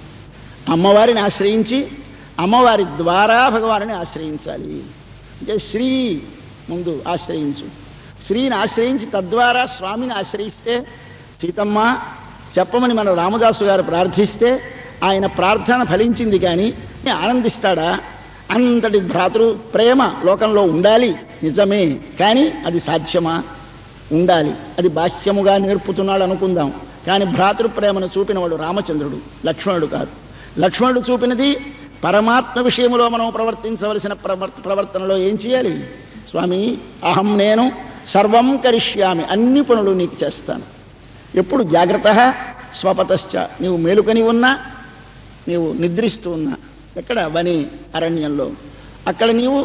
అమ్మవారిని ఆశ్రయించి అమ్మవారి ద్వారా భగవానుని ఆశ్రయించాలి అంటే శ్రీ ముందు ఆశ్రయించు శ్రీని ఆశ్రయించి తద్వారా స్వామిని ఆశ్రయిస్తే సీతమ్మ చెప్పమని మన రామదాసు గారు ప్రార్థిస్తే ఆయన ప్రార్థన ఫలించింది కానీ ఆనందిస్తాడా అంతటి భ్రాతృ ప్రేమ లోకంలో ఉండాలి నిజమే కానీ అది సాధ్యమా ఉండాలి అది బాహ్యముగా నేర్పుతున్నాడు అనుకుందాం కానీ భ్రాతృ ప్రేమను చూపినవాడు రామచంద్రుడు లక్ష్మణుడు కాదు లక్ష్మణుడు చూపినది పరమాత్మ విషయంలో మనం ప్రవర్తించవలసిన ప్రవర్ ప్రవర్తనలో ఏం చేయాలి స్వామి అహం నేను సర్వం కరిష్యామి అన్ని పనులు నీకు చేస్తాను ఎప్పుడు జాగ్రత్త స్వపతశ్చ నీవు మేలుకొని ఉన్నా నీవు నిద్రిస్తూ ఉన్నా ఎక్కడ వని అరణ్యంలో అక్కడ నీవు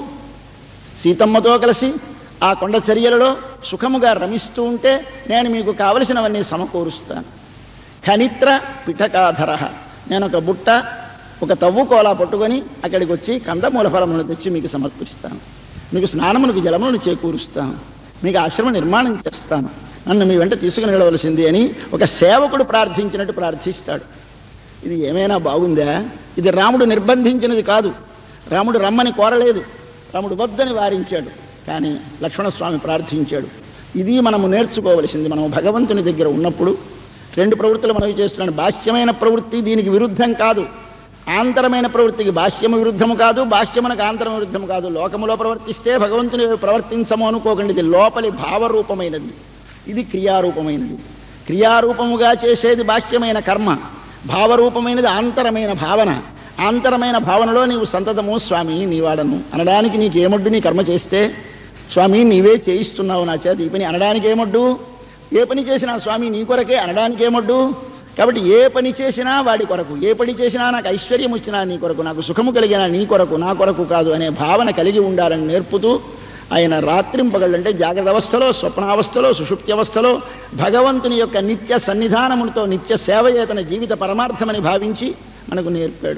సీతమ్మతో కలిసి ఆ కొండ చర్యలలో సుఖముగా రమిస్తూ ఉంటే నేను మీకు కావలసినవన్నీ సమకూరుస్తాను ఖనిత్ర పిఠకాధర నేను ఒక బుట్ట ఒక తవ్వు కోలా పట్టుకొని అక్కడికి వచ్చి కందమూల ఫలములను తెచ్చి మీకు సమర్పిస్తాను మీకు స్నానమునకు జలములను చేకూరుస్తాను మీకు ఆశ్రమ నిర్మాణం చేస్తాను నన్ను మీ వెంట తీసుకుని వెళ్ళవలసింది అని ఒక సేవకుడు ప్రార్థించినట్టు ప్రార్థిస్తాడు ఇది ఏమైనా బాగుందా ఇది రాముడు నిర్బంధించినది కాదు రాముడు రమ్మని కోరలేదు రాముడు వద్దని వారించాడు కానీ లక్ష్మణస్వామి ప్రార్థించాడు ఇది మనము నేర్చుకోవలసింది మనం భగవంతుని దగ్గర ఉన్నప్పుడు రెండు ప్రవృత్తులు మనవి చేస్తున్నాను బాహ్యమైన ప్రవృత్తి దీనికి విరుద్ధం కాదు ఆంతరమైన ప్రవృత్తికి బాహ్యము విరుద్ధము కాదు బాహ్యమునకు ఆంతరం విరుద్ధము కాదు లోకములో ప్రవర్తిస్తే భగవంతుని ప్రవర్తించము అనుకోకండి ఇది లోపలి భావరూపమైనది ఇది క్రియారూపమైనది క్రియారూపముగా చేసేది బాహ్యమైన కర్మ భావరూపమైనది ఆంతరమైన భావన ఆంతరమైన భావనలో నీవు సంతతము స్వామి నీవాడను అనడానికి నీకేమొడ్డు నీ కర్మ చేస్తే స్వామి నీవే చేయిస్తున్నావు నా చేత ఈ పని అనడానికి ఏమొడ్డు ఏ పని చేసినా స్వామి నీ కొరకే అనడానికి ఏమొడ్డు కాబట్టి ఏ పని చేసినా వాడి కొరకు ఏ పని చేసినా నాకు ఐశ్వర్యం వచ్చినా నీ కొరకు నాకు సుఖము కలిగినా నీ కొరకు నా కొరకు కాదు అనే భావన కలిగి ఉండాలని నేర్పుతూ ఆయన రాత్రింపగలంటే జాగ్రత్త అవస్థలో స్వప్నావస్థలో సుషుప్తి అవస్థలో భగవంతుని యొక్క నిత్య సన్నిధానములతో నిత్య సేవయే తన జీవిత పరమార్థమని భావించి మనకు నేర్పాడు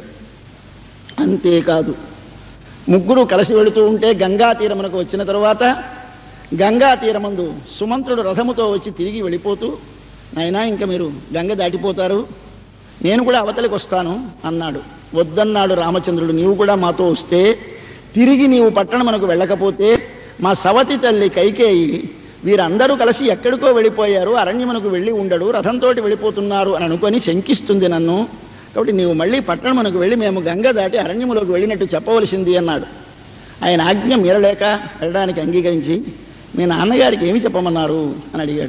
అంతేకాదు ముగ్గురు కలిసి వెళుతూ ఉంటే గంగా తీరమునకు వచ్చిన తరువాత గంగా తీరమందు సుమంత్రుడు రథముతో వచ్చి తిరిగి వెళ్ళిపోతూ నాయనా ఇంకా మీరు గంగ దాటిపోతారు నేను కూడా అవతలికి వస్తాను అన్నాడు వద్దన్నాడు రామచంద్రుడు నీవు కూడా మాతో వస్తే తిరిగి నీవు పట్టణమునకు వెళ్ళకపోతే మా సవతి తల్లి కైకేయి వీరందరూ కలిసి ఎక్కడికో వెళ్ళిపోయారు అరణ్యమునకు వెళ్ళి ఉండడు రథంతో వెళ్ళిపోతున్నారు అని అనుకొని శంకిస్తుంది నన్ను కాబట్టి నీవు మళ్ళీ పట్టణమునకు వెళ్ళి మేము గంగ దాటి అరణ్యములోకి వెళ్ళినట్టు చెప్పవలసింది అన్నాడు ఆయన ఆజ్ఞ మీరలేక వెళ్ళడానికి అంగీకరించి మీ నాన్నగారికి ఏమి చెప్పమన్నారు అని అడిగాడు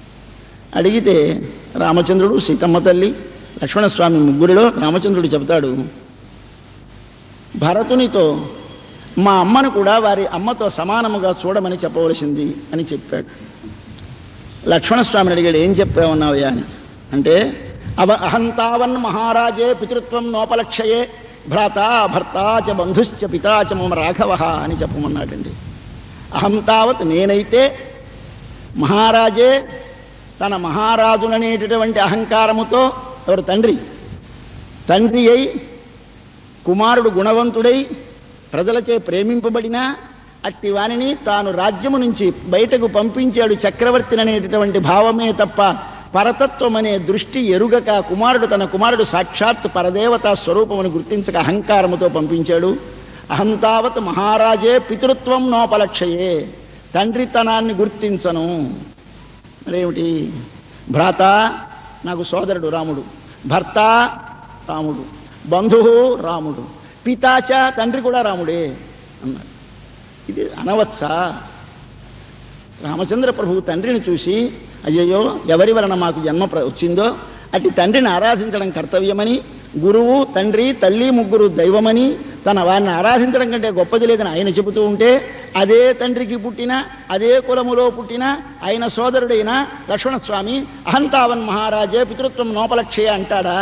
అడిగితే రామచంద్రుడు సీతమ్మ తల్లి లక్ష్మణస్వామి ముగ్గురిలో రామచంద్రుడు చెబుతాడు భరతునితో మా అమ్మను కూడా వారి అమ్మతో సమానముగా చూడమని చెప్పవలసింది అని చెప్పాడు లక్ష్మణస్వామిని అడిగాడు ఏం చెప్పావున్నావయ్యా అని అంటే అవ అహంతావన్ మహారాజే పితృత్వం నోపలక్షయే భ్రాత భర్త చ బంధుశ్చ పితా చ మమ రాఘవ అని చెప్పమన్నాడండి అహం తావత్ నేనైతే మహారాజే తన మహారాజుననేటటువంటి అహంకారముతో ఎవరు తండ్రి తండ్రి అయి కుమారుడు గుణవంతుడై ప్రజలచే ప్రేమింపబడిన అట్టి వాణిని తాను రాజ్యము నుంచి బయటకు పంపించాడు చక్రవర్తిననేటటువంటి భావమే తప్ప పరతత్వం అనే దృష్టి ఎరుగక కుమారుడు తన కుమారుడు సాక్షాత్ పరదేవతా స్వరూపమును గుర్తించక అహంకారముతో పంపించాడు అహంతావత్ మహారాజే పితృత్వం నోపలక్షయే తండ్రితనాన్ని గుర్తించను మరేమిటి భ్రాత నాకు సోదరుడు రాముడు భర్త రాముడు బంధువు రాముడు పితాచ తండ్రి కూడా రాముడే అన్నాడు ఇది అనవత్సా రామచంద్ర ప్రభువు తండ్రిని చూసి అయ్యయ్యో ఎవరి వలన మాకు జన్మ ప్ర- వచ్చిందో అట్టి తండ్రిని ఆరాధించడం కర్తవ్యమని గురువు తండ్రి తల్లి ముగ్గురు దైవమని తన వారిని ఆరాధించడం కంటే గొప్పది లేదని ఆయన చెబుతూ ఉంటే అదే తండ్రికి పుట్టిన అదే కులములో పుట్టిన ఆయన సోదరుడైన లక్ష్మణస్వామి అహంతావన్ మహారాజే పితృత్వం నోపలక్షయ అంటాడా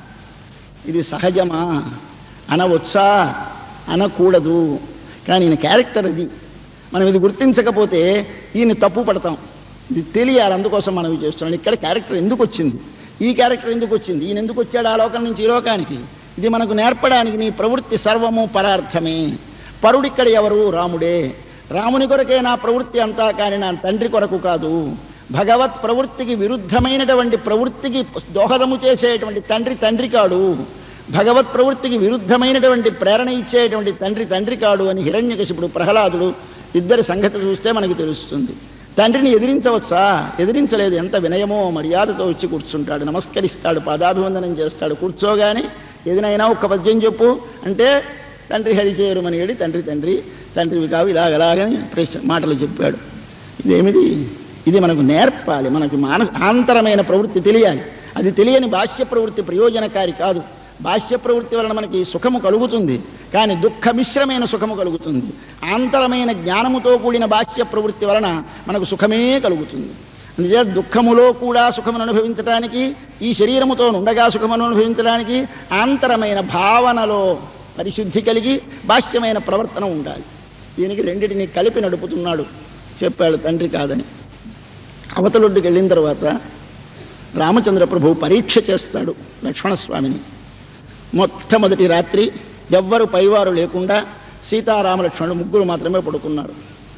ఇది సహజమా అనవచ్చా అనకూడదు కానీ ఈయన క్యారెక్టర్ అది మనం ఇది గుర్తించకపోతే ఈయన తప్పు పడతాం ఇది తెలియాలి అందుకోసం మనం ఇది చేస్తున్నాం ఇక్కడ క్యారెక్టర్ ఎందుకు వచ్చింది ఈ క్యారెక్టర్ ఎందుకు వచ్చింది ఈయన ఎందుకు వచ్చాడు ఆ లోకం నుంచి ఈ లోకానికి ఇది మనకు నేర్పడానికి నీ ప్రవృత్తి సర్వము పరార్థమే పరుడిక్కడ ఎవరు రాముడే రాముని కొరకే నా ప్రవృత్తి అంతా కానీ నా తండ్రి కొరకు కాదు భగవత్ ప్రవృత్తికి విరుద్ధమైనటువంటి ప్రవృత్తికి దోహదము చేసేటువంటి తండ్రి తండ్రి కాడు భగవత్ ప్రవృత్తికి విరుద్ధమైనటువంటి ప్రేరణ ఇచ్చేటువంటి తండ్రి తండ్రి కాడు అని హిరణ్యకశిపుడు ప్రహ్లాదుడు ఇద్దరి సంగతి చూస్తే మనకు తెలుస్తుంది తండ్రిని ఎదిరించవచ్చా ఎదిరించలేదు ఎంత వినయమో మర్యాదతో వచ్చి కూర్చుంటాడు నమస్కరిస్తాడు పాదాభివందనం చేస్తాడు కూర్చోగానే ఏదైనా ఒక్క పద్యం చెప్పు అంటే తండ్రి హరిచేరుమని ఏడి తండ్రి తండ్రి తండ్రివి కావు ఇలాగలాగని ప్రశ్న మాటలు చెప్పాడు ఇదేమిది ఇది మనకు నేర్పాలి మనకు మాన ఆంతరమైన ప్రవృత్తి తెలియాలి అది తెలియని బాహ్య ప్రవృత్తి ప్రయోజనకారి కాదు బాహ్య ప్రవృత్తి వలన మనకి సుఖము కలుగుతుంది కానీ దుఃఖ మిశ్రమైన సుఖము కలుగుతుంది ఆంతరమైన జ్ఞానముతో కూడిన బాహ్య ప్రవృత్తి వలన మనకు సుఖమే కలుగుతుంది అందుచేత దుఃఖములో కూడా సుఖమును అనుభవించడానికి ఈ శరీరముతో ఉండగా సుఖమును అనుభవించడానికి ఆంతరమైన భావనలో పరిశుద్ధి కలిగి బాహ్యమైన ప్రవర్తన ఉండాలి దీనికి రెండిటిని కలిపి నడుపుతున్నాడు చెప్పాడు తండ్రి కాదని అవతలొడ్డుకి వెళ్ళిన తర్వాత రామచంద్ర ప్రభువు పరీక్ష చేస్తాడు లక్ష్మణస్వామిని మొట్టమొదటి రాత్రి ఎవ్వరు పైవారు లేకుండా సీతారామ లక్ష్మణుడు ముగ్గురు మాత్రమే పడుకున్నారు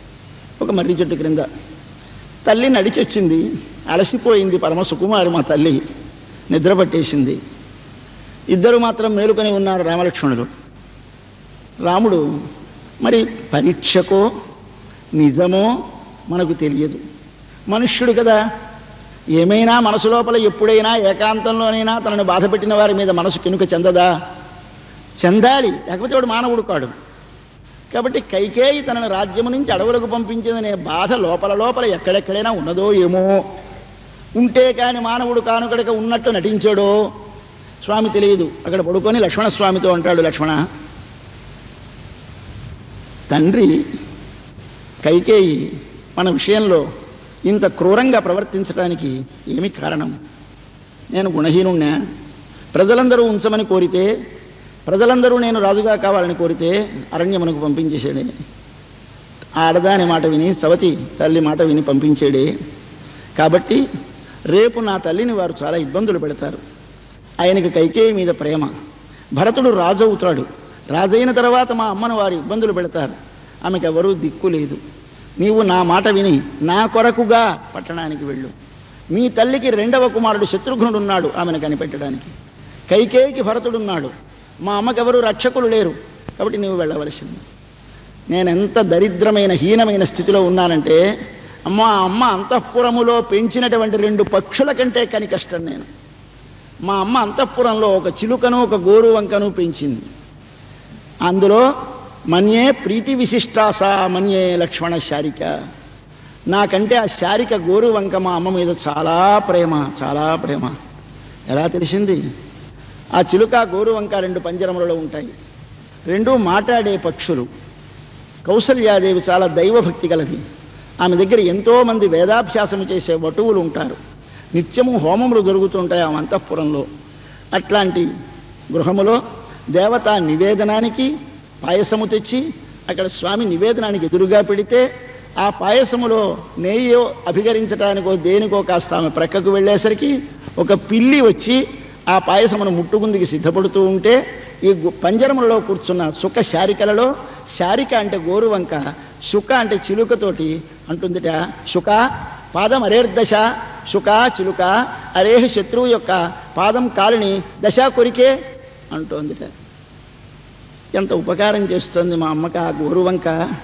ఒక మర్రి చెట్టు క్రింద తల్లి నడిచొచ్చింది అలసిపోయింది పరమ సుకుమారి మా తల్లి నిద్ర పట్టేసింది ఇద్దరు మాత్రం మేలుకొని ఉన్నారు రామలక్ష్మణులు రాముడు మరి పరీక్షకో నిజమో మనకు తెలియదు మనుష్యుడు కదా ఏమైనా మనసు లోపల ఎప్పుడైనా ఏకాంతంలోనైనా తనను బాధపెట్టిన వారి మీద మనసు కినుక చెందదా చెందాలి లేకపోతే వాడు మానవుడు కాడు కాబట్టి కైకేయి తనను రాజ్యము నుంచి అడవులకు పంపించిందనే బాధ లోపల లోపల ఎక్కడెక్కడైనా ఉన్నదో ఏమో ఉంటే కాని మానవుడు కానుకడక ఉన్నట్టు నటించాడో స్వామి తెలియదు అక్కడ పడుకొని లక్ష్మణ స్వామితో అంటాడు లక్ష్మణ తండ్రి కైకేయి మన విషయంలో ఇంత క్రూరంగా ప్రవర్తించడానికి ఏమి కారణం నేను గుణహీనుణ్ణా ప్రజలందరూ ఉంచమని కోరితే ప్రజలందరూ నేను రాజుగా కావాలని కోరితే అరణ్యమునకు పంపించేశాడే ఆడదాని మాట విని సవతి తల్లి మాట విని పంపించాడే కాబట్టి రేపు నా తల్లిని వారు చాలా ఇబ్బందులు పెడతారు ఆయనకి కైకేయి మీద ప్రేమ భరతుడు రాజు అవుతాడు రాజైన తర్వాత మా అమ్మను వారు ఇబ్బందులు పెడతారు ఆమెకు ఎవరూ దిక్కు లేదు నీవు నా మాట విని నా కొరకుగా పట్టణానికి వెళ్ళు మీ తల్లికి రెండవ కుమారుడు శత్రుఘ్నుడు ఉన్నాడు ఆమెను కనిపెట్టడానికి కైకేయికి భరతుడున్నాడు మా అమ్మకెవరూ రక్షకులు లేరు కాబట్టి నీవు వెళ్ళవలసింది నేను ఎంత దరిద్రమైన హీనమైన స్థితిలో ఉన్నానంటే అమ్మ ఆ అమ్మ అంతఃపురములో పెంచినటువంటి రెండు పక్షుల కంటే కని కష్టం నేను మా అమ్మ అంతఃపురంలో ఒక చిలుకను ఒక గోరు వంకను పెంచింది అందులో మన్యే ప్రీతి విశిష్టాసా మన్యే లక్ష్మణ శారిక నాకంటే ఆ శారిక గోరు వంక మా అమ్మ మీద చాలా ప్రేమ చాలా ప్రేమ ఎలా తెలిసింది ఆ చిలుక గోరు వంక రెండు పంజరములలో ఉంటాయి రెండు మాట్లాడే పక్షులు కౌసల్యాదేవి చాలా దైవభక్తి గలది ఆమె దగ్గర ఎంతోమంది వేదాభ్యాసము చేసే వటువులు ఉంటారు నిత్యము హోమములు జరుగుతుంటాయి ఆమె అంతఃపురంలో అట్లాంటి గృహములో దేవతా నివేదనానికి పాయసము తెచ్చి అక్కడ స్వామి నివేదనానికి ఎదురుగా పెడితే ఆ పాయసములో నెయ్యి అభిగరించడానికో దేనికో కాస్త ఆమె ప్రక్కకు వెళ్ళేసరికి ఒక పిల్లి వచ్చి ఆ పాయసమును ముట్టుకుందికి సిద్ధపడుతూ ఉంటే ఈ గు- పంజరములలో కూర్చున్న సుఖ శారికలలో శారిక అంటే గోరువంక శుక అంటే చిలుకతోటి అంటుందిట శుక పాదం అరేర్దశ శుక చిలుక అరేహ శత్రువు యొక్క పాదం కాలిని దశ కొరికే అంటోందిట ఎంత ఉపకారం చేస్తుంది మా అమ్మకి ఆ గోరువంక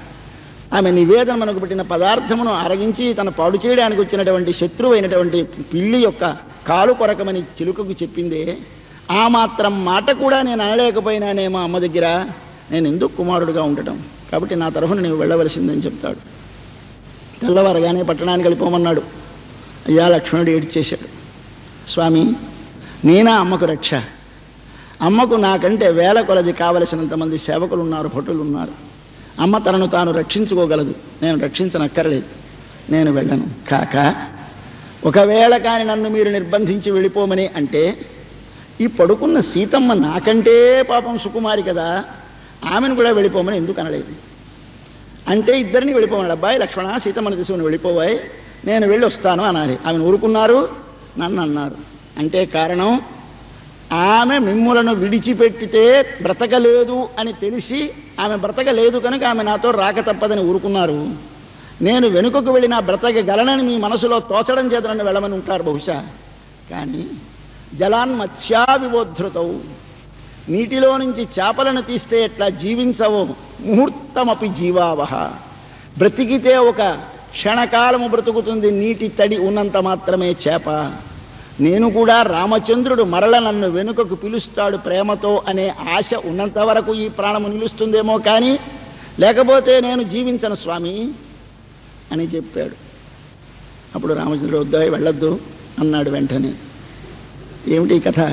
ఆమె నివేదన మనకు పెట్టిన పదార్థమును అరగించి తన పాడు చేయడానికి వచ్చినటువంటి శత్రువు అయినటువంటి పిల్లి యొక్క కాలు కొరకమని చిలుకకు చెప్పిందే ఆ మాత్రం మాట కూడా నేను అనలేకపోయినానే మా అమ్మ దగ్గర నేను ఎందుకు కుమారుడుగా ఉండటం కాబట్టి నా తరఫున నీవు వెళ్ళవలసిందని చెప్తాడు తెల్లవారగానే పట్టణానికి వెళ్ళిపోమన్నాడు అయ్యా లక్ష్మణుడు ఏడ్చేశాడు స్వామి నేనా అమ్మకు రక్ష అమ్మకు నాకంటే వేల కొలది కావలసినంతమంది సేవకులు ఉన్నారు భటులు ఉన్నారు అమ్మ తనను తాను రక్షించుకోగలదు నేను రక్షించనక్కర్లేదు నేను వెళ్ళను కాక ఒకవేళ కాని నన్ను మీరు నిర్బంధించి వెళ్ళిపోమని అంటే ఈ పడుకున్న సీతమ్మ నాకంటే పాపం సుకుమారి కదా ఆమెను కూడా వెళ్ళిపోమని ఎందుకు అనలేదు అంటే ఇద్దరిని వెళ్ళిపోమన్నాడు అబ్బాయి లక్ష్మణ సీతమ్మని తీసుకుని వెళ్ళిపోవాయి నేను వెళ్ళి వస్తాను అనాలి ఆమెను ఊరుకున్నారు నన్ను అన్నారు అంటే కారణం ఆమె మిమ్ములను విడిచిపెట్టితే బ్రతకలేదు అని తెలిసి ఆమె బ్రతకలేదు కనుక ఆమె నాతో రాక తప్పదని ఊరుకున్నారు నేను వెనుకకు వెళ్ళిన బ్రతకగలనని మీ మనసులో తోచడం చేత నన్ను వెళ్ళమని ఉంటారు బహుశా కానీ జలాన్మత్స్యా వివోద్ధృతవు నీటిలో నుంచి చేపలను తీస్తే ఎట్లా జీవించవో ముహూర్తమపి జీవావహ బ్రతికితే ఒక క్షణకాలము బ్రతుకుతుంది నీటి తడి ఉన్నంత మాత్రమే చేప నేను కూడా రామచంద్రుడు మరల నన్ను వెనుకకు పిలుస్తాడు ప్రేమతో అనే ఆశ ఉన్నంత వరకు ఈ ప్రాణము నిలుస్తుందేమో కానీ లేకపోతే నేను జీవించను స్వామి అని చెప్పాడు అప్పుడు రామచంద్రుడు వద్దాయి వెళ్ళొద్దు అన్నాడు వెంటనే ఏమిటి ఈ కథ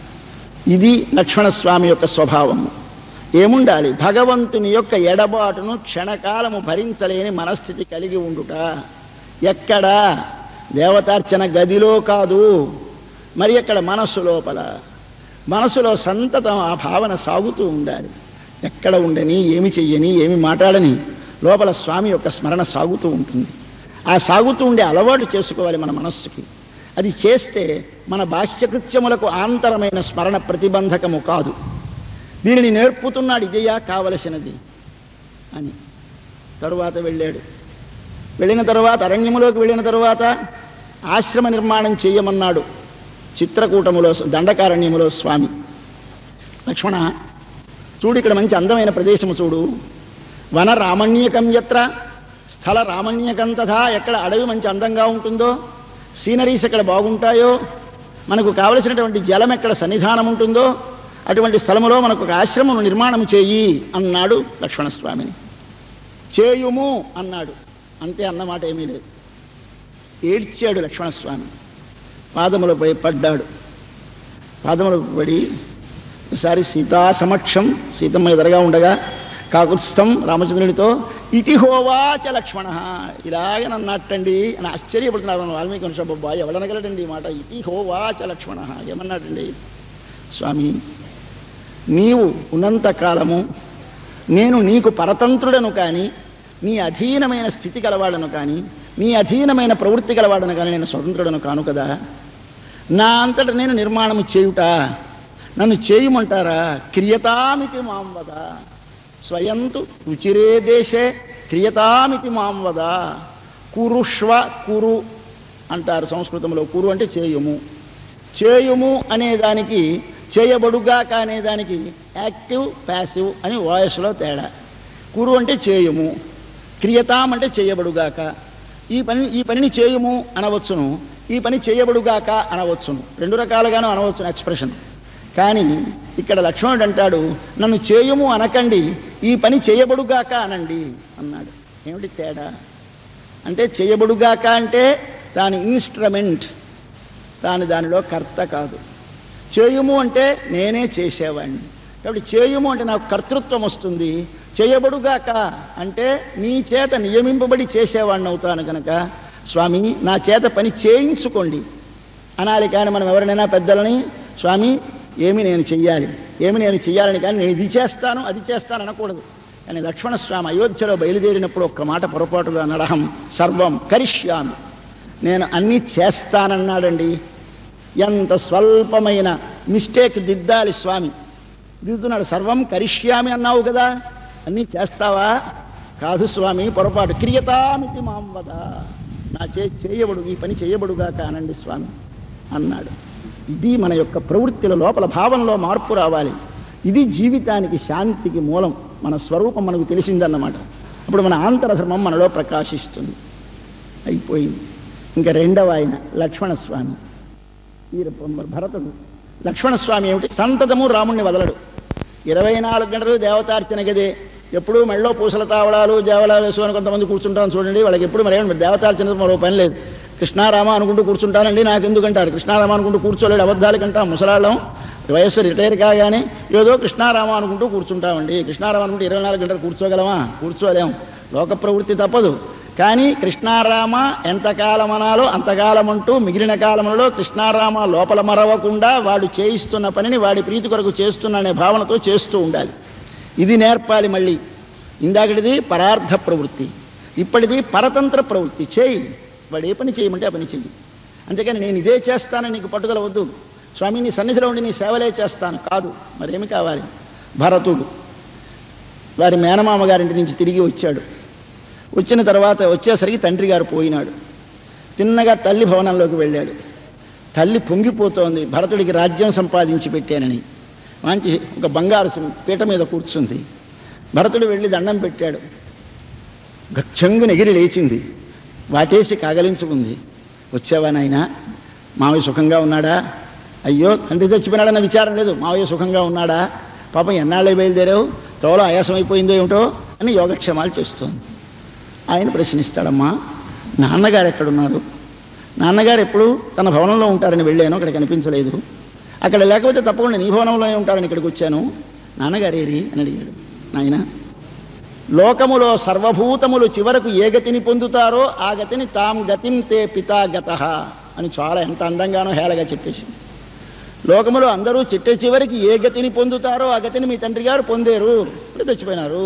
ఇది లక్ష్మణస్వామి యొక్క స్వభావము ఏముండాలి భగవంతుని యొక్క ఎడబాటును క్షణకాలము భరించలేని మనస్థితి కలిగి ఉండుట ఎక్కడ దేవతార్చన గదిలో కాదు మరి ఎక్కడ మనస్సు లోపల మనసులో సంతతం ఆ భావన సాగుతూ ఉండాలి ఎక్కడ ఉండని ఏమి చెయ్యని ఏమి మాట్లాడని లోపల స్వామి యొక్క స్మరణ సాగుతూ ఉంటుంది ఆ సాగుతూ ఉండే అలవాటు చేసుకోవాలి మన మనస్సుకి అది చేస్తే మన బాహ్యకృత్యములకు ఆంతరమైన స్మరణ ప్రతిబంధకము కాదు దీనిని నేర్పుతున్నాడు ఇదయ్యా కావలసినది అని తరువాత వెళ్ళాడు వెళ్ళిన తరువాత అరణ్యములోకి వెళ్ళిన తరువాత ఆశ్రమ నిర్మాణం చేయమన్నాడు చిత్రకూటములో దండకారణ్యములో స్వామి లక్ష్మణ చూడు ఇక్కడ మంచి అందమైన ప్రదేశము చూడు వన రామణ్యకం ఎత్ర స్థల రామణ్యకం తథా ఎక్కడ అడవి మంచి అందంగా ఉంటుందో సీనరీస్ ఎక్కడ బాగుంటాయో మనకు కావలసినటువంటి జలం ఎక్కడ సన్నిధానం ఉంటుందో అటువంటి స్థలములో మనకు ఒక ఆశ్రమం నిర్మాణం చేయి అన్నాడు లక్ష్మణస్వామిని చేయుము అన్నాడు అంతే అన్నమాట ఏమీ లేదు ఏడ్చాడు లక్ష్మణస్వామి పాదములపై పడ్డాడు పాదములకు పడి ఒకసారి సీతా సమక్షం సీతమ్మ ఎదురుగా ఉండగా కాకుత్స్థం రామచంద్రునితో ఇతి హోవాచ లక్ష్మణ ఇలాగే నన్నట్టండి అని ఆశ్చర్యపడుతున్నారు వాల్మీకి అనుషబ్బా ఎవడనగలడండి ఈ మాట ఇతి హోవాచ లక్ష్మణ ఏమన్నాడండి స్వామి నీవు ఉన్నంత కాలము నేను నీకు పరతంత్రుడను కానీ నీ అధీనమైన స్థితి గలవాడను కానీ నీ అధీనమైన ప్రవృత్తి గలవాడను కానీ నేను స్వతంత్రుడను కాను కదా నా అంతట నేను నిర్మాణము చేయుట నన్ను చేయమంటారా క్రియతామితి మాం వద స్వయంతు రుచిరే దేశే క్రియతామితి మాం వద కురుష్వ కురు అంటారు సంస్కృతంలో కురు అంటే చేయుము చేయుము అనే దానికి చేయబడుగాక అనే దానికి యాక్టివ్ ప్యాసివ్ అని వాయిస్లో తేడా కురు అంటే చేయుము క్రియతాం అంటే చేయబడుగాక ఈ పని ఈ పనిని చేయుము అనవచ్చును ఈ పని చేయబడుగాక అనవచ్చును రెండు రకాలుగాను అనవచ్చును ఎక్స్ప్రెషన్ కానీ ఇక్కడ లక్ష్మణుడు అంటాడు నన్ను చేయుము అనకండి ఈ పని చేయబడుగాక అనండి అన్నాడు ఏమిటి తేడా అంటే చేయబడుగాక అంటే దాని ఇన్స్ట్రుమెంట్ తాను దానిలో కర్త కాదు చేయుము అంటే నేనే చేసేవాడిని కాబట్టి చేయుము అంటే నాకు కర్తృత్వం వస్తుంది చేయబడుగాక అంటే నీ చేత నియమింపబడి చేసేవాడిని అవుతాను కనుక స్వామి నా చేత పని చేయించుకోండి అనాలి కానీ మనం ఎవరినైనా పెద్దలని స్వామి ఏమి నేను చెయ్యాలి ఏమి నేను చెయ్యాలని కానీ నేను ఇది చేస్తాను అది చేస్తాను అనకూడదు కానీ లక్ష్మణస్వామి అయోధ్యలో బయలుదేరినప్పుడు ఒక్క మాట పొరపాటుగా నరహం సర్వం కరిష్యామి నేను అన్నీ చేస్తానన్నాడండి ఎంత స్వల్పమైన మిస్టేక్ దిద్దాలి స్వామి దిద్దున్నాడు సర్వం కరిష్యామి అన్నావు కదా అన్నీ చేస్తావా కాదు స్వామి పొరపాటు క్రియతామితి మాం వద నా చే చేయబడు ఈ పని చేయబడుగా కానండి స్వామి అన్నాడు ఇది మన యొక్క ప్రవృత్తిల లోపల భావనలో మార్పు రావాలి ఇది జీవితానికి శాంతికి మూలం మన స్వరూపం మనకు తెలిసిందన్నమాట అప్పుడు మన ఆంతరధర్మం మనలో ప్రకాశిస్తుంది అయిపోయింది ఇంకా రెండవ ఆయన లక్ష్మణస్వామి వీర భరతుడు లక్ష్మణస్వామి ఏమిటి సంతతము రాముణ్ణి వదలడు ఇరవై నాలుగు గంటలు దేవతార్చన గదే ఎప్పుడూ మెళ్ళో పూసల తావళాలు దేవలాలు వేసుకొని కొంతమంది కూర్చుంటాం చూడండి వాళ్ళకి ఎప్పుడు మరి ఏమండి దేవతార్చన మరో పని లేదు కృష్ణారామ అనుకుంటూ కూర్చుంటానండి నాకు ఎందుకంటారు కృష్ణారామ అనుకుంటూ కూర్చోలేడు అబద్ధాలు కంటాం ముసలాళ్ళం వయస్సు రిటైర్ కాగానే ఏదో కృష్ణారామ అనుకుంటూ కూర్చుంటామండి కృష్ణారామ అనుకుంటూ ఇరవై నాలుగు గంటలు కూర్చోగలమా కూర్చోలేం లోక ప్రవృత్తి తప్పదు కానీ కృష్ణారామ ఎంతకాలం అనాలో అంతకాలం అంటూ మిగిలిన కాలంలో కృష్ణారామ లోపల మరవకుండా వాడు చేయిస్తున్న పనిని వాడి ప్రీతి కొరకు చేస్తున్న అనే భావనతో చేస్తూ ఉండాలి ఇది నేర్పాలి మళ్ళీ ఇందాకటిది పరార్థ ప్రవృత్తి ఇప్పటిది పరతంత్ర ప్రవృత్తి చేయి వాడు ఏ పని చేయమంటే ఆ పని చెయ్యి అంతేకాని నేను ఇదే చేస్తానని నీకు పట్టుదల వద్దు స్వామి నీ సన్నిధిలో ఉండి నీ సేవలే చేస్తాను కాదు మరేమి కావాలి భరతుడు వారి మేనమామ గారింటి నుంచి తిరిగి వచ్చాడు వచ్చిన తర్వాత వచ్చేసరికి తండ్రి గారు పోయినాడు తిన్నగా తల్లి భవనంలోకి వెళ్ళాడు తల్లి పొంగిపోతోంది భరతుడికి రాజ్యం సంపాదించి పెట్టానని మంచి ఒక బంగారు సి- పీట మీద కూర్చుంది భరతుడు వెళ్ళి దండం పెట్టాడు గచ్చంగున ఎగిరి లేచింది వాటేసి కాగలించుకుంది వచ్చావా నాయనా మావయ్య సుఖంగా ఉన్నాడా అయ్యో తండ్రి చచ్చిపోయినాడన్న విచారం లేదు మావయ్య సుఖంగా ఉన్నాడా పాపం ఎన్నాళ్ళే బయలుదేరావు తోలో ఆయాసం అయిపోయిందో ఏమిటో అని యోగక్షేమాలు చేస్తోంది ఆయన ప్రశ్నిస్తాడమ్మా నాన్నగారు ఎక్కడున్నారు నాన్నగారు ఎప్పుడు తన భవనంలో ఉంటారని వెళ్ళాను అక్కడ కనిపించలేదు అక్కడ లేకపోతే తప్పకుండా నీ భవనంలోనే ఉంటారని ఇక్కడికి వచ్చాను నాన్నగారు ఏరి అని అడిగాడు నాయన లోకములో సర్వభూతములు చివరకు ఏ గతిని పొందుతారో ఆ గతిని తాం గతిం తే పితా గత అని చాలా ఎంత అందంగానో హేళగా చెప్పేసింది లోకములో అందరూ చిట్ట చివరికి ఏ గతిని పొందుతారో ఆ గతిని మీ తండ్రి గారు పొందేరు ఇప్పుడు చచ్చిపోయినారు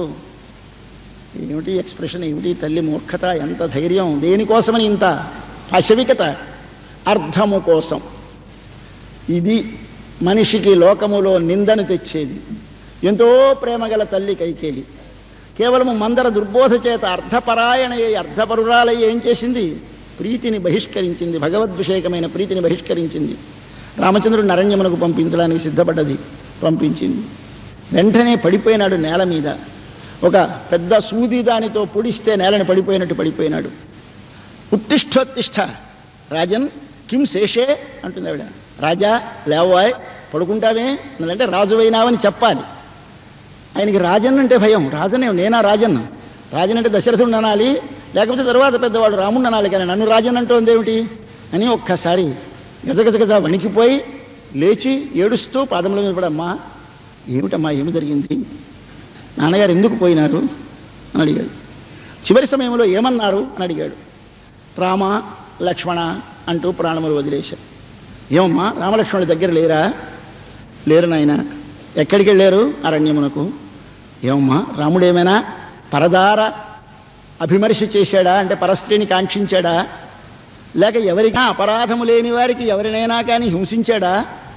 ఏమిటి ఎక్స్ప్రెషన్ ఏమిటి తల్లి మూర్ఖత ఎంత ధైర్యం దేనికోసమని ఇంత అశవికత అర్థము కోసం ఇది మనిషికి లోకములో నిందను తెచ్చేది ఎంతో ప్రేమగల తల్లి కైకేయి కేవలము మందర దుర్బోధ చేత అర్ధపరాయణయ్యి అర్ధపరురాలయ్యి ఏం చేసింది ప్రీతిని బహిష్కరించింది భగవద్విషేకమైన ప్రీతిని బహిష్కరించింది రామచంద్రుడు అరణ్యమునకు పంపించడానికి సిద్ధపడ్డది పంపించింది వెంటనే పడిపోయినాడు నేల మీద ఒక పెద్ద సూది దానితో పొడిస్తే నేలని పడిపోయినట్టు పడిపోయినాడు ఉత్తిష్టోత్తిష్ట రాజన్ కిం శేషే అంటుంది ఆవిడ రాజా లేవాయ్ పడుకుంటావే అంటే రాజువైనావని చెప్పాలి ఆయనకి రాజన్ అంటే భయం రాజనే నేనా రాజన్ రాజన్ అంటే దశరథుడు అనాలి లేకపోతే తర్వాత పెద్దవాడు రాముడు అనాలి కానీ నన్ను రాజన్ అంటోంది ఏమిటి అని ఒక్కసారి గజగజ గజ వణికిపోయి లేచి ఏడుస్తూ పాదముల మీద పడమ్మా ఏమిటమ్మా ఏమి జరిగింది నాన్నగారు ఎందుకు పోయినారు అని అడిగాడు చివరి సమయంలో ఏమన్నారు అని అడిగాడు రామ లక్ష్మణ అంటూ ప్రాణములు వదిలేశారు ఏమమ్మా రామలక్ష్మణుడి దగ్గర లేరా లేరు నాయన ఎక్కడికి వెళ్ళారు అరణ్యమునకు ఏమమ్మా రాముడు ఏమైనా పరదార అభిమర్శ చేశాడా అంటే పరస్త్రీని కాంక్షించాడా లేక ఎవరికా అపరాధము లేని వారికి ఎవరినైనా కానీ హింసించాడా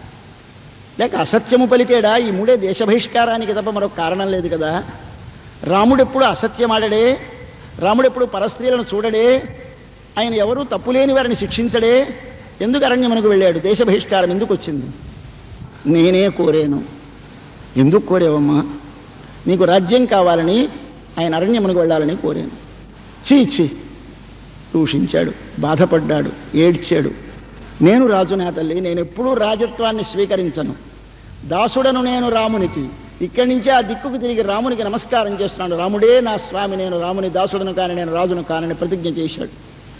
లేక అసత్యము పలికాడా ఈ మూడే దేశ బహిష్కారానికి తప్ప మరొక కారణం లేదు కదా రాముడెప్పుడు అసత్యమాడడే రాముడెప్పుడు పరస్త్రీలను చూడడే ఆయన ఎవరు తప్పులేని వారిని శిక్షించడే ఎందుకు అరణ్యమునకు వెళ్ళాడు దేశ బహిష్కారం ఎందుకు వచ్చింది నేనే కోరాను ఎందుకు కోరేవమ్మా నీకు రాజ్యం కావాలని ఆయన అరణ్యమునకు వెళ్ళాలని కోరాను చీ చీ దూషించాడు బాధపడ్డాడు ఏడ్చాడు నేను రాజు నా తల్లి నేను ఎప్పుడూ రాజత్వాన్ని స్వీకరించను దాసుడను నేను రామునికి ఇక్కడి నుంచే ఆ దిక్కుకు తిరిగి రామునికి నమస్కారం చేస్తున్నాను రాముడే నా స్వామి నేను రాముని దాసుడను కాని నేను రాజును కానని ప్రతిజ్ఞ చేశాడు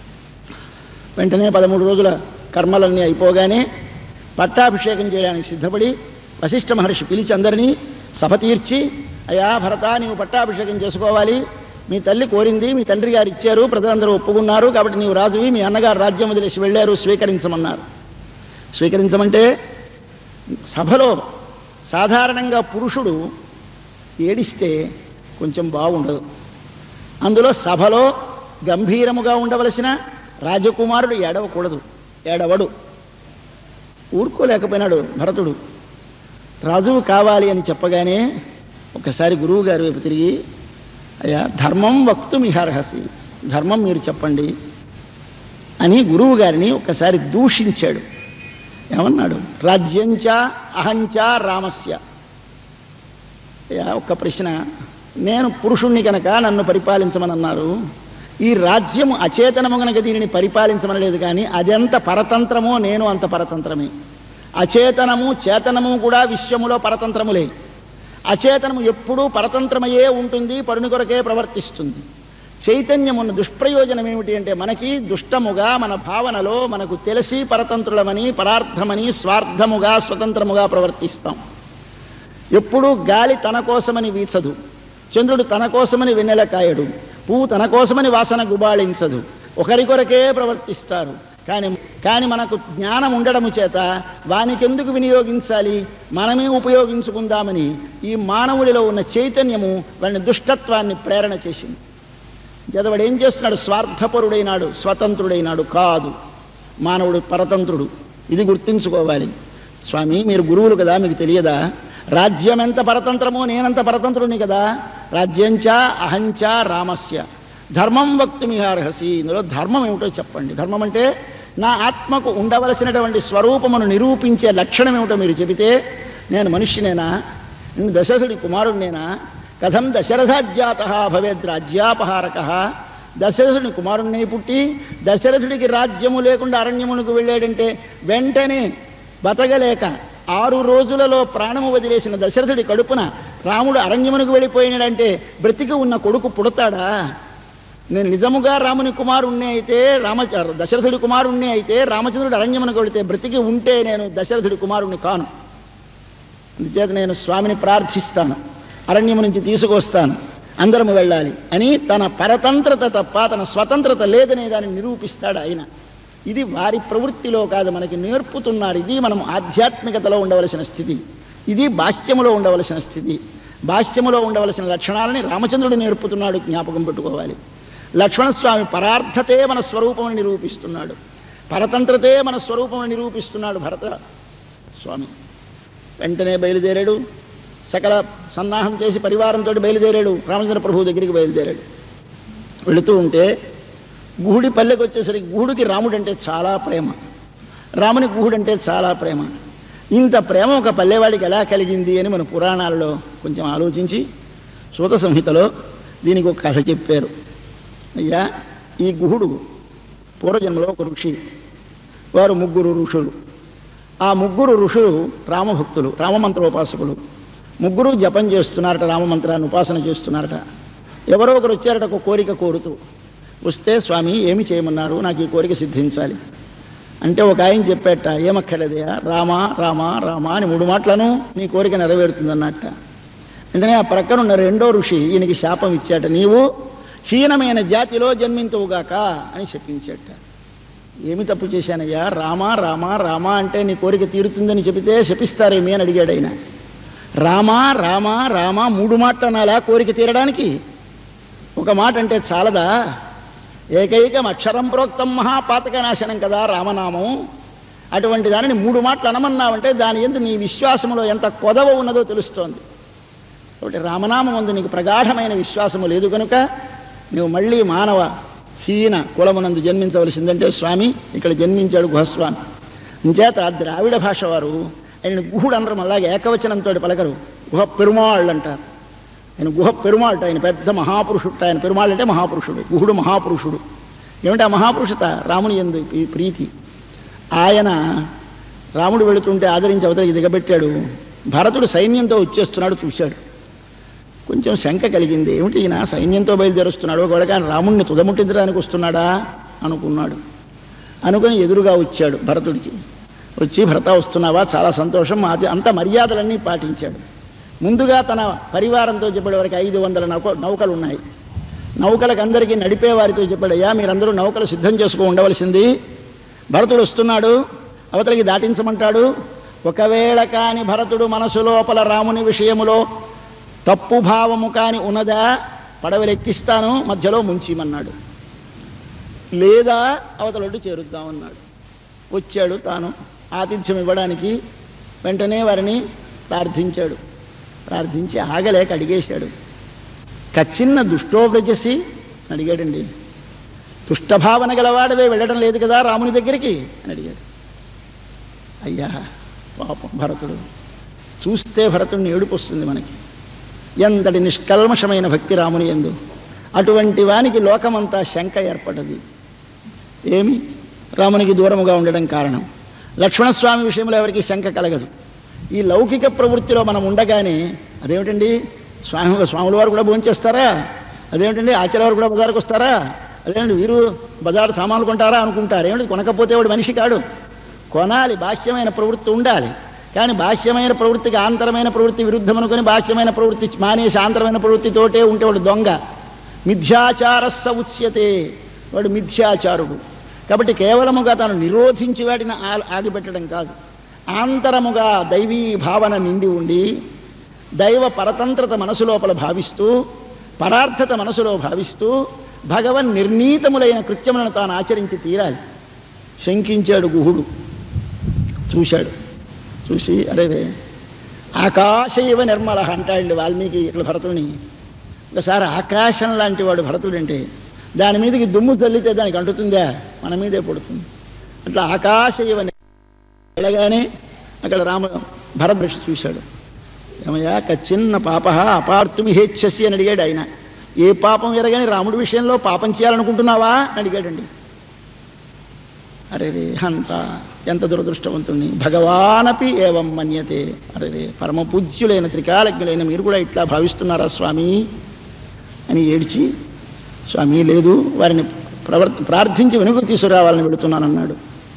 వెంటనే పదమూడు రోజుల కర్మలన్నీ అయిపోగానే పట్టాభిషేకం చేయడానికి సిద్ధపడి వశిష్ఠ మహర్షి పిలిచి అందరినీ సభ తీర్చి అయ్యా భరత నీవు పట్టాభిషేకం చేసుకోవాలి మీ తల్లి కోరింది మీ తండ్రి గారు ఇచ్చారు ప్రజలందరూ ఒప్పుకున్నారు కాబట్టి నీవు రాజువి మీ అన్నగారు రాజ్యం వదిలేసి వెళ్ళారు స్వీకరించమన్నారు స్వీకరించమంటే సభలో సాధారణంగా పురుషుడు ఏడిస్తే కొంచెం బాగుండదు అందులో సభలో గంభీరముగా ఉండవలసిన రాజకుమారుడు ఏడవకూడదు ఏడవడు ఊరుకోలేకపోయినాడు భరతుడు రాజువు కావాలి అని చెప్పగానే ఒకసారి గురువు గారి వైపు తిరిగి అయ్యా ధర్మం వక్తుమిహర్హసి ధర్మం మీరు చెప్పండి అని గురువు గారిని ఒకసారి దూషించాడు ఏమన్నాడు రాజ్యంచ అహంచ రామస్య అయ్యా ఒక్క ప్రశ్న నేను పురుషుణ్ణి కనుక నన్ను పరిపాలించమనన్నారు ఈ రాజ్యము అచేతనము గనక దీనిని పరిపాలించమనలేదు కానీ అదెంత పరతంత్రమో నేను అంత పరతంత్రమే అచేతనము చేతనము కూడా విశ్వములో పరతంత్రములే అచేతనము ఎప్పుడూ పరతంత్రమయే ఉంటుంది పరుని కొరకే ప్రవర్తిస్తుంది చైతన్యం ఉన్న దుష్ప్రయోజనం ఏమిటి అంటే మనకి దుష్టముగా మన భావనలో మనకు తెలిసి పరతంత్రులమని పరార్థమని స్వార్థముగా స్వతంత్రముగా ప్రవర్తిస్తాం ఎప్పుడూ గాలి తన కోసమని వీచదు చంద్రుడు తన కోసమని వెన్నెల కాయడు పువ్వు తన కోసమని వాసన గుబాళించదు ఒకరి కొరకే ప్రవర్తిస్తారు కానీ కానీ మనకు జ్ఞానం ఉండడము చేత వానికెందుకు వినియోగించాలి మనమే ఉపయోగించుకుందామని ఈ మానవుడిలో ఉన్న చైతన్యము వాడిని దుష్టత్వాన్ని ప్రేరణ చేసింది జదవాడు ఏం చేస్తున్నాడు స్వార్థపరుడైనాడు స్వతంత్రుడైనాడు కాదు మానవుడు పరతంత్రుడు ఇది గుర్తుంచుకోవాలి స్వామి మీరు గురువులు కదా మీకు తెలియదా రాజ్యం ఎంత పరతంత్రమో నేనంత పరతంత్రుని కదా రాజ్యంచ అహంచ రామస్య ధర్మం వక్తుమిహార్హసి ఇందులో ధర్మం ఏమిటో చెప్పండి ధర్మం అంటే నా ఆత్మకు ఉండవలసినటువంటి స్వరూపమును నిరూపించే లక్షణం ఏమిటో మీరు చెబితే నేను మనుష్యునేనా నేను దశరథుడి కుమారుడినేనా కథం దశరథాజ్ఞాత భవేద్ రాజ్యాపహారక దశరథుని కుమారుణ్ణి పుట్టి దశరథుడికి రాజ్యము లేకుండా అరణ్యమునకు వెళ్ళాడంటే వెంటనే బతకలేక ఆరు రోజులలో ప్రాణము వదిలేసిన దశరథుడి కడుపున రాముడు అరణ్యమునకు వెళ్ళిపోయినాడంటే బ్రతికి ఉన్న కొడుకు పుడతాడా నేను నిజముగా రాముని కుమారుణ్ణి అయితే రామ దశరథుడి కుమారుణ్ణి అయితే రామచంద్రుడు అరణ్యమునకు వెళితే బ్రతికి ఉంటే నేను దశరథుడి కుమారుణ్ణి కాను అందుచేత నేను స్వామిని ప్రార్థిస్తాను అరణ్యము నుంచి తీసుకొస్తాను అందరము వెళ్ళాలి అని తన పరతంత్రత తప్ప తన స్వతంత్రత లేదనే దాన్ని నిరూపిస్తాడు ఆయన ఇది వారి ప్రవృత్తిలో కాదు మనకి నేర్పుతున్నారు ఇది మనం ఆధ్యాత్మికతలో ఉండవలసిన స్థితి ఇది బాహ్యములో ఉండవలసిన స్థితి బాహ్యములో ఉండవలసిన లక్షణాలని రామచంద్రుడు నేర్పుతున్నాడు జ్ఞాపకం పెట్టుకోవాలి లక్ష్మణస్వామి పరార్థతే మన స్వరూపమని నిరూపిస్తున్నాడు పరతంత్రతే మన స్వరూపమని నిరూపిస్తున్నాడు భరత స్వామి వెంటనే బయలుదేరాడు సకల సన్నాహం చేసి పరివారంతో బయలుదేరాడు రామచంద్ర ప్రభువు దగ్గరికి బయలుదేరాడు వెళుతూ ఉంటే గుహుడి పల్లెకి వచ్చేసరికి గుహుడికి రాముడు అంటే చాలా ప్రేమ రాముని గుహుడు అంటే చాలా ప్రేమ ఇంత ప్రేమ ఒక పల్లెవాడికి ఎలా కలిగింది అని మన పురాణాలలో కొంచెం ఆలోచించి సూత సంహితలో దీనికి ఒక కథ చెప్పారు అయ్యా ఈ గుహుడు పూర్వజన్మలో ఒక ఋషి వారు ముగ్గురు ఋషులు ఆ ముగ్గురు ఋషులు రామభక్తులు రామమంత్రోపాసకులు ముగ్గురు జపం చేస్తున్నారట రామమంత్రాన్ని ఉపాసన చేస్తున్నారట ఎవరో ఒకరు వచ్చారట ఒక కోరిక కోరుతూ వస్తే స్వామి ఏమి చేయమన్నారు నాకు ఈ కోరిక సిద్ధించాలి అంటే ఒక ఆయన చెప్పేట ఏమక్కర్లేదయా రామ రామ రామ అని మూడు మాటలను నీ కోరిక నెరవేరుతుందన్నట్ట వెంటనే ఆ ప్రక్కనున్న రెండో ఋషి ఈయనకి శాపం ఇచ్చాట నీవు హీనమైన జాతిలో జన్మింతువుగాక అని చెప్పించాట ఏమి తప్పు చేశానయ్యా రామ రామ రామ అంటే నీ కోరిక తీరుతుందని చెబితే శపిస్తారేమి అని అడిగాడు ఆయన రామ రామ రామ మూడు మాటలు అనాలా కోరిక తీరడానికి ఒక మాట అంటే చాలదా ఏకైకం అక్షరం ప్రోక్తం మహాపాతక నాశనం కదా రామనామం అటువంటి దానిని మూడు మాటలు అనమన్నావంటే దాని ఎందు నీ విశ్వాసములో ఎంత కొదవ ఉన్నదో తెలుస్తోంది కాబట్టి రామనామం అందు నీకు ప్రగాఢమైన విశ్వాసము లేదు కనుక నువ్వు మళ్ళీ మానవ హీన కులమునందు జన్మించవలసిందంటే స్వామి ఇక్కడ జన్మించాడు గుహస్వామి ఇంచేత ద్రావిడ భాష వారు ఆయన గుహుడు అనరం అలాగే ఏకవచనంతో పలకరు గుహ పెరుమాళ్ళు అంటారు ఆయన గుహ పెరుమాళ్ళట ఆయన పెద్ద మహాపురుషుడు ఆయన పెరుమాళ్ళు అంటే మహాపురుషుడు గుహుడు మహాపురుషుడు ఏమిటి ఆ మహాపురుషత రాముని ఎందు ఈ ప్రీతి ఆయన రాముడు వెళుతుంటే ఆదరించి అవతలికి దిగబెట్టాడు భరతుడు సైన్యంతో వచ్చేస్తున్నాడు చూశాడు కొంచెం శంక కలిగింది ఏమిటి ఈయన సైన్యంతో బయలుదేరుస్తున్నాడు ఒకవేళ కానీ రాముణ్ణి తుదముట్టించడానికి వస్తున్నాడా అనుకున్నాడు అనుకుని ఎదురుగా వచ్చాడు భరతుడికి వచ్చి భరత వస్తున్నావా చాలా సంతోషం అది అంత మర్యాదలన్నీ పాటించాడు ముందుగా తన పరివారంతో చెప్పే వరకు ఐదు వందల నౌక నౌకలు ఉన్నాయి నౌకలకు అందరికీ నడిపే వారితో చెప్పాడు అయ్యా మీరందరూ నౌకలు సిద్ధం చేసుకో ఉండవలసింది భరతుడు వస్తున్నాడు అవతలికి దాటించమంటాడు ఒకవేళ కాని భరతుడు మనసు లోపల రాముని విషయములో తప్పు భావము కాని ఉన్నదా పడవలెక్కిస్తాను మధ్యలో ముంచిమన్నాడు లేదా అవతలొడ్డు చేరుద్దామన్నాడు వచ్చాడు తాను ఆతిథ్యం ఇవ్వడానికి వెంటనే వారిని ప్రార్థించాడు ప్రార్థించి ఆగలేక అడిగేశాడు కచ్చిన్న దుష్టోవ్రజసి అని అడిగాడండి దుష్టభావన గలవాడవే వెళ్ళడం లేదు కదా రాముని దగ్గరికి అని అడిగాడు అయ్యా పాపం భరతుడు చూస్తే భరతుడిని ఏడుపు వస్తుంది మనకి ఎంతటి నిష్కల్మషమైన భక్తి రాముని ఎందు అటువంటి వానికి లోకమంతా శంక ఏర్పడ్డది ఏమి రామునికి దూరముగా ఉండడం కారణం లక్ష్మణస్వామి విషయంలో ఎవరికి శంక కలగదు ఈ లౌకిక ప్రవృత్తిలో మనం ఉండగానే అదేమిటండి స్వామి స్వాముల వారు కూడా భోంచేస్తారా అదేమిటండి ఆచార్య వారు కూడా బజారుకు వస్తారా అదేంటి వీరు బజారు సామాన్లు కొంటారా అనుకుంటారు ఏమిటి కొనకపోతే వాడు మనిషి కాడు కొనాలి బాహ్యమైన ప్రవృత్తి ఉండాలి కానీ బాహ్యమైన ప్రవృత్తికి ఆంతరమైన ప్రవృత్తి విరుద్ధం అనుకుని బాహ్యమైన ప్రవృత్తి మానేసి ఆంతరమైన ప్రవృత్తితోటే ఉంటే వాడు దొంగ మిథ్యాచారస్స ఉచ్యతే వాడు మిథ్యాచారుడు కాబట్టి కేవలముగా తాను నిరోధించి వాటిని ఆ- ఆగిపెట్టడం కాదు ఆంతరముగా దైవీ భావన నిండి ఉండి దైవ పరతంత్రత మనసు లోపల భావిస్తూ పరార్థత మనసులో భావిస్తూ భగవన్ నిర్ణీతములైన కృత్యములను తాను ఆచరించి తీరాలి శంకించాడు గుహుడు చూశాడు చూసి అరే రే ఆకాశ ఇవ నిర్మల అంటాడు వాల్మీకి ఇక్కడ భరతుడిని ఒకసారి ఆకాశం లాంటి వాడు భరతుడంటే దాని మీదకి దుమ్ము చల్లితే దానికి అంటుతుందా మన మీదే పడుతుంది అట్లా ఆకాశ ఇవ వెళ్ళగానే అక్కడ రామ భరద్రష్ చూశాడు ఏమయ్యా ఒక చిన్న పాప అపార్థమి హేచ్ఛసి అని అడిగాడు ఆయన ఏ పాపం ఎరగాని రాముడి విషయంలో పాపం చేయాలనుకుంటున్నావా అని అడిగాడండి అరే రే అంత ఎంత దురదృష్టవంతుని భగవానపి ఏవం మన్యతే అరే రే పరమ పూజ్యులైన త్రికాలజ్ఞులైన మీరు కూడా ఇట్లా భావిస్తున్నారా స్వామి అని ఏడ్చి స్వామి లేదు వారిని ప్రవర్ ప్రార్థించి వెనుక తీసుకురావాలని వెళుతున్నానన్నాడు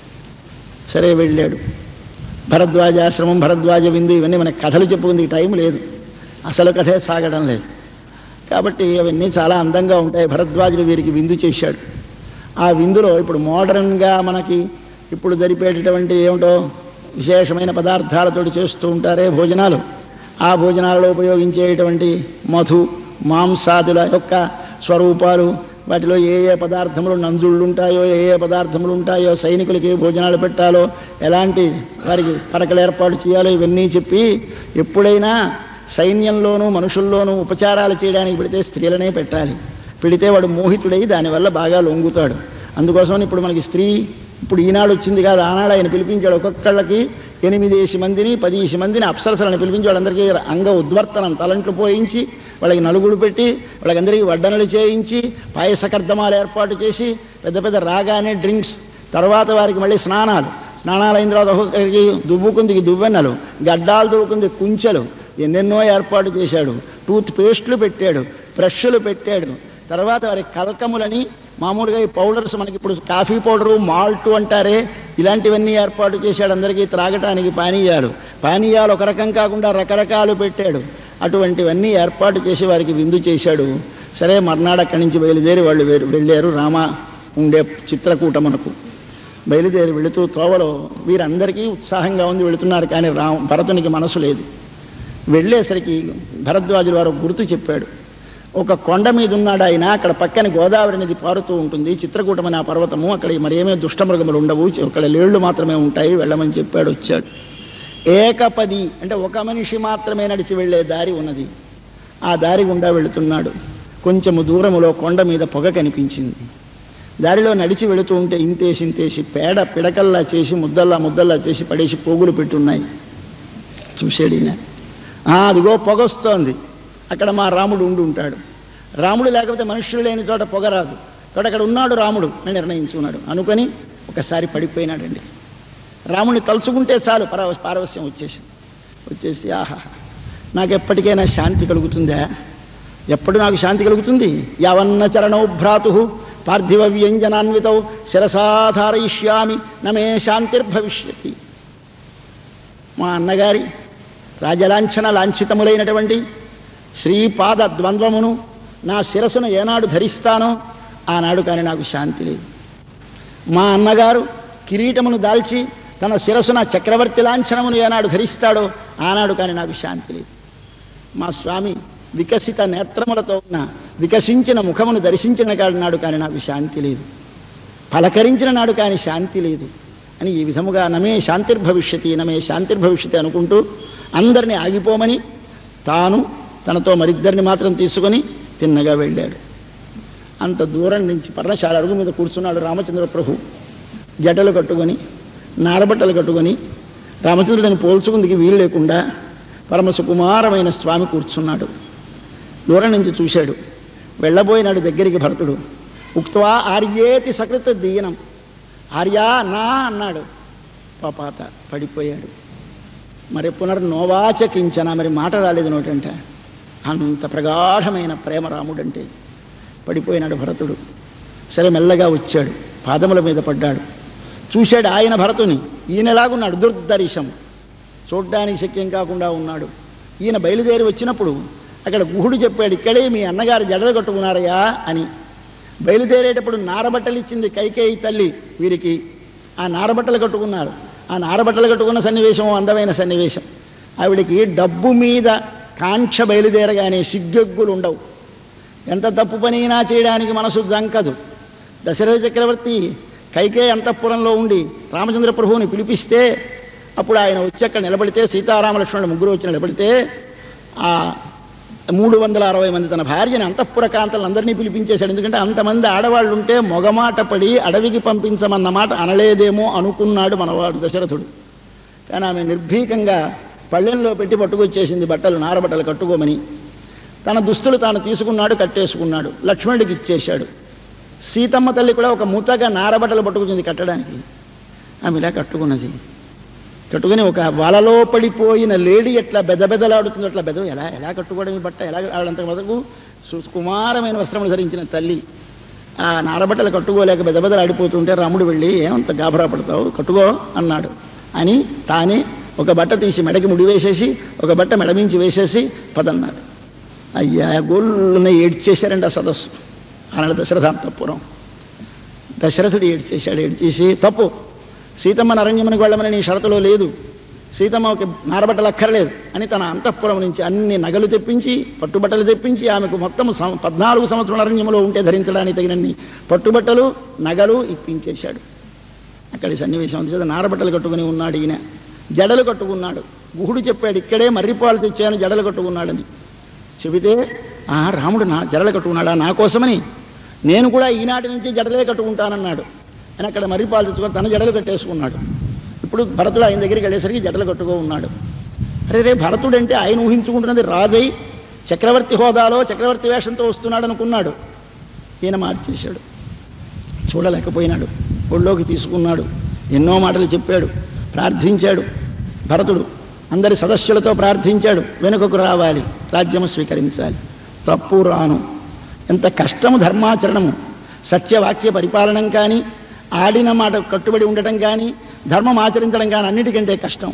సరే వెళ్ళాడు భరద్వాజాశ్రమం భరద్వాజ విందు ఇవన్నీ మన కథలు చెప్పుకుంది టైం లేదు అసలు కథే సాగడం లేదు కాబట్టి అవన్నీ చాలా అందంగా ఉంటాయి భరద్వాజుడు వీరికి విందు చేశాడు ఆ విందులో ఇప్పుడు మోడర్న్గా మనకి ఇప్పుడు జరిపేటటువంటి ఏమిటో విశేషమైన పదార్థాలతోటి చేస్తూ ఉంటారే భోజనాలు ఆ భోజనాలలో ఉపయోగించేటువంటి మధు మాంసాదుల యొక్క స్వరూపాలు వాటిలో ఏ ఏ పదార్థములు నంజుళ్ళు ఉంటాయో ఏ ఏ పదార్థములు ఉంటాయో సైనికులకి ఏ భోజనాలు పెట్టాలో ఎలాంటి వారికి పరకలు ఏర్పాటు చేయాలో ఇవన్నీ చెప్పి ఎప్పుడైనా సైన్యంలోనూ మనుషుల్లోనూ ఉపచారాలు చేయడానికి పెడితే స్త్రీలనే పెట్టాలి పెడితే వాడు మోహితుడై దానివల్ల బాగా లొంగుతాడు అందుకోసం ఇప్పుడు మనకి స్త్రీ ఇప్పుడు ఈనాడు వచ్చింది కాదు ఆనాడు ఆయన పిలిపించాడు ఒక్కొక్కళ్ళకి ఎనిమిదేసి మందిని పదిహేసి మందిని అప్సరసలను పిలిపించి వాళ్ళందరికీ అంగ ఉద్వర్తనం తలంట్లు పోయించి వాళ్ళకి నలుగుడు పెట్టి వాళ్ళకందరికీ వడ్డనలు చేయించి పాయసకర్దమాలు ఏర్పాటు చేసి పెద్ద పెద్ద రాగానే డ్రింక్స్ తర్వాత వారికి మళ్ళీ స్నానాలు స్నానాలు అయిన తర్వాత ఒక్కొక్కరికి దువ్వుకుందికి దువ్వెన్నలు గడ్డాలు దువ్వుకుంది కుంచెలు ఎన్నెన్నో ఏర్పాటు చేశాడు టూత్ పేస్ట్లు పెట్టాడు బ్రష్లు పెట్టాడు తర్వాత వారి కలకములని మామూలుగా ఈ పౌడర్స్ మనకి ఇప్పుడు కాఫీ పౌడరు మాల్ట్ అంటారే ఇలాంటివన్నీ ఏర్పాటు చేశాడు అందరికీ త్రాగటానికి పానీయాలు పానీయాలు ఒక రకం కాకుండా రకరకాలు పెట్టాడు అటువంటివన్నీ ఏర్పాటు చేసి వారికి విందు చేశాడు సరే మర్నాడు అక్కడి నుంచి బయలుదేరి వాళ్ళు వేరు- వెళ్ళారు రామ ఉండే చిత్రకూటమునకు బయలుదేరి వెళుతూ తోవలో వీరందరికీ ఉత్సాహంగా ఉంది వెళుతున్నారు కానీ రా భరతునికి మనసు లేదు వెళ్ళేసరికి భరద్వాజుల వారు ఒక గుర్తు చెప్పాడు ఒక కొండ మీద ఉన్నాడు ఆయన అక్కడ పక్కన గోదావరి నది పారుతూ ఉంటుంది చిత్రకూటమని ఆ పర్వతము అక్కడ మరేమీ దుష్టమృగములు ఉండవు అక్కడ లేళ్లు మాత్రమే ఉంటాయి వెళ్ళమని చెప్పాడు వచ్చాడు ఏకపది అంటే ఒక మనిషి మాత్రమే నడిచి వెళ్ళే దారి ఉన్నది ఆ దారి గుండా వెళుతున్నాడు కొంచెము దూరములో కొండ మీద పొగ కనిపించింది దారిలో నడిచి వెళుతూ ఉంటే ఇంతేసి ఇంతేసి పేడ పిడకల్లా చేసి ముద్దల్లా ముద్దల్లా చేసి పడేసి పోగులు పెట్టున్నాయి చూశాడు ఈయన "ఆ, అదిగో పొగ వస్తోంది అక్కడ మా రాముడు ఉండి ఉంటాడు రాముడు లేకపోతే మనుష్యులు లేని చోట పొగ రాదు కాబట్టి అక్కడ ఉన్నాడు రాముడు అని నిర్ణయించుకున్నాడు అనుకొని ఒకసారి పడిపోయినాడండి రాముడిని తలుచుకుంటే చాలు పరవ పారవస్యం వచ్చేసింది వచ్చేసి ఆహా నాకు ఎప్పటికైనా శాంతి కలుగుతుందా ఎప్పుడు నాకు శాంతి కలుగుతుంది యావన్న చరణౌ భ్రాతు పార్థివ వ్యంజనాన్వితౌ శిరసాధారయిష్యామి నమే శాంతిర్భవిష్యతి మా అన్నగారి రాజలాంఛన లాంఛితములైనటువంటి శ్రీపాద ద్వంద్వమును నా శిరసును ఏనాడు ధరిస్తానో ఆనాడు కానీ నాకు శాంతి లేదు మా అన్నగారు కిరీటమును దాల్చి తన శిరసున చక్రవర్తి లాంఛనమును ఏనాడు ధరిస్తాడో ఆనాడు కానీ నాకు శాంతి లేదు మా స్వామి వికసిత నేత్రములతో ఉన్న వికసించిన ముఖమును దర్శించిన కాడు నాడు కానీ నాకు శాంతి లేదు పలకరించిన నాడు కానీ శాంతి లేదు అని ఈ విధముగా నమే శాంతిర్భవిష్యతి నమే శాంతిర్భవిష్యతి అనుకుంటూ అందరినీ ఆగిపోమని తాను తనతో మరిద్దరిని మాత్రం తీసుకొని తిన్నగా వెళ్ళాడు అంత దూరం నుంచి పర్ణశాల అరుగు మీద కూర్చున్నాడు రామచంద్ర ప్రభు జటలు కట్టుకొని నారబట్టలు కట్టుకొని రామచంద్రుడిని పోల్చుకుందికి వీలు లేకుండా పరమ సుకుమారమైన స్వామి కూర్చున్నాడు దూరం నుంచి చూశాడు వెళ్ళబోయినాడు దగ్గరికి భరతుడు ఉక్తవా ఆర్యేతి సకృత దీనం ఆర్యా నా అన్నాడు పాపాత పడిపోయాడు మరి పునర్నోవాచకించన మరి మాట రాలేదు నోటంట అంత ప్రగాఢమైన ప్రేమ రాముడంటే పడిపోయినాడు భరతుడు సరే మెల్లగా వచ్చాడు పాదముల మీద పడ్డాడు చూశాడు ఆయన భరతుని ఈయన ఎలాగున్నాడు దుర్దర్శం చూడ్డానికి శక్యం కాకుండా ఉన్నాడు ఈయన బయలుదేరి వచ్చినప్పుడు అక్కడ గుహుడు చెప్పాడు ఇక్కడే మీ అన్నగారు జడలు కట్టుకున్నారయ్యా అని బయలుదేరేటప్పుడు నారబట్టలు ఇచ్చింది కైకేయి తల్లి వీరికి ఆ నారబట్టలు కట్టుకున్నారు ఆ నారబట్టలు కట్టుకున్న సన్నివేశం అందమైన సన్నివేశం ఆవిడికి డబ్బు మీద కాంక్ష బయలుదేరగానే సిగ్గెగ్గులు ఉండవు ఎంత తప్పు పనైనా చేయడానికి మనసు జంకదు దశరథ చక్రవర్తి కైకే అంతఃపురంలో ఉండి రామచంద్ర ప్రభువుని పిలిపిస్తే అప్పుడు ఆయన వచ్చి అక్కడ నిలబడితే సీతారామలక్ష్మణుడు ముగ్గురు వచ్చి నిలబడితే ఆ మూడు వందల అరవై మంది తన భార్యని అంతఃపుర కాంతలను అందరినీ పిలిపించేశాడు ఎందుకంటే అంతమంది ఆడవాళ్ళు ఉంటే మొగమాట పడి అడవికి పంపించమన్న మాట అనలేదేమో అనుకున్నాడు మనవాడు దశరథుడు కానీ ఆమె నిర్భీకంగా పళ్ళెంలో పెట్టి పట్టుకొచ్చేసింది బట్టలు నారబట్టలు కట్టుకోమని తన దుస్తులు తాను తీసుకున్నాడు కట్టేసుకున్నాడు లక్ష్మణుడికి ఇచ్చేశాడు సీతమ్మ తల్లి కూడా ఒక ముతగా నారబట్టలు పట్టుకొచ్చింది కట్టడానికి ఆమె ఇలా కట్టుకున్నది కట్టుకుని ఒక వలలో పడిపోయిన లేడీ ఎట్లా బెదబెదలాడుతుందో అట్లా బెద ఎలా ఎలా కట్టుకోవడం ఈ బట్ట ఎలా ఆడంత వరకు సుకుమారమైన వస్త్రములు ధరించిన తల్లి ఆ నారబట్టలు కట్టుకోలేక బెదబెదలాడిపోతుంటే రాముడు వెళ్ళి ఏమంత గాభరా పడతావు కట్టుకో అన్నాడు అని తానే ఒక బట్ట తీసి మెడకి ముడి వేసేసి ఒక బట్ట మెడమించి వేసేసి పదన్నాడు అయ్యా గోళ్ళున్న ఏడ్చేశారండి ఆ సదస్సు ఆనాడు దశరథాంతపురం దశరథుడు ఏడ్చేశాడు ఏడ్చేసి తప్పు సీతమ్మని అరణ్యమునికి వెళ్ళమని నీ షరతులో లేదు సీతమ్మకి నారబట్టలు అక్కర్లేదు అని తన అంతఃపురం నుంచి అన్ని నగలు తెప్పించి పట్టుబట్టలు తెప్పించి ఆమెకు మొత్తం సం- పద్నాలుగు సంవత్సరాల అరణ్యములో ఉంటే ధరించడానికి తగినన్ని పట్టుబట్టలు నగలు ఇప్పించేశాడు అక్కడి సన్నివేశం ఉంది కదా నారబట్టలు కట్టుకుని ఉన్నాడు ఈయన జడలు కట్టుకున్నాడు గుహుడు చెప్పాడు ఇక్కడే మర్రిపాలు తెచ్చాను జడలు కట్టుకున్నాడని చెబితే ఆ రాముడు నా జడలు కట్టుకున్నాడా నా కోసమని నేను కూడా ఈనాటి నుంచి జడలే కట్టుకుంటానన్నాడు అని అక్కడ మర్రిపాలు తెచ్చుకొని తన జడలు కట్టేసుకున్నాడు ఇప్పుడు భరతుడు ఆయన దగ్గరికి వెళ్ళేసరికి జడలు కట్టుకో ఉన్నాడు అరే రే భరతుడు అంటే ఆయన ఊహించుకుంటున్నది రాజై చక్రవర్తి హోదాలో చక్రవర్తి వేషంతో వస్తున్నాడు అనుకున్నాడు ఈయన మార్చేశాడు చూడలేకపోయినాడు ఒళ్ళోకి తీసుకున్నాడు ఎన్నో మాటలు చెప్పాడు ప్రార్థించాడు భరతుడు అందరి సదస్సులతో ప్రార్థించాడు వెనుకకు రావాలి రాజ్యము స్వీకరించాలి తప్పు రాను ఎంత కష్టము ధర్మాచరణము సత్యవాక్య పరిపాలనం కానీ ఆడిన మాట కట్టుబడి ఉండటం కానీ ధర్మం ఆచరించడం కానీ అన్నిటికంటే కష్టం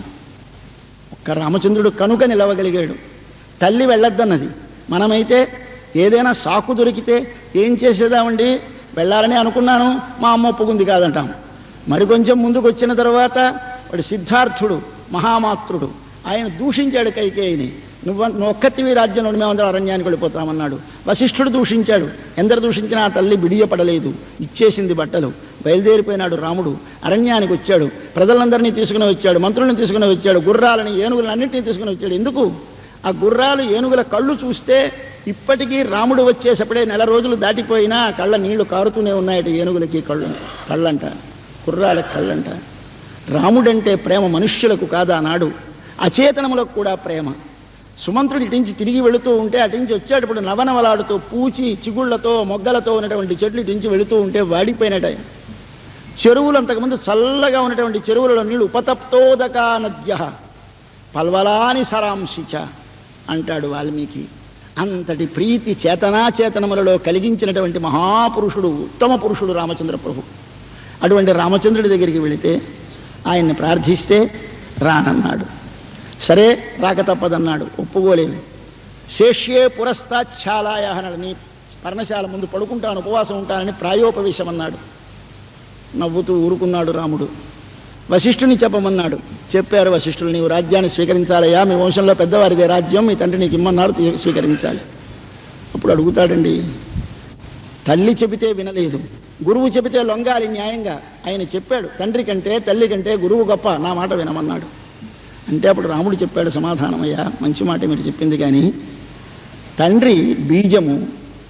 ఒక్క రామచంద్రుడు కనుక నిలవగలిగాడు తల్లి వెళ్ళొద్దన్నది మనమైతే ఏదైనా సాకు దొరికితే ఏం చేసేదామండి వెళ్ళాలని అనుకున్నాను మా అమ్మ ఒప్పుకుంది కాదంటాం మరి కొంచెం ముందుకు వచ్చిన తర్వాత వాడు సిద్ధార్థుడు మహామాత్రుడు ఆయన దూషించాడు కైకేయిని నువ్వు నువ్వు ఒక్కతివి రాజ్యంలో మేమందరం అరణ్యానికి వెళ్ళిపోతామన్నాడు వశిష్ఠుడు దూషించాడు ఎందరు దూషించినా ఆ తల్లి బిడియపడలేదు ఇచ్చేసింది బట్టలు బయలుదేరిపోయినాడు రాముడు అరణ్యానికి వచ్చాడు ప్రజలందరినీ తీసుకుని వచ్చాడు మంత్రులను తీసుకుని వచ్చాడు గుర్రాలని ఏనుగులను అన్నింటినీ తీసుకుని వచ్చాడు ఎందుకు ఆ గుర్రాలు ఏనుగుల కళ్ళు చూస్తే ఇప్పటికీ రాముడు వచ్చేసప్పుడే నెల రోజులు దాటిపోయినా ఆ కళ్ళ నీళ్లు కారుతూనే ఉన్నాయట ఏనుగులకి కళ్ళు కళ్ళంట గుర్రాల కళ్ళంట రాముడంటే ప్రేమ మనుష్యులకు కాదా నాడు అచేతనములకు కూడా ప్రేమ సుమంత్రుడు ఇటించి తిరిగి వెళుతూ ఉంటే అటించి వచ్చేటప్పుడు నవనవలాడుతూ పూచి చిగుళ్లతో మొగ్గలతో ఉన్నటువంటి చెట్లు ఇటించి వెళుతూ ఉంటే వాడిపోయినట చెరువులు అంతకుముందు చల్లగా ఉన్నటువంటి చెరువులలో నీళ్లు ఉపతప్తోదకా నద్య పల్వలాని సరాంశిచ అంటాడు వాల్మీకి అంతటి ప్రీతి చేతనాచేతనములలో కలిగించినటువంటి మహాపురుషుడు ఉత్తమ పురుషుడు రామచంద్ర ప్రభు అటువంటి రామచంద్రుడి దగ్గరికి వెళితే ఆయన్ని ప్రార్థిస్తే రానన్నాడు సరే రాక తప్పదన్నాడు ఒప్పుకోలేదు శేష్యే పురస్తాచ్ఛాలాయ అన్నాడు నీ పర్ణశాల ముందు పడుకుంటాను ఉపవాసం ఉంటానని ప్రాయోపవేశం అన్నాడు నవ్వుతూ ఊరుకున్నాడు రాముడు వశిష్ఠుని చెప్పమన్నాడు చెప్పారు వశిష్ఠులు నీవు రాజ్యాన్ని స్వీకరించాలయ్యా మీ వంశంలో పెద్దవారిదే రాజ్యం మీ తండ్రి నీకు ఇమ్మన్నారు తీ- స్వీకరించాలి అప్పుడు అడుగుతాడండి తల్లి చెబితే వినలేదు గురువు చెబితే లొంగాలి న్యాయంగా ఆయన చెప్పాడు తండ్రి కంటే తల్లి కంటే గురువు గొప్ప నా మాట వినమన్నాడు అంటే అప్పుడు రాముడు చెప్పాడు సమాధానం అయ్యా మంచి మాట మీరు చెప్పింది కానీ తండ్రి బీజము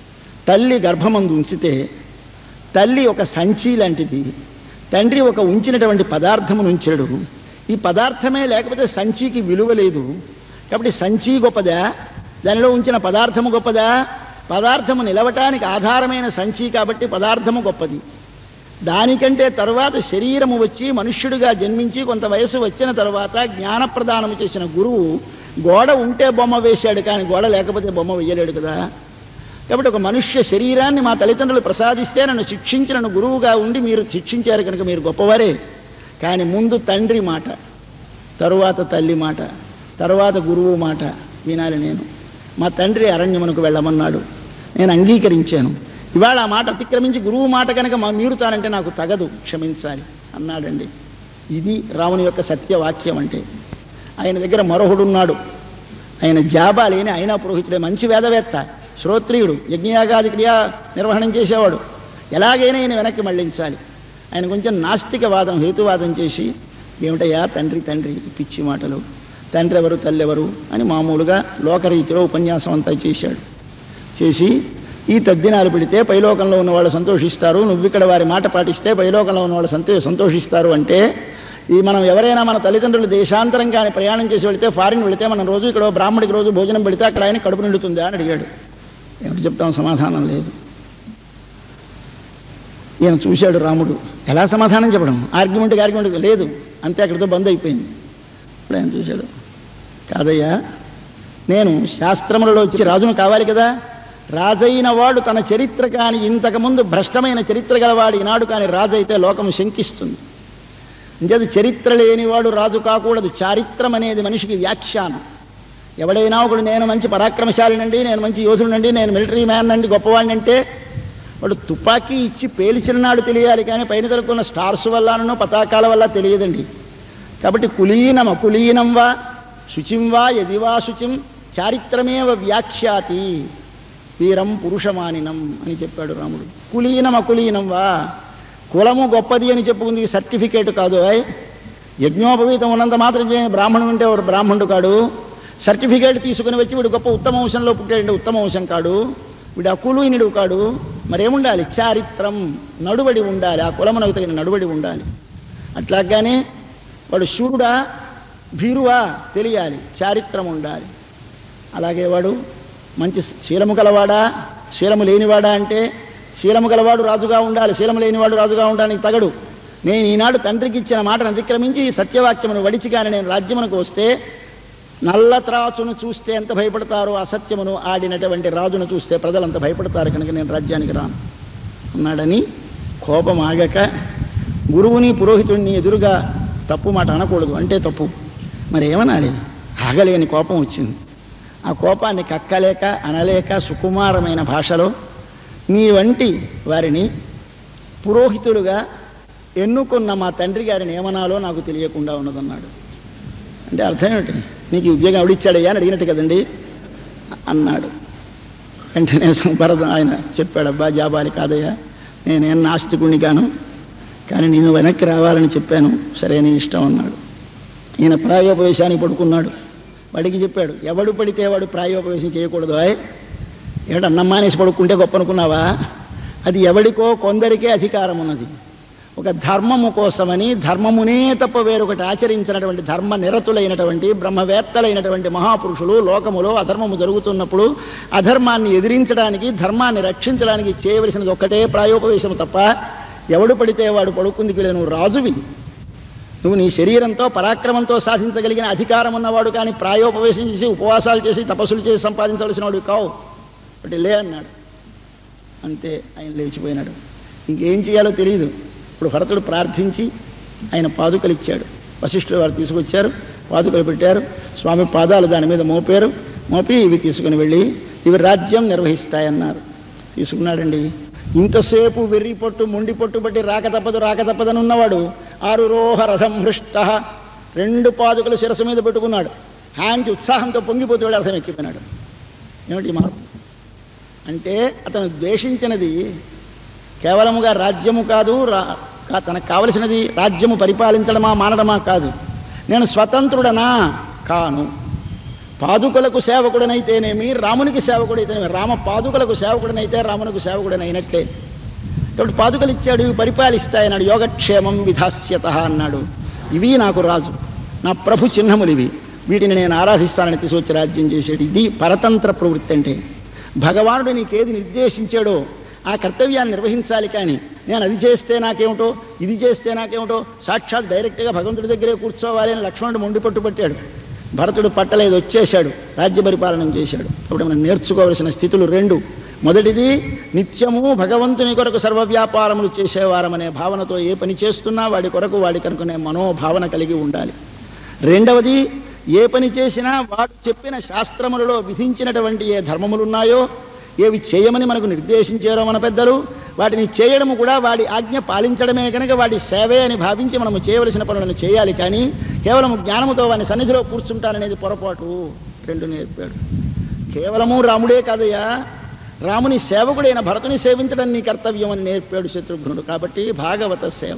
తల్లి గర్భమందు ఉంచితే తల్లి ఒక సంచి లాంటిది తండ్రి ఒక ఉంచినటువంటి పదార్థమును ఉంచాడు ఈ పదార్థమే లేకపోతే సంచికి విలువ లేదు కాబట్టి సంచి గొప్పదా దానిలో ఉంచిన పదార్థము గొప్పదా పదార్థము నిలవటానికి ఆధారమైన సంచి కాబట్టి పదార్థము గొప్పది దానికంటే తరువాత శరీరము వచ్చి మనుష్యుడిగా జన్మించి కొంత వయసు వచ్చిన తర్వాత జ్ఞానప్రదానము చేసిన గురువు గోడ ఉంటే బొమ్మ వేశాడు కానీ గోడ లేకపోతే బొమ్మ వేయలేడు కదా కాబట్టి ఒక మనుష్య శరీరాన్ని మా తల్లిదండ్రులు ప్రసాదిస్తే నన్ను శిక్షించి నన్ను గురువుగా ఉండి మీరు శిక్షించారు కనుక మీరు గొప్పవారే కానీ ముందు తండ్రి మాట తరువాత తల్లి మాట తరువాత గురువు మాట వినాలి నేను మా తండ్రి అరణ్యమునకు వెళ్ళమన్నాడు నేను అంగీకరించాను ఇవాళ ఆ మాట అతిక్రమించి గురువు మాట కనుక మా మీరుతానంటే నాకు తగదు క్షమించాలి అన్నాడండి ఇది రాముని యొక్క సత్యవాక్యం అంటే ఆయన దగ్గర మరొకడున్నాడు ఆయన జాబా లేని అయినా పురోహితుడే మంచి వేదవేత్త శ్రోత్రియుడు యజ్ఞయాగాది క్రియా నిర్వహణం చేసేవాడు ఎలాగైనా ఈయన వెనక్కి మళ్ళించాలి ఆయన కొంచెం నాస్తికవాదం హేతువాదం చేసి ఏమిటయ్యా తండ్రి తండ్రి ఈ పిచ్చి మాటలు తండ్రి ఎవరు తల్లి ఎవరు అని మామూలుగా లోకరీతిలో ఉపన్యాసం అంతా చేశాడు చేసి ఈ తద్దినాలు పెడితే పైలోకంలో ఉన్నవాళ్ళు సంతోషిస్తారు నువ్వు ఇక్కడ వారి మాట పాటిస్తే పైలోకంలో ఉన్నవాళ్ళు సంతో సంతోషిస్తారు అంటే ఈ మనం ఎవరైనా మన తల్లిదండ్రులు దేశాంతరం కానీ ప్రయాణం చేసి వెళితే ఫారిన్ వెళితే మనం రోజు ఇక్కడ ఓ బ్రాహ్మడికి రోజు భోజనం పెడితే అక్కడ ఆయన కడుపు నిండుతుందా అని అడిగాడు ఏమిటి చెప్తాం సమాధానం లేదు ఈయన చూశాడు రాముడు ఎలా సమాధానం చెప్పడం ఆర్గ్యుమెంట్కి ఆర్గ్యుమెంట్ లేదు అంతే అక్కడితో బంద్ అయిపోయింది ఇప్పుడు ఆయన చూశాడు కాదయ్యా నేను శాస్త్రములలో వచ్చి రాజును కావాలి కదా రాజైన వాడు తన చరిత్ర కాని ఇంతకుముందు భ్రష్టమైన చరిత్ర గలవాడు ఈనాడు కానీ రాజు అయితే లోకం శంకిస్తుంది ఇంకేది చరిత్ర లేనివాడు రాజు కాకూడదు చారిత్రం అనేది మనిషికి వ్యాఖ్యానం ఎవడైనా ఒకడు నేను మంచి పరాక్రమశాలినండి నేను మంచి యోధుడినండి నేను మిలిటరీ మ్యాన్ అండి గొప్పవాడిని అంటే వాడు తుపాకీ ఇచ్చి పేల్చిన నాడు తెలియాలి కానీ పైన తరుకున్న స్టార్స్ వల్లనో పతాకాల వల్ల తెలియదండి కాబట్టి కులీనం అకులీనం వా శుచిం వా యది వా శుచిం చారిత్రమేవ వ్యాఖ్యాతి వీరం పురుషమానినం అని చెప్పాడు రాముడు కులీనం అకులీనం వా కులము గొప్పది అని చెప్పుకుంది సర్టిఫికేట్ కాదు అయ్ యజ్ఞోపవీతం ఉన్నంత మాత్రం చేయని బ్రాహ్మణుడు అంటే వాడు బ్రాహ్మణుడు కాడు సర్టిఫికేట్ తీసుకుని వచ్చి వీడు గొప్ప ఉత్తమ వంశంలో పుట్టాడంటే ఉత్తమ వంశం కాడు వీడు అకులీనుడు కాడు మరేముండాలి చారిత్రం నడుబడి ఉండాలి ఆ కులమునకు తగిన నడుబడి ఉండాలి అట్లాగానే వాడు శూరుడా భీరువా తెలియాలి చారిత్రం ఉండాలి అలాగే వాడు మంచి శీలము గలవాడా శీలము లేనివాడా అంటే శీలము గలవాడు రాజుగా ఉండాలి శీలము లేనివాడు రాజుగా ఉండడానికి తగడు నేను ఈనాడు తండ్రికి ఇచ్చిన మాటను అతిక్రమించి ఈ సత్యవాక్యమును వడిచిగానే నేను రాజ్యమునకు వస్తే నల్ల త్రాచును చూస్తే ఎంత భయపడతారో అసత్యమును ఆడినటువంటి రాజును చూస్తే ప్రజలంత భయపడతారు కనుక నేను రాజ్యానికి రాను అన్నాడని కోపం ఆగక గురువుని పురోహితుడిని ఎదురుగా తప్పు మాట అనకూడదు అంటే తప్పు మరి ఏమనాలి ఆగలేని కోపం వచ్చింది ఆ కోపాన్ని కక్కలేక అనలేక సుకుమారమైన భాషలో నీ వంటి వారిని పురోహితుడుగా ఎన్నుకున్న మా తండ్రి గారిని ఏమనాలో నాకు తెలియకుండా ఉన్నదన్నాడు అంటే అర్థం ఏమిటి నీకు ఈ ఉద్యోగం ఎవడిచ్చాడయ్యా అని అడిగినట్టు కదండి అన్నాడు వెంటనే భరత ఆయన చెప్పాడు అబ్బా జాబాలి కాదయ్యా నేనేం నాస్తికుణ్ణి కాను కానీ నేను వెనక్కి రావాలని చెప్పాను సరే నీ ఇష్టం అన్నాడు ఈయన ప్రాయోపవేశానికి పడుకున్నాడు వాడికి చెప్పాడు ఎవడు పడితే వాడు ప్రాయోపవేశం చేయకూడదు ఆయ్ ఏడు అన్నం మానేసి పడుకుంటే గొప్ప అనుకున్నావా అది ఎవడికో కొందరికే అధికారం ఉన్నది ఒక ధర్మము కోసమని ధర్మమునే తప్ప వేరొకటి ఆచరించినటువంటి ధర్మ నిరతులైనటువంటి బ్రహ్మవేత్తలైనటువంటి మహాపురుషులు లోకములో అధర్మము జరుగుతున్నప్పుడు అధర్మాన్ని ఎదిరించడానికి ధర్మాన్ని రక్షించడానికి చేయవలసినది ఒక్కటే ప్రాయోపవేశం తప్ప ఎవడు పడితే వాడు పడుకుందికి నువ్వు రాజువి నువ్వు నీ శరీరంతో పరాక్రమంతో సాధించగలిగిన అధికారం ఉన్నవాడు కానీ ప్రాయోపవేశం చేసి ఉపవాసాలు చేసి తపస్సులు చేసి సంపాదించవలసిన వాడు కావు ఒకటి లే అన్నాడు అంతే ఆయన లేచిపోయినాడు ఇంకేం చేయాలో తెలియదు ఇప్పుడు భరతుడు ప్రార్థించి ఆయన పాదుకలు ఇచ్చాడు వశిష్ఠులు వారు తీసుకొచ్చారు పాదుకలు పెట్టారు స్వామి పాదాలు దాని మీద మోపారు మోపి ఇవి తీసుకుని వెళ్ళి ఇవి రాజ్యం నిర్వహిస్తాయన్నారు తీసుకున్నాడండి ఇంతసేపు వెర్రి పొట్టు మొండి పొట్టు బట్టి రాక తప్పదు రాక తప్పదని ఉన్నవాడు ఆరు రోహ రథం హృష్ట రెండు పాదుకలు శిరస్సు మీద పెట్టుకున్నాడు హ్యాండ్స్ ఉత్సాహంతో పొంగిపోతే అర్థం ఎక్కిపోయినాడు ఏమిటి ఈ మార్పు అంటే అతను ద్వేషించినది కేవలముగా రాజ్యము కాదు రా కా- తనకు కావలసినది రాజ్యము పరిపాలించడమా మానడమా కాదు నేను స్వతంత్రుడనా కాను పాదుకలకు సేవకుడనైతేనేమి రామునికి సేవకుడైతేనేమి రామ పాదుకలకు సేవకుడనైతే రామునకు సేవకుడనైనట్లే కాబట్టి పాదుకలు ఇచ్చాడు ఇవి పరిపాలిస్తాయన్నాడు యోగక్షేమం విధాస్యత అన్నాడు ఇవి నాకు రాజు నా ప్రభు చిహ్నములు ఇవి వీటిని నేను ఆరాధిస్తానని తీసుకొచ్చి రాజ్యం చేసేది ఇది పరతంత్ర ప్రవృత్తి అంటే భగవానుడు నీకేది నిర్దేశించాడో ఆ కర్తవ్యాన్ని నిర్వహించాలి కానీ నేను అది చేస్తే నాకేమిటో ఇది చేస్తే నాకేమిటో సాక్షాత్ డైరెక్ట్గా భగవంతుడి దగ్గరే కూర్చోవాలి అని లక్ష్మణుడు మొండి పట్టుబట్టాడు భరతుడు పట్టలేదు వచ్చేశాడు రాజ్య పరిపాలన చేశాడు అప్పుడు మనం నేర్చుకోవలసిన స్థితులు రెండు మొదటిది నిత్యము భగవంతుని కొరకు సర్వవ్యాపారములు చేసేవారమనే భావనతో ఏ పని చేస్తున్నా వాడి కొరకు వాడి కనుకునే మనోభావన కలిగి ఉండాలి రెండవది ఏ పని చేసినా వాడు చెప్పిన శాస్త్రములలో విధించినటువంటి ఏ ధర్మములు ఉన్నాయో ఏవి చేయమని మనకు నిర్దేశించారో మన పెద్దలు వాటిని చేయడము కూడా వాడి ఆజ్ఞ పాలించడమే కనుక వాడి సేవే అని భావించి మనము చేయవలసిన పనులను చేయాలి కానీ కేవలం జ్ఞానముతో వాడి సన్నిధిలో కూర్చుంటాననేది పొరపాటు రెండు నేర్పాడు కేవలము రాముడే కాదయ్యా రాముని సేవకుడైన భరతుని సేవించడం నీ కర్తవ్యం అని నేర్పాడు శత్రుఘ్నుడు కాబట్టి భాగవత సేవ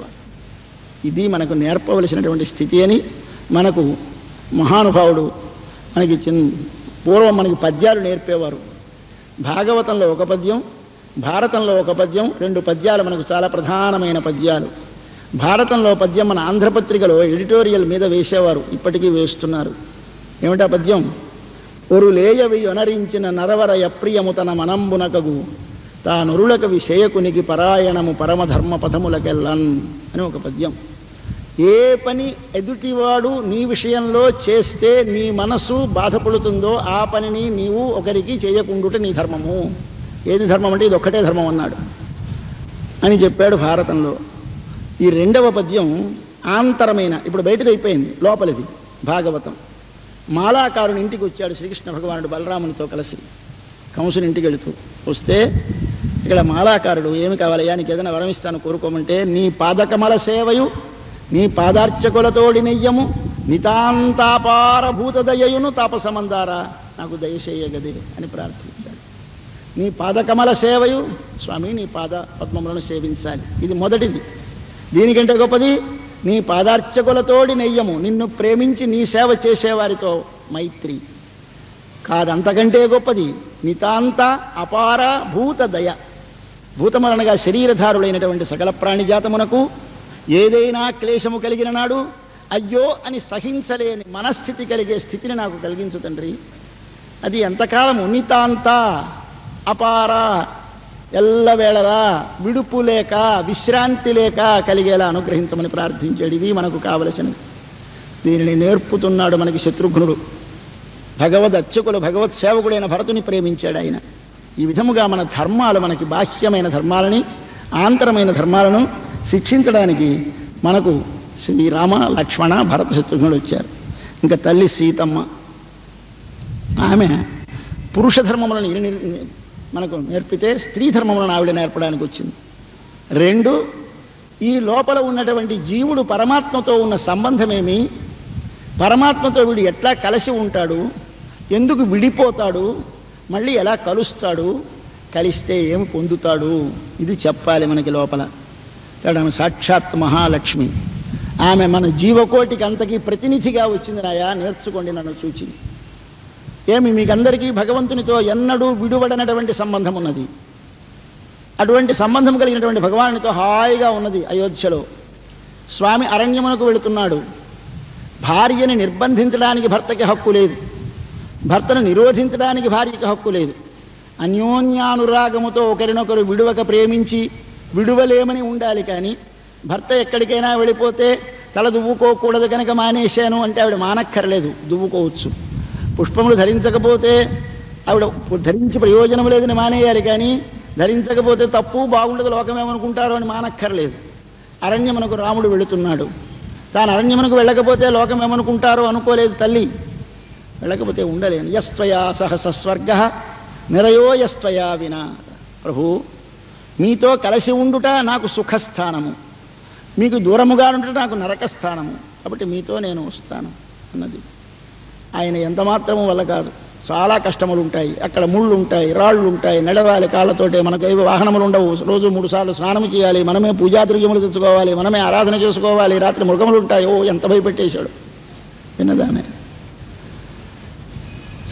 ఇది మనకు నేర్పవలసినటువంటి స్థితి అని మనకు మహానుభావుడు మనకి చిన్న పూర్వం మనకి పద్యాలు నేర్పేవారు భాగవతంలో ఒక పద్యం భారతంలో ఒక పద్యం రెండు పద్యాలు మనకు చాలా ప్రధానమైన పద్యాలు భారతంలో పద్యం మన ఆంధ్రపత్రికలో ఎడిటోరియల్ మీద వేసేవారు ఇప్పటికీ వేస్తున్నారు ఏమిటా పద్యం ఒరులేయవి అనరించిన నరవర యప్రియము తన మనంబునకగు తానురులకు విషయకునికి పరాయణము పరమధర్మ పథములకెళ్ళన్ అని ఒక పద్యం ఏ పని ఎదుటివాడు నీ విషయంలో చేస్తే నీ మనసు బాధపడుతుందో ఆ పనిని నీవు ఒకరికి చేయకుండుట నీ ధర్మము ఏది ధర్మం అంటే ఇది ఒక్కటే ధర్మం అన్నాడు అని చెప్పాడు భారతంలో ఈ రెండవ పద్యం ఆంతరమైన ఇప్పుడు బయటది అయిపోయింది లోపలిది భాగవతం మాలాకారుని ఇంటికి వచ్చాడు శ్రీకృష్ణ భగవానుడు బలరామునితో కలిసి కంసుని ఇంటికి వెళుతూ వస్తే ఇక్కడ మాలాకారుడు ఏమి కావాలయ్యా నీకు ఏదైనా వరం ఇస్తాను కోరుకోమంటే నీ పాదకమల సేవయు నీ పాదార్చకులతోడి నెయ్యము నితాంతాపార భూతదయయును తాపసమందారా నాకు దయచేయగదే అని ప్రార్థించాడు నీ పాదకమల సేవయు స్వామి నీ పాద పద్మములను సేవించాలి ఇది మొదటిది దీనికంటే గొప్పది నీ పాదార్చకులతోడి నెయ్యము నిన్ను ప్రేమించి నీ సేవ చేసేవారితో మైత్రి కాదంతకంటే గొప్పది నితాంత అపార భూత దయ భూతమరణగా శరీరధారులైనటువంటి సకల ప్రాణిజాతమునకు ఏదైనా క్లేశము కలిగిన నాడు అయ్యో అని సహించలేని మనస్థితి కలిగే స్థితిని నాకు కలిగించు తండ్రి అది ఎంతకాలము నితాంత అపార ఎల్లవేళలా విడుపు లేక విశ్రాంతి లేక కలిగేలా అనుగ్రహించమని ప్రార్థించాడు ఇది మనకు కావలసినది దీనిని నేర్పుతున్నాడు మనకి శత్రుఘ్నుడు భగవద్ అర్చకులు భగవత్ సేవకుడైన భరతుని ప్రేమించాడు ఆయన ఈ విధముగా మన ధర్మాలు మనకి బాహ్యమైన ధర్మాలని ఆంతరమైన ధర్మాలను శిక్షించడానికి మనకు శ్రీరామ లక్ష్మణ భరత శత్రుఘ్నుడు వచ్చారు ఇంకా తల్లి సీతమ్మ ఆమె పురుష ధర్మములను ఇరి- నిర్- మనకు నేర్పితే స్త్రీ ధర్మములను ఆవిడ నేర్పడానికి వచ్చింది రెండు ఈ లోపల ఉన్నటువంటి జీవుడు పరమాత్మతో ఉన్న సంబంధమేమి పరమాత్మతో వీడు ఎట్లా కలిసి ఉంటాడు ఎందుకు విడిపోతాడు మళ్ళీ ఎలా కలుస్తాడు కలిస్తే ఏమి పొందుతాడు ఇది చెప్పాలి మనకి లోపల ఇక్కడ ఆమె సాక్షాత్ మహాలక్ష్మి ఆమె మన జీవకోటికి అంతకీ ప్రతినిధిగా వచ్చింది నాయా నేర్చుకోండి నన్ను చూచి ఏమి మీకందరికీ భగవంతునితో ఎన్నడూ విడువడనటువంటి సంబంధం ఉన్నది అటువంటి సంబంధం కలిగినటువంటి భగవానునితో హాయిగా ఉన్నది అయోధ్యలో స్వామి అరణ్యమునకు వెళుతున్నాడు భార్యని నిర్బంధించడానికి భర్తకి హక్కు లేదు భర్తను నిరోధించడానికి భార్యకి హక్కు లేదు అన్యోన్యానురాగముతో ఒకరినొకరు విడువక ప్రేమించి విడువలేమని ఉండాలి కానీ భర్త ఎక్కడికైనా వెళ్ళిపోతే తల దువ్వుకోకూడదు కనుక మానేశాను అంటే ఆవిడ మానక్కర్లేదు దువ్వుకోవచ్చు పుష్పములు ధరించకపోతే ఆవిడ ధరించి ప్రయోజనం లేదని మానేయాలి కానీ ధరించకపోతే తప్పు బాగుండదు లోకమేమనుకుంటారో అని మానక్కర్లేదు అరణ్యమునకు రాముడు వెళుతున్నాడు తాను అరణ్యమునకు వెళ్ళకపోతే లోకం ఏమనుకుంటారో అనుకోలేదు తల్లి వెళ్ళకపోతే ఉండలేను యస్త్వయా సహస స్వర్గ నిరయో యస్త్వయా వినా ప్రభు మీతో కలిసి ఉండుట నాకు సుఖస్థానము మీకు దూరముగా ఉండుట నాకు నరకస్థానము కాబట్టి మీతో నేను వస్తాను అన్నది ఆయన ఎంత మాత్రము వల్ల కాదు చాలా కష్టములు ఉంటాయి అక్కడ ముళ్ళు ఉంటాయి రాళ్ళు ఉంటాయి నడవాలి కాళ్ళతోటే మనకు ఏవి వాహనములు ఉండవు రోజు మూడు సార్లు స్నానం చేయాలి మనమే పూజాద్రవ్యములు తెచ్చుకోవాలి మనమే ఆరాధన చేసుకోవాలి రాత్రి మృగములు ఉంటాయి ఓ ఎంత భయపెట్టేశాడు విన్నదామే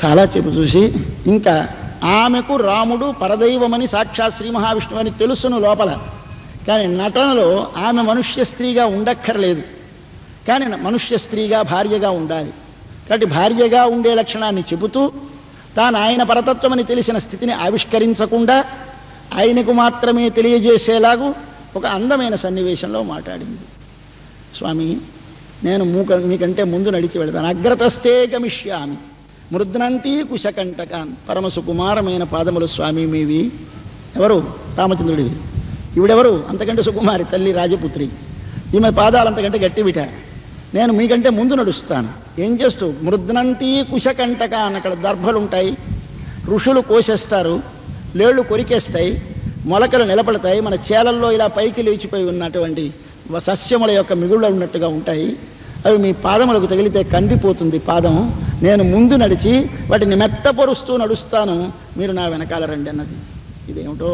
చాలా చెప్పు చూసి ఇంకా ఆమెకు రాముడు పరదైవమని సాక్షాత్ శ్రీ మహావిష్ణువు అని తెలుసును లోపల కానీ నటనలో ఆమె మనుష్య స్త్రీగా ఉండక్కర్లేదు కానీ మనుష్య స్త్రీగా భార్యగా ఉండాలి కాబట్టి భార్యగా ఉండే లక్షణాన్ని చెబుతూ తాను ఆయన పరతత్వమని తెలిసిన స్థితిని ఆవిష్కరించకుండా ఆయనకు మాత్రమే తెలియజేసేలాగూ ఒక అందమైన సన్నివేశంలో మాట్లాడింది స్వామి నేను మూక మీకంటే ముందు నడిచి వెళతాను అగ్రతస్తే గమిష్యామి మృద్నంతి కుశకంటకాన్ పరమ సుకుమారమైన పాదములు స్వామి మీవి ఎవరు రామచంద్రుడివి ఈవిడెవరు అంతకంటే సుకుమారి తల్లి రాజపుత్రి ఈమె పాదాలు అంతకంటే గట్టివిట నేను మీకంటే ముందు నడుస్తాను ఏం చేస్తూ మృద్నంతి కుశకంటక అని అక్కడ దర్భలు ఉంటాయి ఋషులు కోసేస్తారు లేళ్ళు కొరికేస్తాయి మొలకలు నిలబడతాయి మన చేలల్లో ఇలా పైకి లేచిపోయి ఉన్నటువంటి వ- సస్యముల యొక్క మిగుళ్ళు ఉన్నట్టుగా ఉంటాయి అవి మీ పాదములకు తగిలితే కందిపోతుంది పాదం నేను ముందు నడిచి వాటిని మెత్తపరుస్తూ నడుస్తాను మీరు నా వెనకాల రండి అన్నది ఇదేమిటో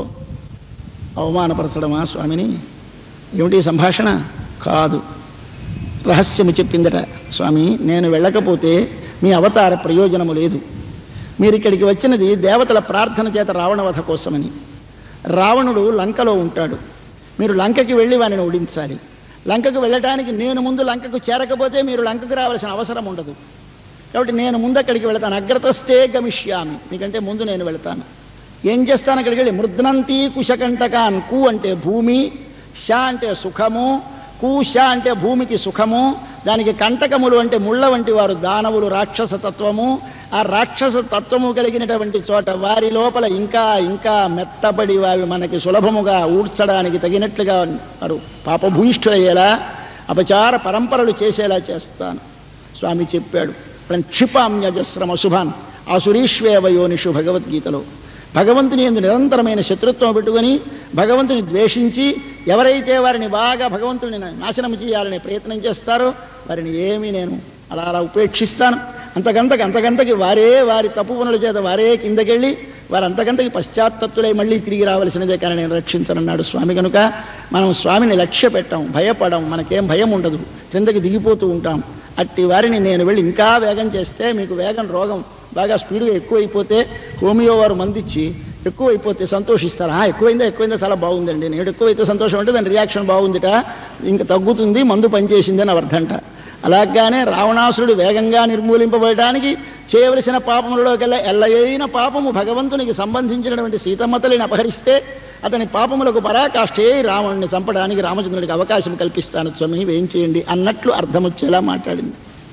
అవమానపరచడమా స్వామిని ఏమిటి ఈ సంభాషణ కాదు రహస్యము చెప్పిందట స్వామి నేను వెళ్ళకపోతే మీ అవతార ప్రయోజనము లేదు మీరు ఇక్కడికి వచ్చినది దేవతల ప్రార్థన చేత రావణవధ కోసమని రావణుడు లంకలో ఉంటాడు మీరు లంకకి వెళ్ళి వానిని ఓడించాలి లంకకు వెళ్ళటానికి నేను ముందు లంకకు చేరకపోతే మీరు లంకకు రావాల్సిన అవసరం ఉండదు కాబట్టి నేను ముందు అక్కడికి వెళతాను అగ్రతస్తే గమిష్యామి మీకంటే ముందు నేను వెళతాను ఏం చేస్తాను అక్కడికి వెళ్ళి మృద్నంతి కుశకంటకాన్ కు అంటే భూమి శ అంటే సుఖము కు శ అంటే భూమికి సుఖము దానికి కంటకములు అంటే ముళ్ళ వంటి వారు దానవులు రాక్షస తత్వము ఆ రాక్షస తత్వము కలిగినటువంటి చోట వారి లోపల ఇంకా ఇంకా మెత్తబడి వావి మనకి సులభముగా ఊడ్చడానికి తగినట్లుగా వారు పాపభూయిష్ఠులయ్యేలా అపచార పరంపరలు చేసేలా చేస్తాను స్వామి చెప్పాడు క్షిపామ్యజస్రమ శుభాన్ ఆసురీష్వేవ యోనిషు భగవద్గీతలో భగవంతుని ఎందు నిరంతరమైన శత్రుత్వం పెట్టుకొని భగవంతుని ద్వేషించి ఎవరైతే వారిని బాగా భగవంతుని నాశనం చేయాలనే ప్రయత్నం చేస్తారో వారిని ఏమీ నేను అలా అలా ఉపేక్షిస్తాను అంతకంతకి అంతకంతకి వారే వారి తప్పు పనుల చేత వారే కిందకెళ్ళి వారు అంతకంతకి పశ్చాత్తప్తులై మళ్ళీ తిరిగి రావలసినదే కానీ నేను రక్షించనన్నాడు స్వామి కనుక మనం స్వామిని లక్ష్య పెట్టాం భయపడం మనకేం భయం ఉండదు క్రిందకి దిగిపోతూ ఉంటాం అట్టి వారిని నేను వెళ్ళి ఇంకా వేగం చేస్తే మీకు వేగం రోగం బాగా స్పీడ్గా ఎక్కువైపోతే హోమియో వారు మందిచ్చి ఎక్కువైపోతే సంతోషిస్తారు "ఆ, ఎక్కువైందా ఎక్కువైందా చాలా బాగుందండి నేడు ఎక్కువైతే సంతోషం అంటే దాని రియాక్షన్ బాగుందిట ఇంకా తగ్గుతుంది మందు పనిచేసింది అని అర్థంట అలాగానే రావణాసురుడు వేగంగా నిర్మూలింపబడటానికి చేయవలసిన పాపములలోకెల్లా ఎల్లయైన పాపము భగవంతునికి సంబంధించినటువంటి సీతమ్మతలిని అపహరిస్తే అతని పాపములకు పరాకాష్టే రావణుని చంపడానికి రామచంద్రుడికి అవకాశం కల్పిస్తాను స్వామి ఏం చేయండి అన్నట్లు అర్థం వచ్చేలా మాట్లాడింది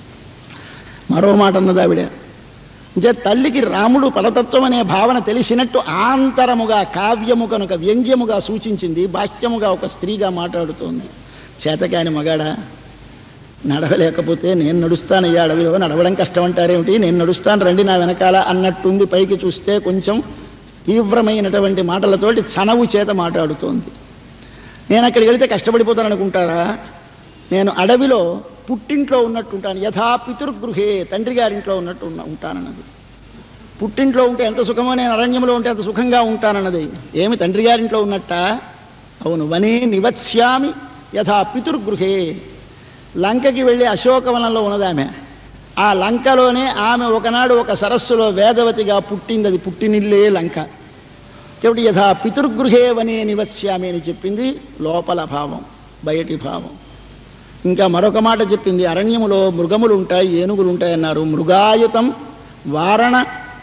మరో మాట అన్నది ఆవిడ అంటే తల్లికి రాముడు పరతత్వం అనే భావన తెలిసినట్టు ఆంతరముగా కావ్యము కనుక వ్యంగ్యముగా సూచించింది బాహ్యముగా ఒక స్త్రీగా మాట్లాడుతోంది చేతకాని మగాడా నడవలేకపోతే నేను నడుస్తాను ఈ అడవిలో నడవడం కష్టం అంటారేమిటి నేను నడుస్తాను రండి నా వెనకాల అన్నట్టుంది పైకి చూస్తే కొంచెం తీవ్రమైనటువంటి మాటలతోటి చనవు చేత మాట్లాడుతోంది నేను అక్కడికి వెళితే కష్టపడిపోతాను అనుకుంటారా నేను అడవిలో పుట్టింట్లో ఉన్నట్టుంటాను యథా పితృగృహే తండ్రి గారింట్లో ఉన్నట్టు ఉన్న ఉంటానన్నది పుట్టింట్లో ఉంటే ఎంత సుఖమో నేను అరణ్యంలో ఉంటే అంత సుఖంగా ఉంటానన్నది ఏమి తండ్రి గారింట్లో ఉన్నట్ట అవును వనే నివత్స్యామి యథా పితృగృహే లంకకి వెళ్ళి అశోకవనంలో ఉన్నది ఆమె ఆ లంకలోనే ఆమె ఒకనాడు ఒక సరస్సులో వేదవతిగా పుట్టింది అది పుట్టినిల్లే లంక కాబట్టి యథా పితృగృహే వనే నివత్స్యామి అని చెప్పింది లోపల భావం బయటి భావం ఇంకా మరొక మాట చెప్పింది అరణ్యములో మృగములు ఉంటాయి ఏనుగులు ఉంటాయి అన్నారు మృగాయుతం వారణ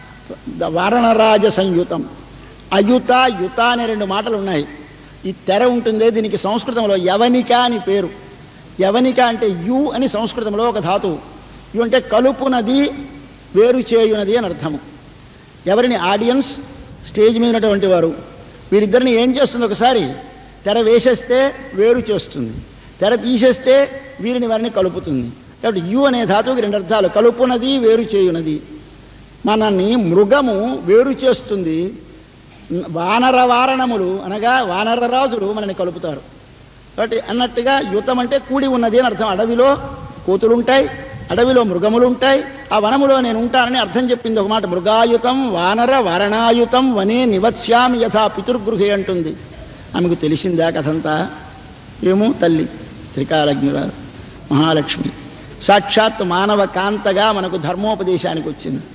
వారణరాజ సంయుతం అయుత యుత అనే రెండు మాటలు ఉన్నాయి ఈ తెర ఉంటుందే దీనికి సంస్కృతంలో యవనిక అని పేరు యవనిక అంటే యు అని సంస్కృతంలో ఒక ధాతువు యు అంటే కలుపునది వేరు చేయునది అని అర్థము ఎవరిని ఆడియన్స్ స్టేజ్ మీద ఉన్నటువంటి వారు వీరిద్దరిని ఏం చేస్తుంది ఒకసారి తెర వేసేస్తే వేరు చేస్తుంది తెర తీసేస్తే వీరిని వారిని కలుపుతుంది కాబట్టి యు అనే ధాతువుకి రెండు అర్థాలు కలుపునది వేరు చేయునది మనల్ని మృగము వేరు చేస్తుంది వానర వారణములు అనగా వానర రాజులు మనల్ని కలుపుతారు కాబట్టి అన్నట్టుగా యుతం అంటే కూడి ఉన్నది అని అర్థం అడవిలో కోతులు ఉంటాయి అడవిలో మృగములు ఉంటాయి ఆ వనములో నేను ఉంటానని అర్థం చెప్పింది ఒక మాట మృగాయుతం వానర వరణాయుతం వనే నివత్స్యామి యథా పితృగృహే అంటుంది ఆమెకు తెలిసిందా కథంతా ఏమో తల్లి త్రికాలజ్ఞురాలు మహాలక్ష్మి సాక్షాత్ మానవ కాంతగా మనకు ధర్మోపదేశానికి వచ్చింది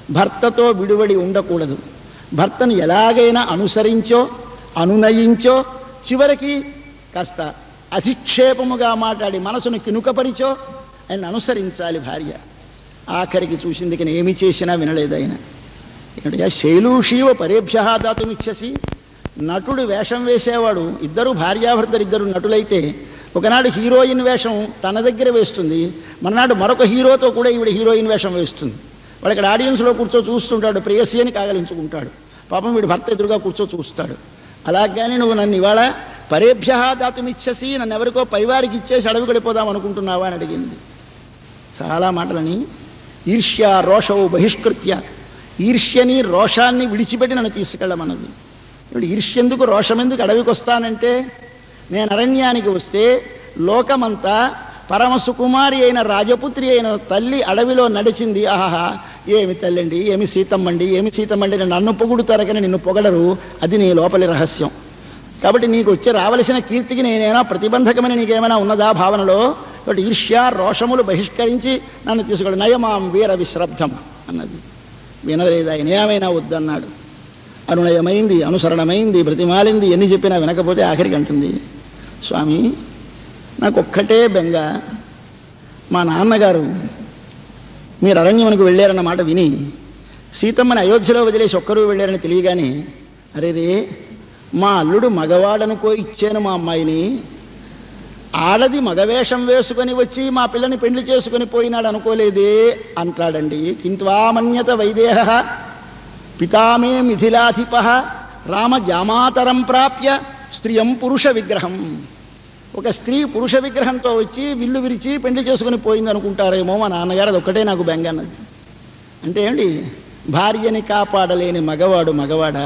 భర్తతో విడివడి ఉండకూడదు భర్తను ఎలాగైనా అనుసరించో అనునయించో చివరికి కాస్త అధిక్షేపముగా మాట్లాడి మనసును కినుకపరిచో ఆయన అనుసరించాలి భార్య ఆఖరికి చూసింది కానీ ఏమి చేసినా వినలేదు ఆయన ఏమిటయ్యా శైలూషీవ పరేభ్య దాతుమిచ్చసి నటుడు వేషం వేసేవాడు ఇద్దరు భార్యాభర్తలు ఇద్దరు నటులైతే ఒకనాడు హీరోయిన్ వేషం తన దగ్గర వేస్తుంది మర్నాడు మరొక హీరోతో కూడా ఈవిడ హీరోయిన్ వేషం వేస్తుంది వాడు ఇక్కడ ఆడియన్స్లో కూర్చో చూస్తుంటాడు ప్రేయసి అని కాగలించుకుంటాడు పాపం వీడు భర్త ఎదురుగా కూర్చో చూస్తాడు అలాగని నువ్వు నన్ను ఇవాళ పరేభ్య దాతుమిచ్చసి నన్ను ఎవరికో పైవారికి ఇచ్చేసి అడవి గడిపోదాం అనుకుంటున్నావా అని అడిగింది చాలా మాటలని ఈర్ష్య రోషవు బహిష్కృత్య ఈర్ష్యని రోషాన్ని విడిచిపెట్టి నన్ను తీసుకెళ్ళమన్నది ఇప్పుడు ఈర్ష్యందుకు రోషమెందుకు అడవికి వస్తానంటే నేను అరణ్యానికి వస్తే లోకమంతా పరమ సుకుమారి అయిన రాజపుత్రి అయిన తల్లి అడవిలో నడిచింది ఆహా ఏమి తల్లండి ఏమి సీతమ్మండి ఏమి సీతమ్మండి అని నన్ను పొగుడుతారు కానీ నిన్ను పొగడరు అది నీ లోపలి రహస్యం కాబట్టి నీకు వచ్చి రావలసిన కీర్తికి నేనేనా ప్రతిబంధకమని నీకేమైనా ఉన్నదా భావనలో కాబట్టి ఈర్ష్య రోషములు బహిష్కరించి నన్ను తీసుకుడు నయమాం వీర విశ్రబ్ధం అన్నది వినలేదు ఆయన ఏమైనా వద్దన్నాడు అనునయమైంది అనుసరణమైంది బ్రతిమాలింది ఎన్ని చెప్పినా వినకపోతే ఆఖరికి అంటుంది స్వామి నాకు ఒక్కటే బెంగ మా నాన్నగారు మీరు అరణ్యమునికి వెళ్ళారన్న మాట విని సీతమ్మని అయోధ్యలో వదిలేసి ఒక్కరూ వెళ్ళారని తెలియగానే అరే రే మా అల్లుడు మగవాడనుకో ఇచ్చాను మా అమ్మాయిని ఆడది మగవేషం వేసుకొని వచ్చి మా పిల్లని పెండ్లి చేసుకొని పోయినాడు అనుకోలేదే అంటాడండి కింత్వామన్యత వైదేహ పితామే మిథిలాధిప రామ జామాతరం ప్రాప్య స్త్రియం పురుష విగ్రహం ఒక స్త్రీ పురుష విగ్రహంతో వచ్చి విల్లు విరిచి పెండ్లి చేసుకుని పోయింది అనుకుంటారేమో మా నాన్నగారు అది ఒక్కటే నాకు బెంగ అన్నది అంటే ఏంటి భార్యని కాపాడలేని మగవాడు మగవాడా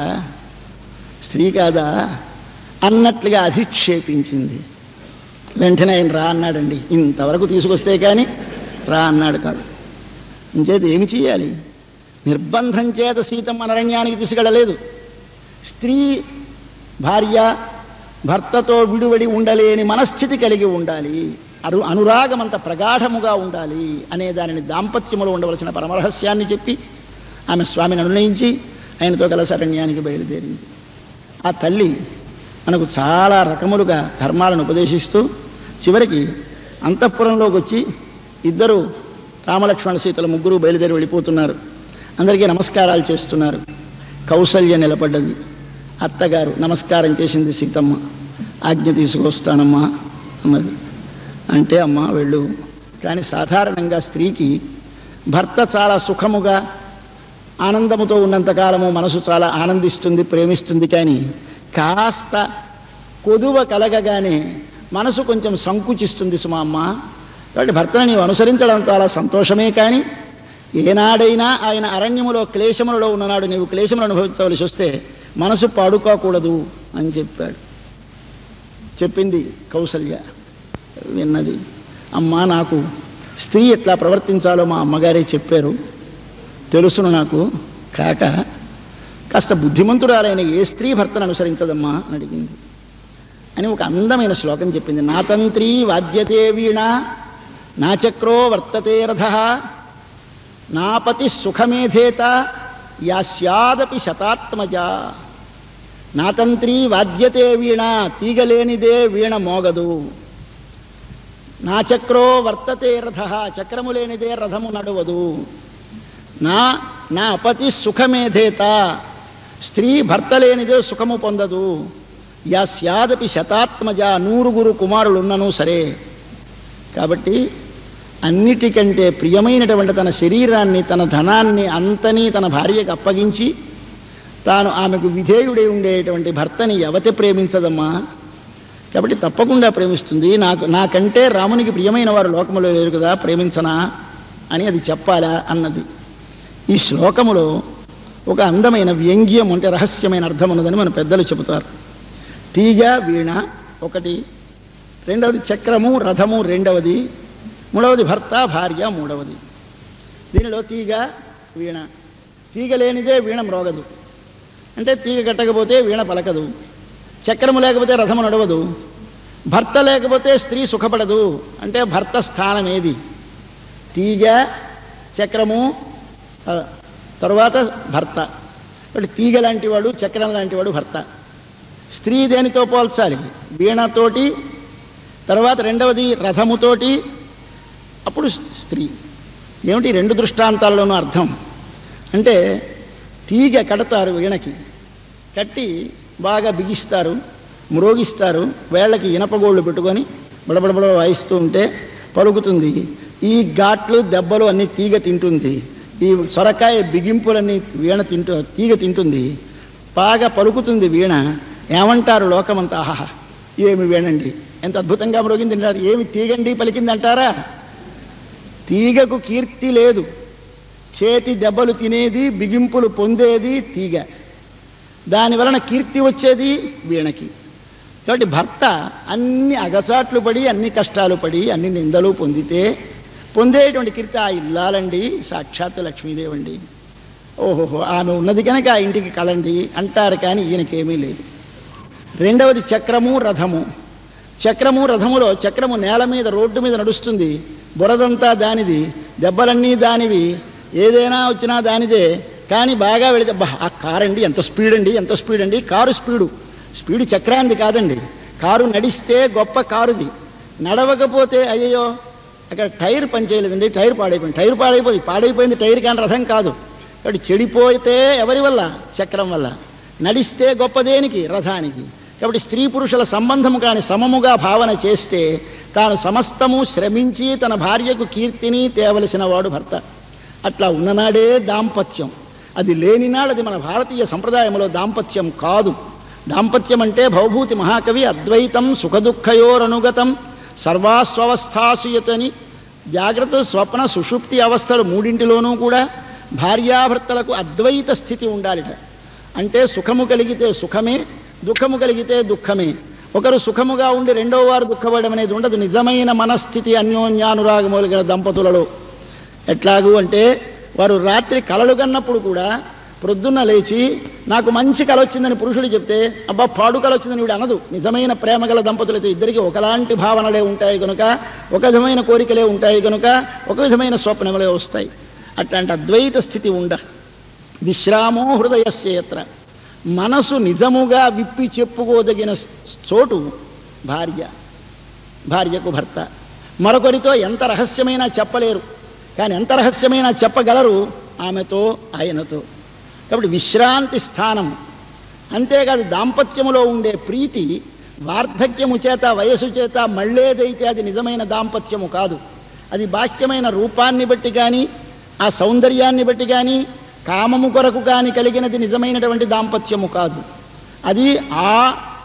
స్త్రీ కాదా అన్నట్లుగా అధిక్షేపించింది వెంటనే ఆయన రా అన్నాడండి ఇంతవరకు తీసుకొస్తే కానీ రా అన్నాడు కాడు ఇంచేది ఏమి చేయాలి నిర్బంధం చేత సీతమ్మ అరణ్యానికి తీసుకెళ్ళలేదు స్త్రీ భార్య భర్తతో విడివడి ఉండలేని మనస్థితి కలిగి ఉండాలి అరు అనురాగం అంత ప్రగాఢముగా ఉండాలి అనే దానిని దాంపత్యములో ఉండవలసిన పరమరహస్యాన్ని చెప్పి ఆమె స్వామిని అనునయించి ఆయనతో కలిసి అరణ్యానికి బయలుదేరింది ఆ తల్లి మనకు చాలా రకములుగా ధర్మాలను ఉపదేశిస్తూ చివరికి అంతఃపురంలోకి వచ్చి ఇద్దరు రామలక్ష్మణ సీతల ముగ్గురు బయలుదేరి వెళ్ళిపోతున్నారు అందరికీ నమస్కారాలు చేస్తున్నారు కౌసల్య నిలబడ్డది అత్తగారు నమస్కారం చేసింది సీతమ్మ ఆజ్ఞ తీసుకొస్తానమ్మా అన్నది అంటే అమ్మ వెళ్ళు కానీ సాధారణంగా స్త్రీకి భర్త చాలా సుఖముగా ఆనందముతో ఉన్నంతకాలము మనసు చాలా ఆనందిస్తుంది ప్రేమిస్తుంది కానీ కాస్త కొదువ కలగగానే మనసు కొంచెం సంకుచిస్తుంది సుమా అమ్మ కాబట్టి భర్తను నీవు అనుసరించడం చాలా సంతోషమే కానీ ఏనాడైనా ఆయన అరణ్యములో క్లేశములలో ఉన్ననాడు నీవు క్లేశములు అనుభవించవలసి వస్తే మనసు పాడుకోకూడదు అని చెప్పాడు చెప్పింది కౌసల్య విన్నది అమ్మా నాకు స్త్రీ ఎట్లా ప్రవర్తించాలో మా అమ్మగారే చెప్పారు తెలుసును నాకు కాక కాస్త బుద్ధిమంతురాలైన ఏ స్త్రీ భర్తను అనుసరించదమ్మా అని అడిగింది అని ఒక అందమైన శ్లోకం చెప్పింది నా తంత్రి వాద్యతే వీణ నా చక్రో వర్తతే రథ నాపతి సుఖమేధేత యాస్యాదపి శతాత్మజ నా తంత్రి వాద్యతే వీణ తీగలేనిదే వీణ మోగదు నా చక్రో వర్తతే రథ చక్రము లేనిదే రథము నడవదు నా నా అపతి సుఖమేధేత స్త్రీ భర్త లేనిదే సుఖము పొందదు యా స్యాదపి శతాత్మజ నూరుగురు కుమారులున్నను సరే కాబట్టి అన్నిటికంటే ప్రియమైనటువంటి తన శరీరాన్ని తన ధనాన్ని అంతని తన భార్యకు అప్పగించి తాను ఆమెకు విధేయుడై ఉండేటువంటి భర్తని ఎవతి ప్రేమించదమ్మా కాబట్టి తప్పకుండా ప్రేమిస్తుంది నాకు నాకంటే రామునికి ప్రియమైన వారు లోకములో లేరు కదా ప్రేమించనా అని అది చెప్పాలా అన్నది ఈ శ్లోకములో ఒక అందమైన వ్యంగ్యం అంటే రహస్యమైన అర్థం ఉన్నదని మన పెద్దలు చెబుతారు తీగ వీణ ఒకటి రెండవది చక్రము రథము రెండవది మూడవది భర్త భార్య మూడవది దీనిలో తీగ వీణ తీగ లేనిదే వీణ మ్రోగదు అంటే తీగ కట్టకపోతే వీణ పలకదు చక్రము లేకపోతే రథము నడవదు భర్త లేకపోతే స్త్రీ సుఖపడదు అంటే భర్త స్థానం ఏది తీగ చక్రము ఆ, తరువాత భర్త కాబట్టి తీగ లాంటి వాడు చక్రం లాంటి వాడు భర్త స్త్రీ దేనితో పోల్చాలి వీణతోటి తర్వాత రెండవది రథముతోటి అప్పుడు స్త్రీ ఏమిటి రెండు దృష్టాంతాల్లోనూ అర్థం అంటే తీగ కడతారు వీణకి కట్టి బాగా బిగిస్తారు మ్రోగిస్తారు వేళ్ళకి ఇనపగోళ్ళు పెట్టుకొని బడబడబడ వాయిస్తూ ఉంటే పలుకుతుంది ఈ ఘాట్లు దెబ్బలు అన్నీ తీగ తింటుంది ఈ సొరకాయ బిగింపులన్నీ వీణ తింటూ తీగ తింటుంది బాగా పలుకుతుంది వీణ ఏమంటారు లోకమంతా ఆహా ఏమి వీణండి ఎంత అద్భుతంగా మ్రోగింది అంటారు ఏమి తీగండి పలికింది అంటారా తీగకు కీర్తి లేదు చేతి దెబ్బలు తినేది బిగింపులు పొందేది తీగ దాని వలన కీర్తి వచ్చేది వీణకి కాబట్టి భర్త అన్ని అగచాట్లు పడి అన్ని కష్టాలు పడి అన్ని నిందలు పొందితే పొందేటువంటి కీర్తి ఆ ఇల్లాలండి సాక్షాత్తు లక్ష్మీదేవండి ఓహోహో ఆమె ఉన్నది కనుక ఆ ఇంటికి కళండి అంటారు కానీ ఈయనకేమీ లేదు రెండవది చక్రము రథము చక్రము రథములో చక్రము నేల మీద రోడ్డు మీద నడుస్తుంది బురదంతా దానిది దెబ్బలన్నీ దానివి ఏదైనా వచ్చినా దానిదే కానీ బాగా వెళితే బా ఆ కారు అండి ఎంత స్పీడ్ అండి ఎంత స్పీడ్ అండి కారు స్పీడు స్పీడు చక్రాంది కాదండి కారు నడిస్తే గొప్ప కారుది నడవకపోతే అయ్యో అక్కడ టైర్ పనిచేయలేదండి టైర్ పాడైపోయింది టైర్ పాడైపోయింది పాడైపోయింది టైర్ కానీ రథం కాదు కాబట్టి చెడిపోతే ఎవరి వల్ల చక్రం వల్ల నడిస్తే గొప్ప దేనికి రథానికి కాబట్టి స్త్రీ పురుషుల సంబంధము కాని సమముగా భావన చేస్తే తాను సమస్తము శ్రమించి తన భార్యకు కీర్తిని తేవలసిన వాడు భర్త అట్లా ఉన్ననాడే దాంపత్యం అది లేనినాడు అది మన భారతీయ సంప్రదాయంలో దాంపత్యం కాదు దాంపత్యం అంటే భవభూతి మహాకవి అద్వైతం సుఖదుఃఖయోరనుగతం సర్వాస్వస్థాసుయతని జాగ్రత్త స్వప్న సుషుప్తి అవస్థలు మూడింటిలోనూ కూడా భార్యాభర్తలకు అద్వైత స్థితి ఉండాలిట అంటే సుఖము కలిగితే సుఖమే దుఃఖము కలిగితే దుఃఖమే ఒకరు సుఖముగా ఉండి రెండో వారు దుఃఖపడడం అనేది ఉండదు నిజమైన మనస్థితి అన్యోన్యానురాగములు గల దంపతులలో ఎట్లాగూ అంటే వారు రాత్రి కలలు కన్నప్పుడు కూడా ప్రొద్దున్న లేచి నాకు మంచి కల వచ్చిందని పురుషుడు చెప్తే అబ్బా పాడు కల వచ్చిందని వీడు అనదు నిజమైన ప్రేమ గల దంపతులైతే ఇద్దరికి ఒకలాంటి భావనలే ఉంటాయి కనుక ఒక విధమైన కోరికలే ఉంటాయి కనుక ఒక విధమైన స్వప్నములే వస్తాయి అట్లాంటి అద్వైత స్థితి ఉండ విశ్రామో హృదయస్యత్ర మనసు నిజముగా విప్పి చెప్పుకోదగిన చోటు భార్య భార్యకు భర్త మరొకరితో ఎంత రహస్యమైనా చెప్పలేరు కానీ ఎంత రహస్యమైనా చెప్పగలరు ఆమెతో ఆయనతో కాబట్టి విశ్రాంతి స్థానం అంతేకాదు దాంపత్యములో ఉండే ప్రీతి వార్ధక్యము చేత వయసు చేత మళ్ళేదైతే అది నిజమైన దాంపత్యము కాదు అది బాహ్యమైన రూపాన్ని బట్టి కానీ ఆ సౌందర్యాన్ని బట్టి కానీ కామము కొరకు కానీ కలిగినది నిజమైనటువంటి దాంపత్యము కాదు అది ఆ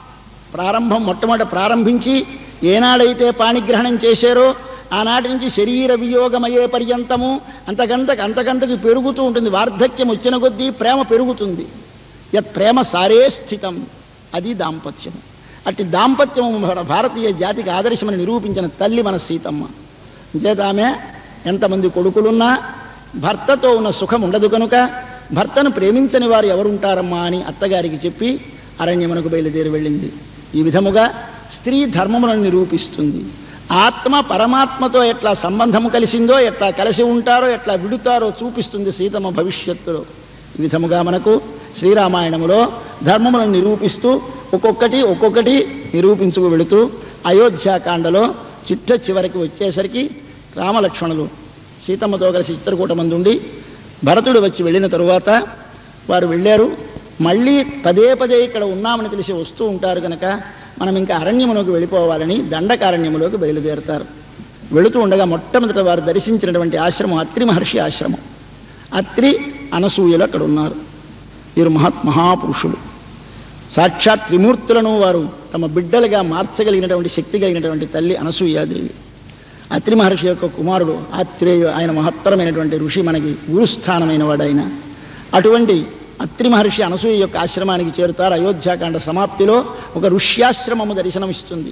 ప్రారంభం మొట్టమొదట ప్రారంభించి ఏనాడైతే పాణిగ్రహణం చేశారో ఆనాటి నుంచి శరీర వియోగమయ్యే పర్యంతము అంతకంతకు అంతకంతకు పెరుగుతూ ఉంటుంది వార్ధక్యం వచ్చిన కొద్దీ ప్రేమ పెరుగుతుంది యత్ ప్రేమ సారే స్థితం అది దాంపత్యం అట్టి దాంపత్యము మన భారతీయ జాతికి ఆదర్శమని నిరూపించిన తల్లి మన సీతమ్మ చేత ఆమె ఎంతమంది కొడుకులున్నా భర్తతో ఉన్న సుఖం ఉండదు కనుక భర్తను ప్రేమించని వారు ఎవరుంటారమ్మా అని అత్తగారికి చెప్పి అరణ్యమునకు బయలుదేరి వెళ్ళింది ఈ విధముగా స్త్రీ ధర్మములను నిరూపిస్తుంది ఆత్మ పరమాత్మతో ఎట్లా సంబంధము కలిసిందో ఎట్లా కలిసి ఉంటారో ఎట్లా విడుతారో చూపిస్తుంది సీతమ్మ భవిష్యత్తులో ఈ విధముగా మనకు శ్రీరామాయణములో ధర్మములను నిరూపిస్తూ ఒక్కొక్కటి ఒక్కొక్కటి నిరూపించుకు వెళుతూ అయోధ్యాకాండలో చిట్ట చివరికి వచ్చేసరికి రామలక్ష్మణులు సీతమ్మతో కలిసి చిత్రకూటమంది ఉండి భరతుడు వచ్చి వెళ్ళిన తరువాత వారు వెళ్ళారు మళ్ళీ పదే పదే ఇక్కడ ఉన్నామని తెలిసి వస్తూ ఉంటారు కనుక మనం ఇంకా అరణ్యములోకి వెళ్ళిపోవాలని దండకారణ్యములోకి బయలుదేరుతారు వెళుతూ ఉండగా మొట్టమొదట వారు దర్శించినటువంటి ఆశ్రమం అత్రి మహర్షి ఆశ్రమం అత్రి అనసూయలు అక్కడ ఉన్నారు వీరు మహా మహాపురుషులు సాక్షాత్ త్రిమూర్తులను వారు తమ బిడ్డలుగా మార్చగలిగినటువంటి శక్తి కలిగినటువంటి తల్లి అనసూయాదేవి అత్రి మహర్షి యొక్క కుమారుడు ఆత్రేయ ఆయన మహత్తరమైనటువంటి ఋషి మనకి గురుస్థానమైన వాడు ఆయన అటువంటి అత్రి మహర్షి అనసూయ యొక్క ఆశ్రమానికి చేరుతారు అయోధ్యాకాండ సమాప్తిలో ఒక ఋష్యాశ్రమము దర్శనమిస్తుంది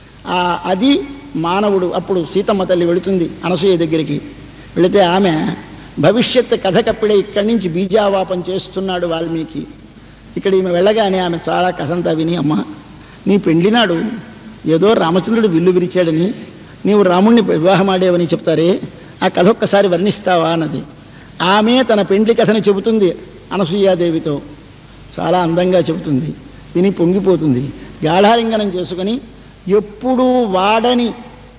ఆ అది మానవుడు అప్పుడు సీతమ్మ తల్లి వెళుతుంది అనసూయ దగ్గరికి వెళితే ఆమె భవిష్యత్ కథ కప్పిడే ఇక్కడి నుంచి బీజావాపం చేస్తున్నాడు వాల్మీకి ఇక్కడ ఈమె వెళ్ళగానే ఆమె చాలా కథంతా విని అమ్మ నీ పెండ్లినాడు ఏదో రామచంద్రుడు విల్లు విరిచాడని నీవు రాముణ్ణి వివాహం ఆడేవని చెప్తారే ఆ కథ ఒక్కసారి వర్ణిస్తావా అన్నది ఆమె తన పెండ్లి కథని చెబుతుంది అనసూయాదేవితో చాలా అందంగా చెబుతుంది విని పొంగిపోతుంది గాఢాలింగనం చేసుకొని ఎప్పుడూ వాడని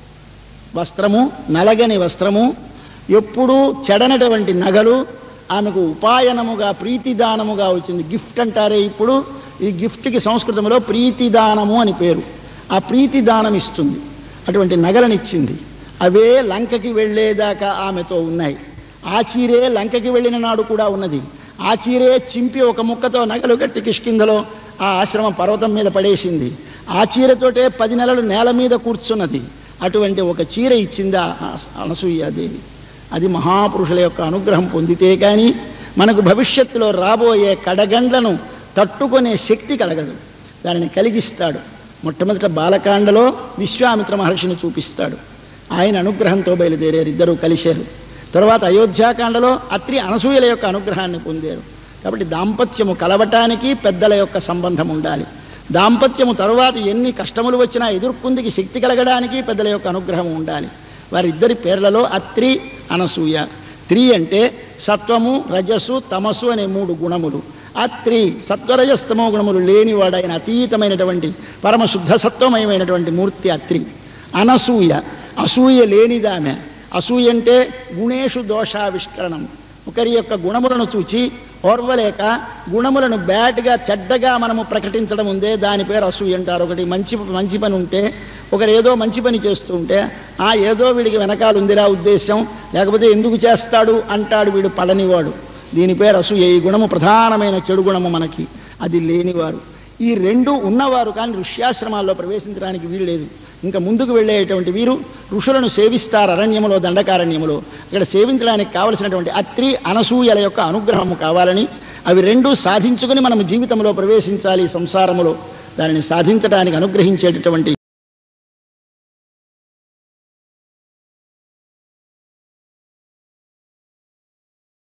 వస్త్రము నలగని వస్త్రము ఎప్పుడూ చెడనటువంటి నగలు ఆమెకు ఉపాయనముగా ప్రీతిదానముగా వచ్చింది గిఫ్ట్ అంటారే ఇప్పుడు ఈ గిఫ్ట్కి సంస్కృతంలో ప్రీతిదానము అని పేరు ఆ ప్రీతిదానం ఇస్తుంది అటువంటి నగలనిచ్చింది అవే లంకకి వెళ్ళేదాకా ఆమెతో ఉన్నాయి ఆ చీరే లంకకి వెళ్ళిన నాడు కూడా ఉన్నది ఆ చీరే చింపి ఒక ముక్కతో నగలు కట్టి కిష్కిందలో ఆ ఆశ్రమ పర్వతం మీద పడేసింది ఆ చీరతోటే పది నెలలు నేల మీద కూర్చున్నది అటువంటి ఒక చీర ఇచ్చిందా అనసూయాదేవి అది మహాపురుషుల యొక్క అనుగ్రహం పొందితే కానీ మనకు భవిష్యత్తులో రాబోయే కడగండ్లను తట్టుకునే శక్తి కలగదు దానిని కలిగిస్తాడు మొట్టమొదట బాలకాండలో విశ్వామిత్ర మహర్షిని చూపిస్తాడు ఆయన అనుగ్రహంతో బయలుదేరారు ఇద్దరూ కలిశారు తర్వాత అయోధ్యాకాండలో అత్రి అనసూయల యొక్క అనుగ్రహాన్ని పొందారు కాబట్టి దాంపత్యము కలవటానికి పెద్దల యొక్క సంబంధం ఉండాలి దాంపత్యము తరువాత ఎన్ని కష్టములు వచ్చినా ఎదుర్కొందికి శక్తి కలగడానికి పెద్దల యొక్క అనుగ్రహం ఉండాలి వారిద్దరి పేర్లలో అత్రి అనసూయ త్రి అంటే సత్వము రజస్సు తమస్సు అనే మూడు గుణములు అత్రి సత్వరజస్తమో గుణములు లేనివాడైన అతీతమైనటువంటి పరమశుద్ధ సత్వమయమైనటువంటి మూర్తి అత్రి అనసూయ అసూయ లేనిదామె అసూయ అంటే గుణేషు దోషావిష్కరణం ఒకరి యొక్క గుణములను చూచి ఓర్వలేక గుణములను బ్యాడ్గా చెడ్డగా మనము ప్రకటించడం ఉందే దాని పేరు అసూయ అంటారు ఒకటి మంచి మంచి పని ఉంటే ఒకరు ఏదో మంచి పని చేస్తూ ఉంటే ఆ ఏదో వీడికి వెనకాల ఉందిరా ఉద్దేశం లేకపోతే ఎందుకు చేస్తాడు అంటాడు వీడు పడనివాడు దీని పేరు అసూయ ఈ గుణము ప్రధానమైన చెడు గుణము మనకి అది లేనివారు ఈ రెండు ఉన్నవారు కానీ ఋష్యాశ్రమాల్లో ప్రవేశించడానికి వీలు లేదు ఇంకా ముందుకు వెళ్ళేటువంటి వీరు ఋషులను సేవిస్తారు అరణ్యములో దండకారణ్యములో ఇక్కడ సేవించడానికి కావలసినటువంటి అత్రి అనసూయల యొక్క అనుగ్రహము కావాలని అవి రెండూ సాధించుకుని మనం జీవితంలో ప్రవేశించాలి ఈ సంసారములో దానిని సాధించడానికి అనుగ్రహించేటటువంటి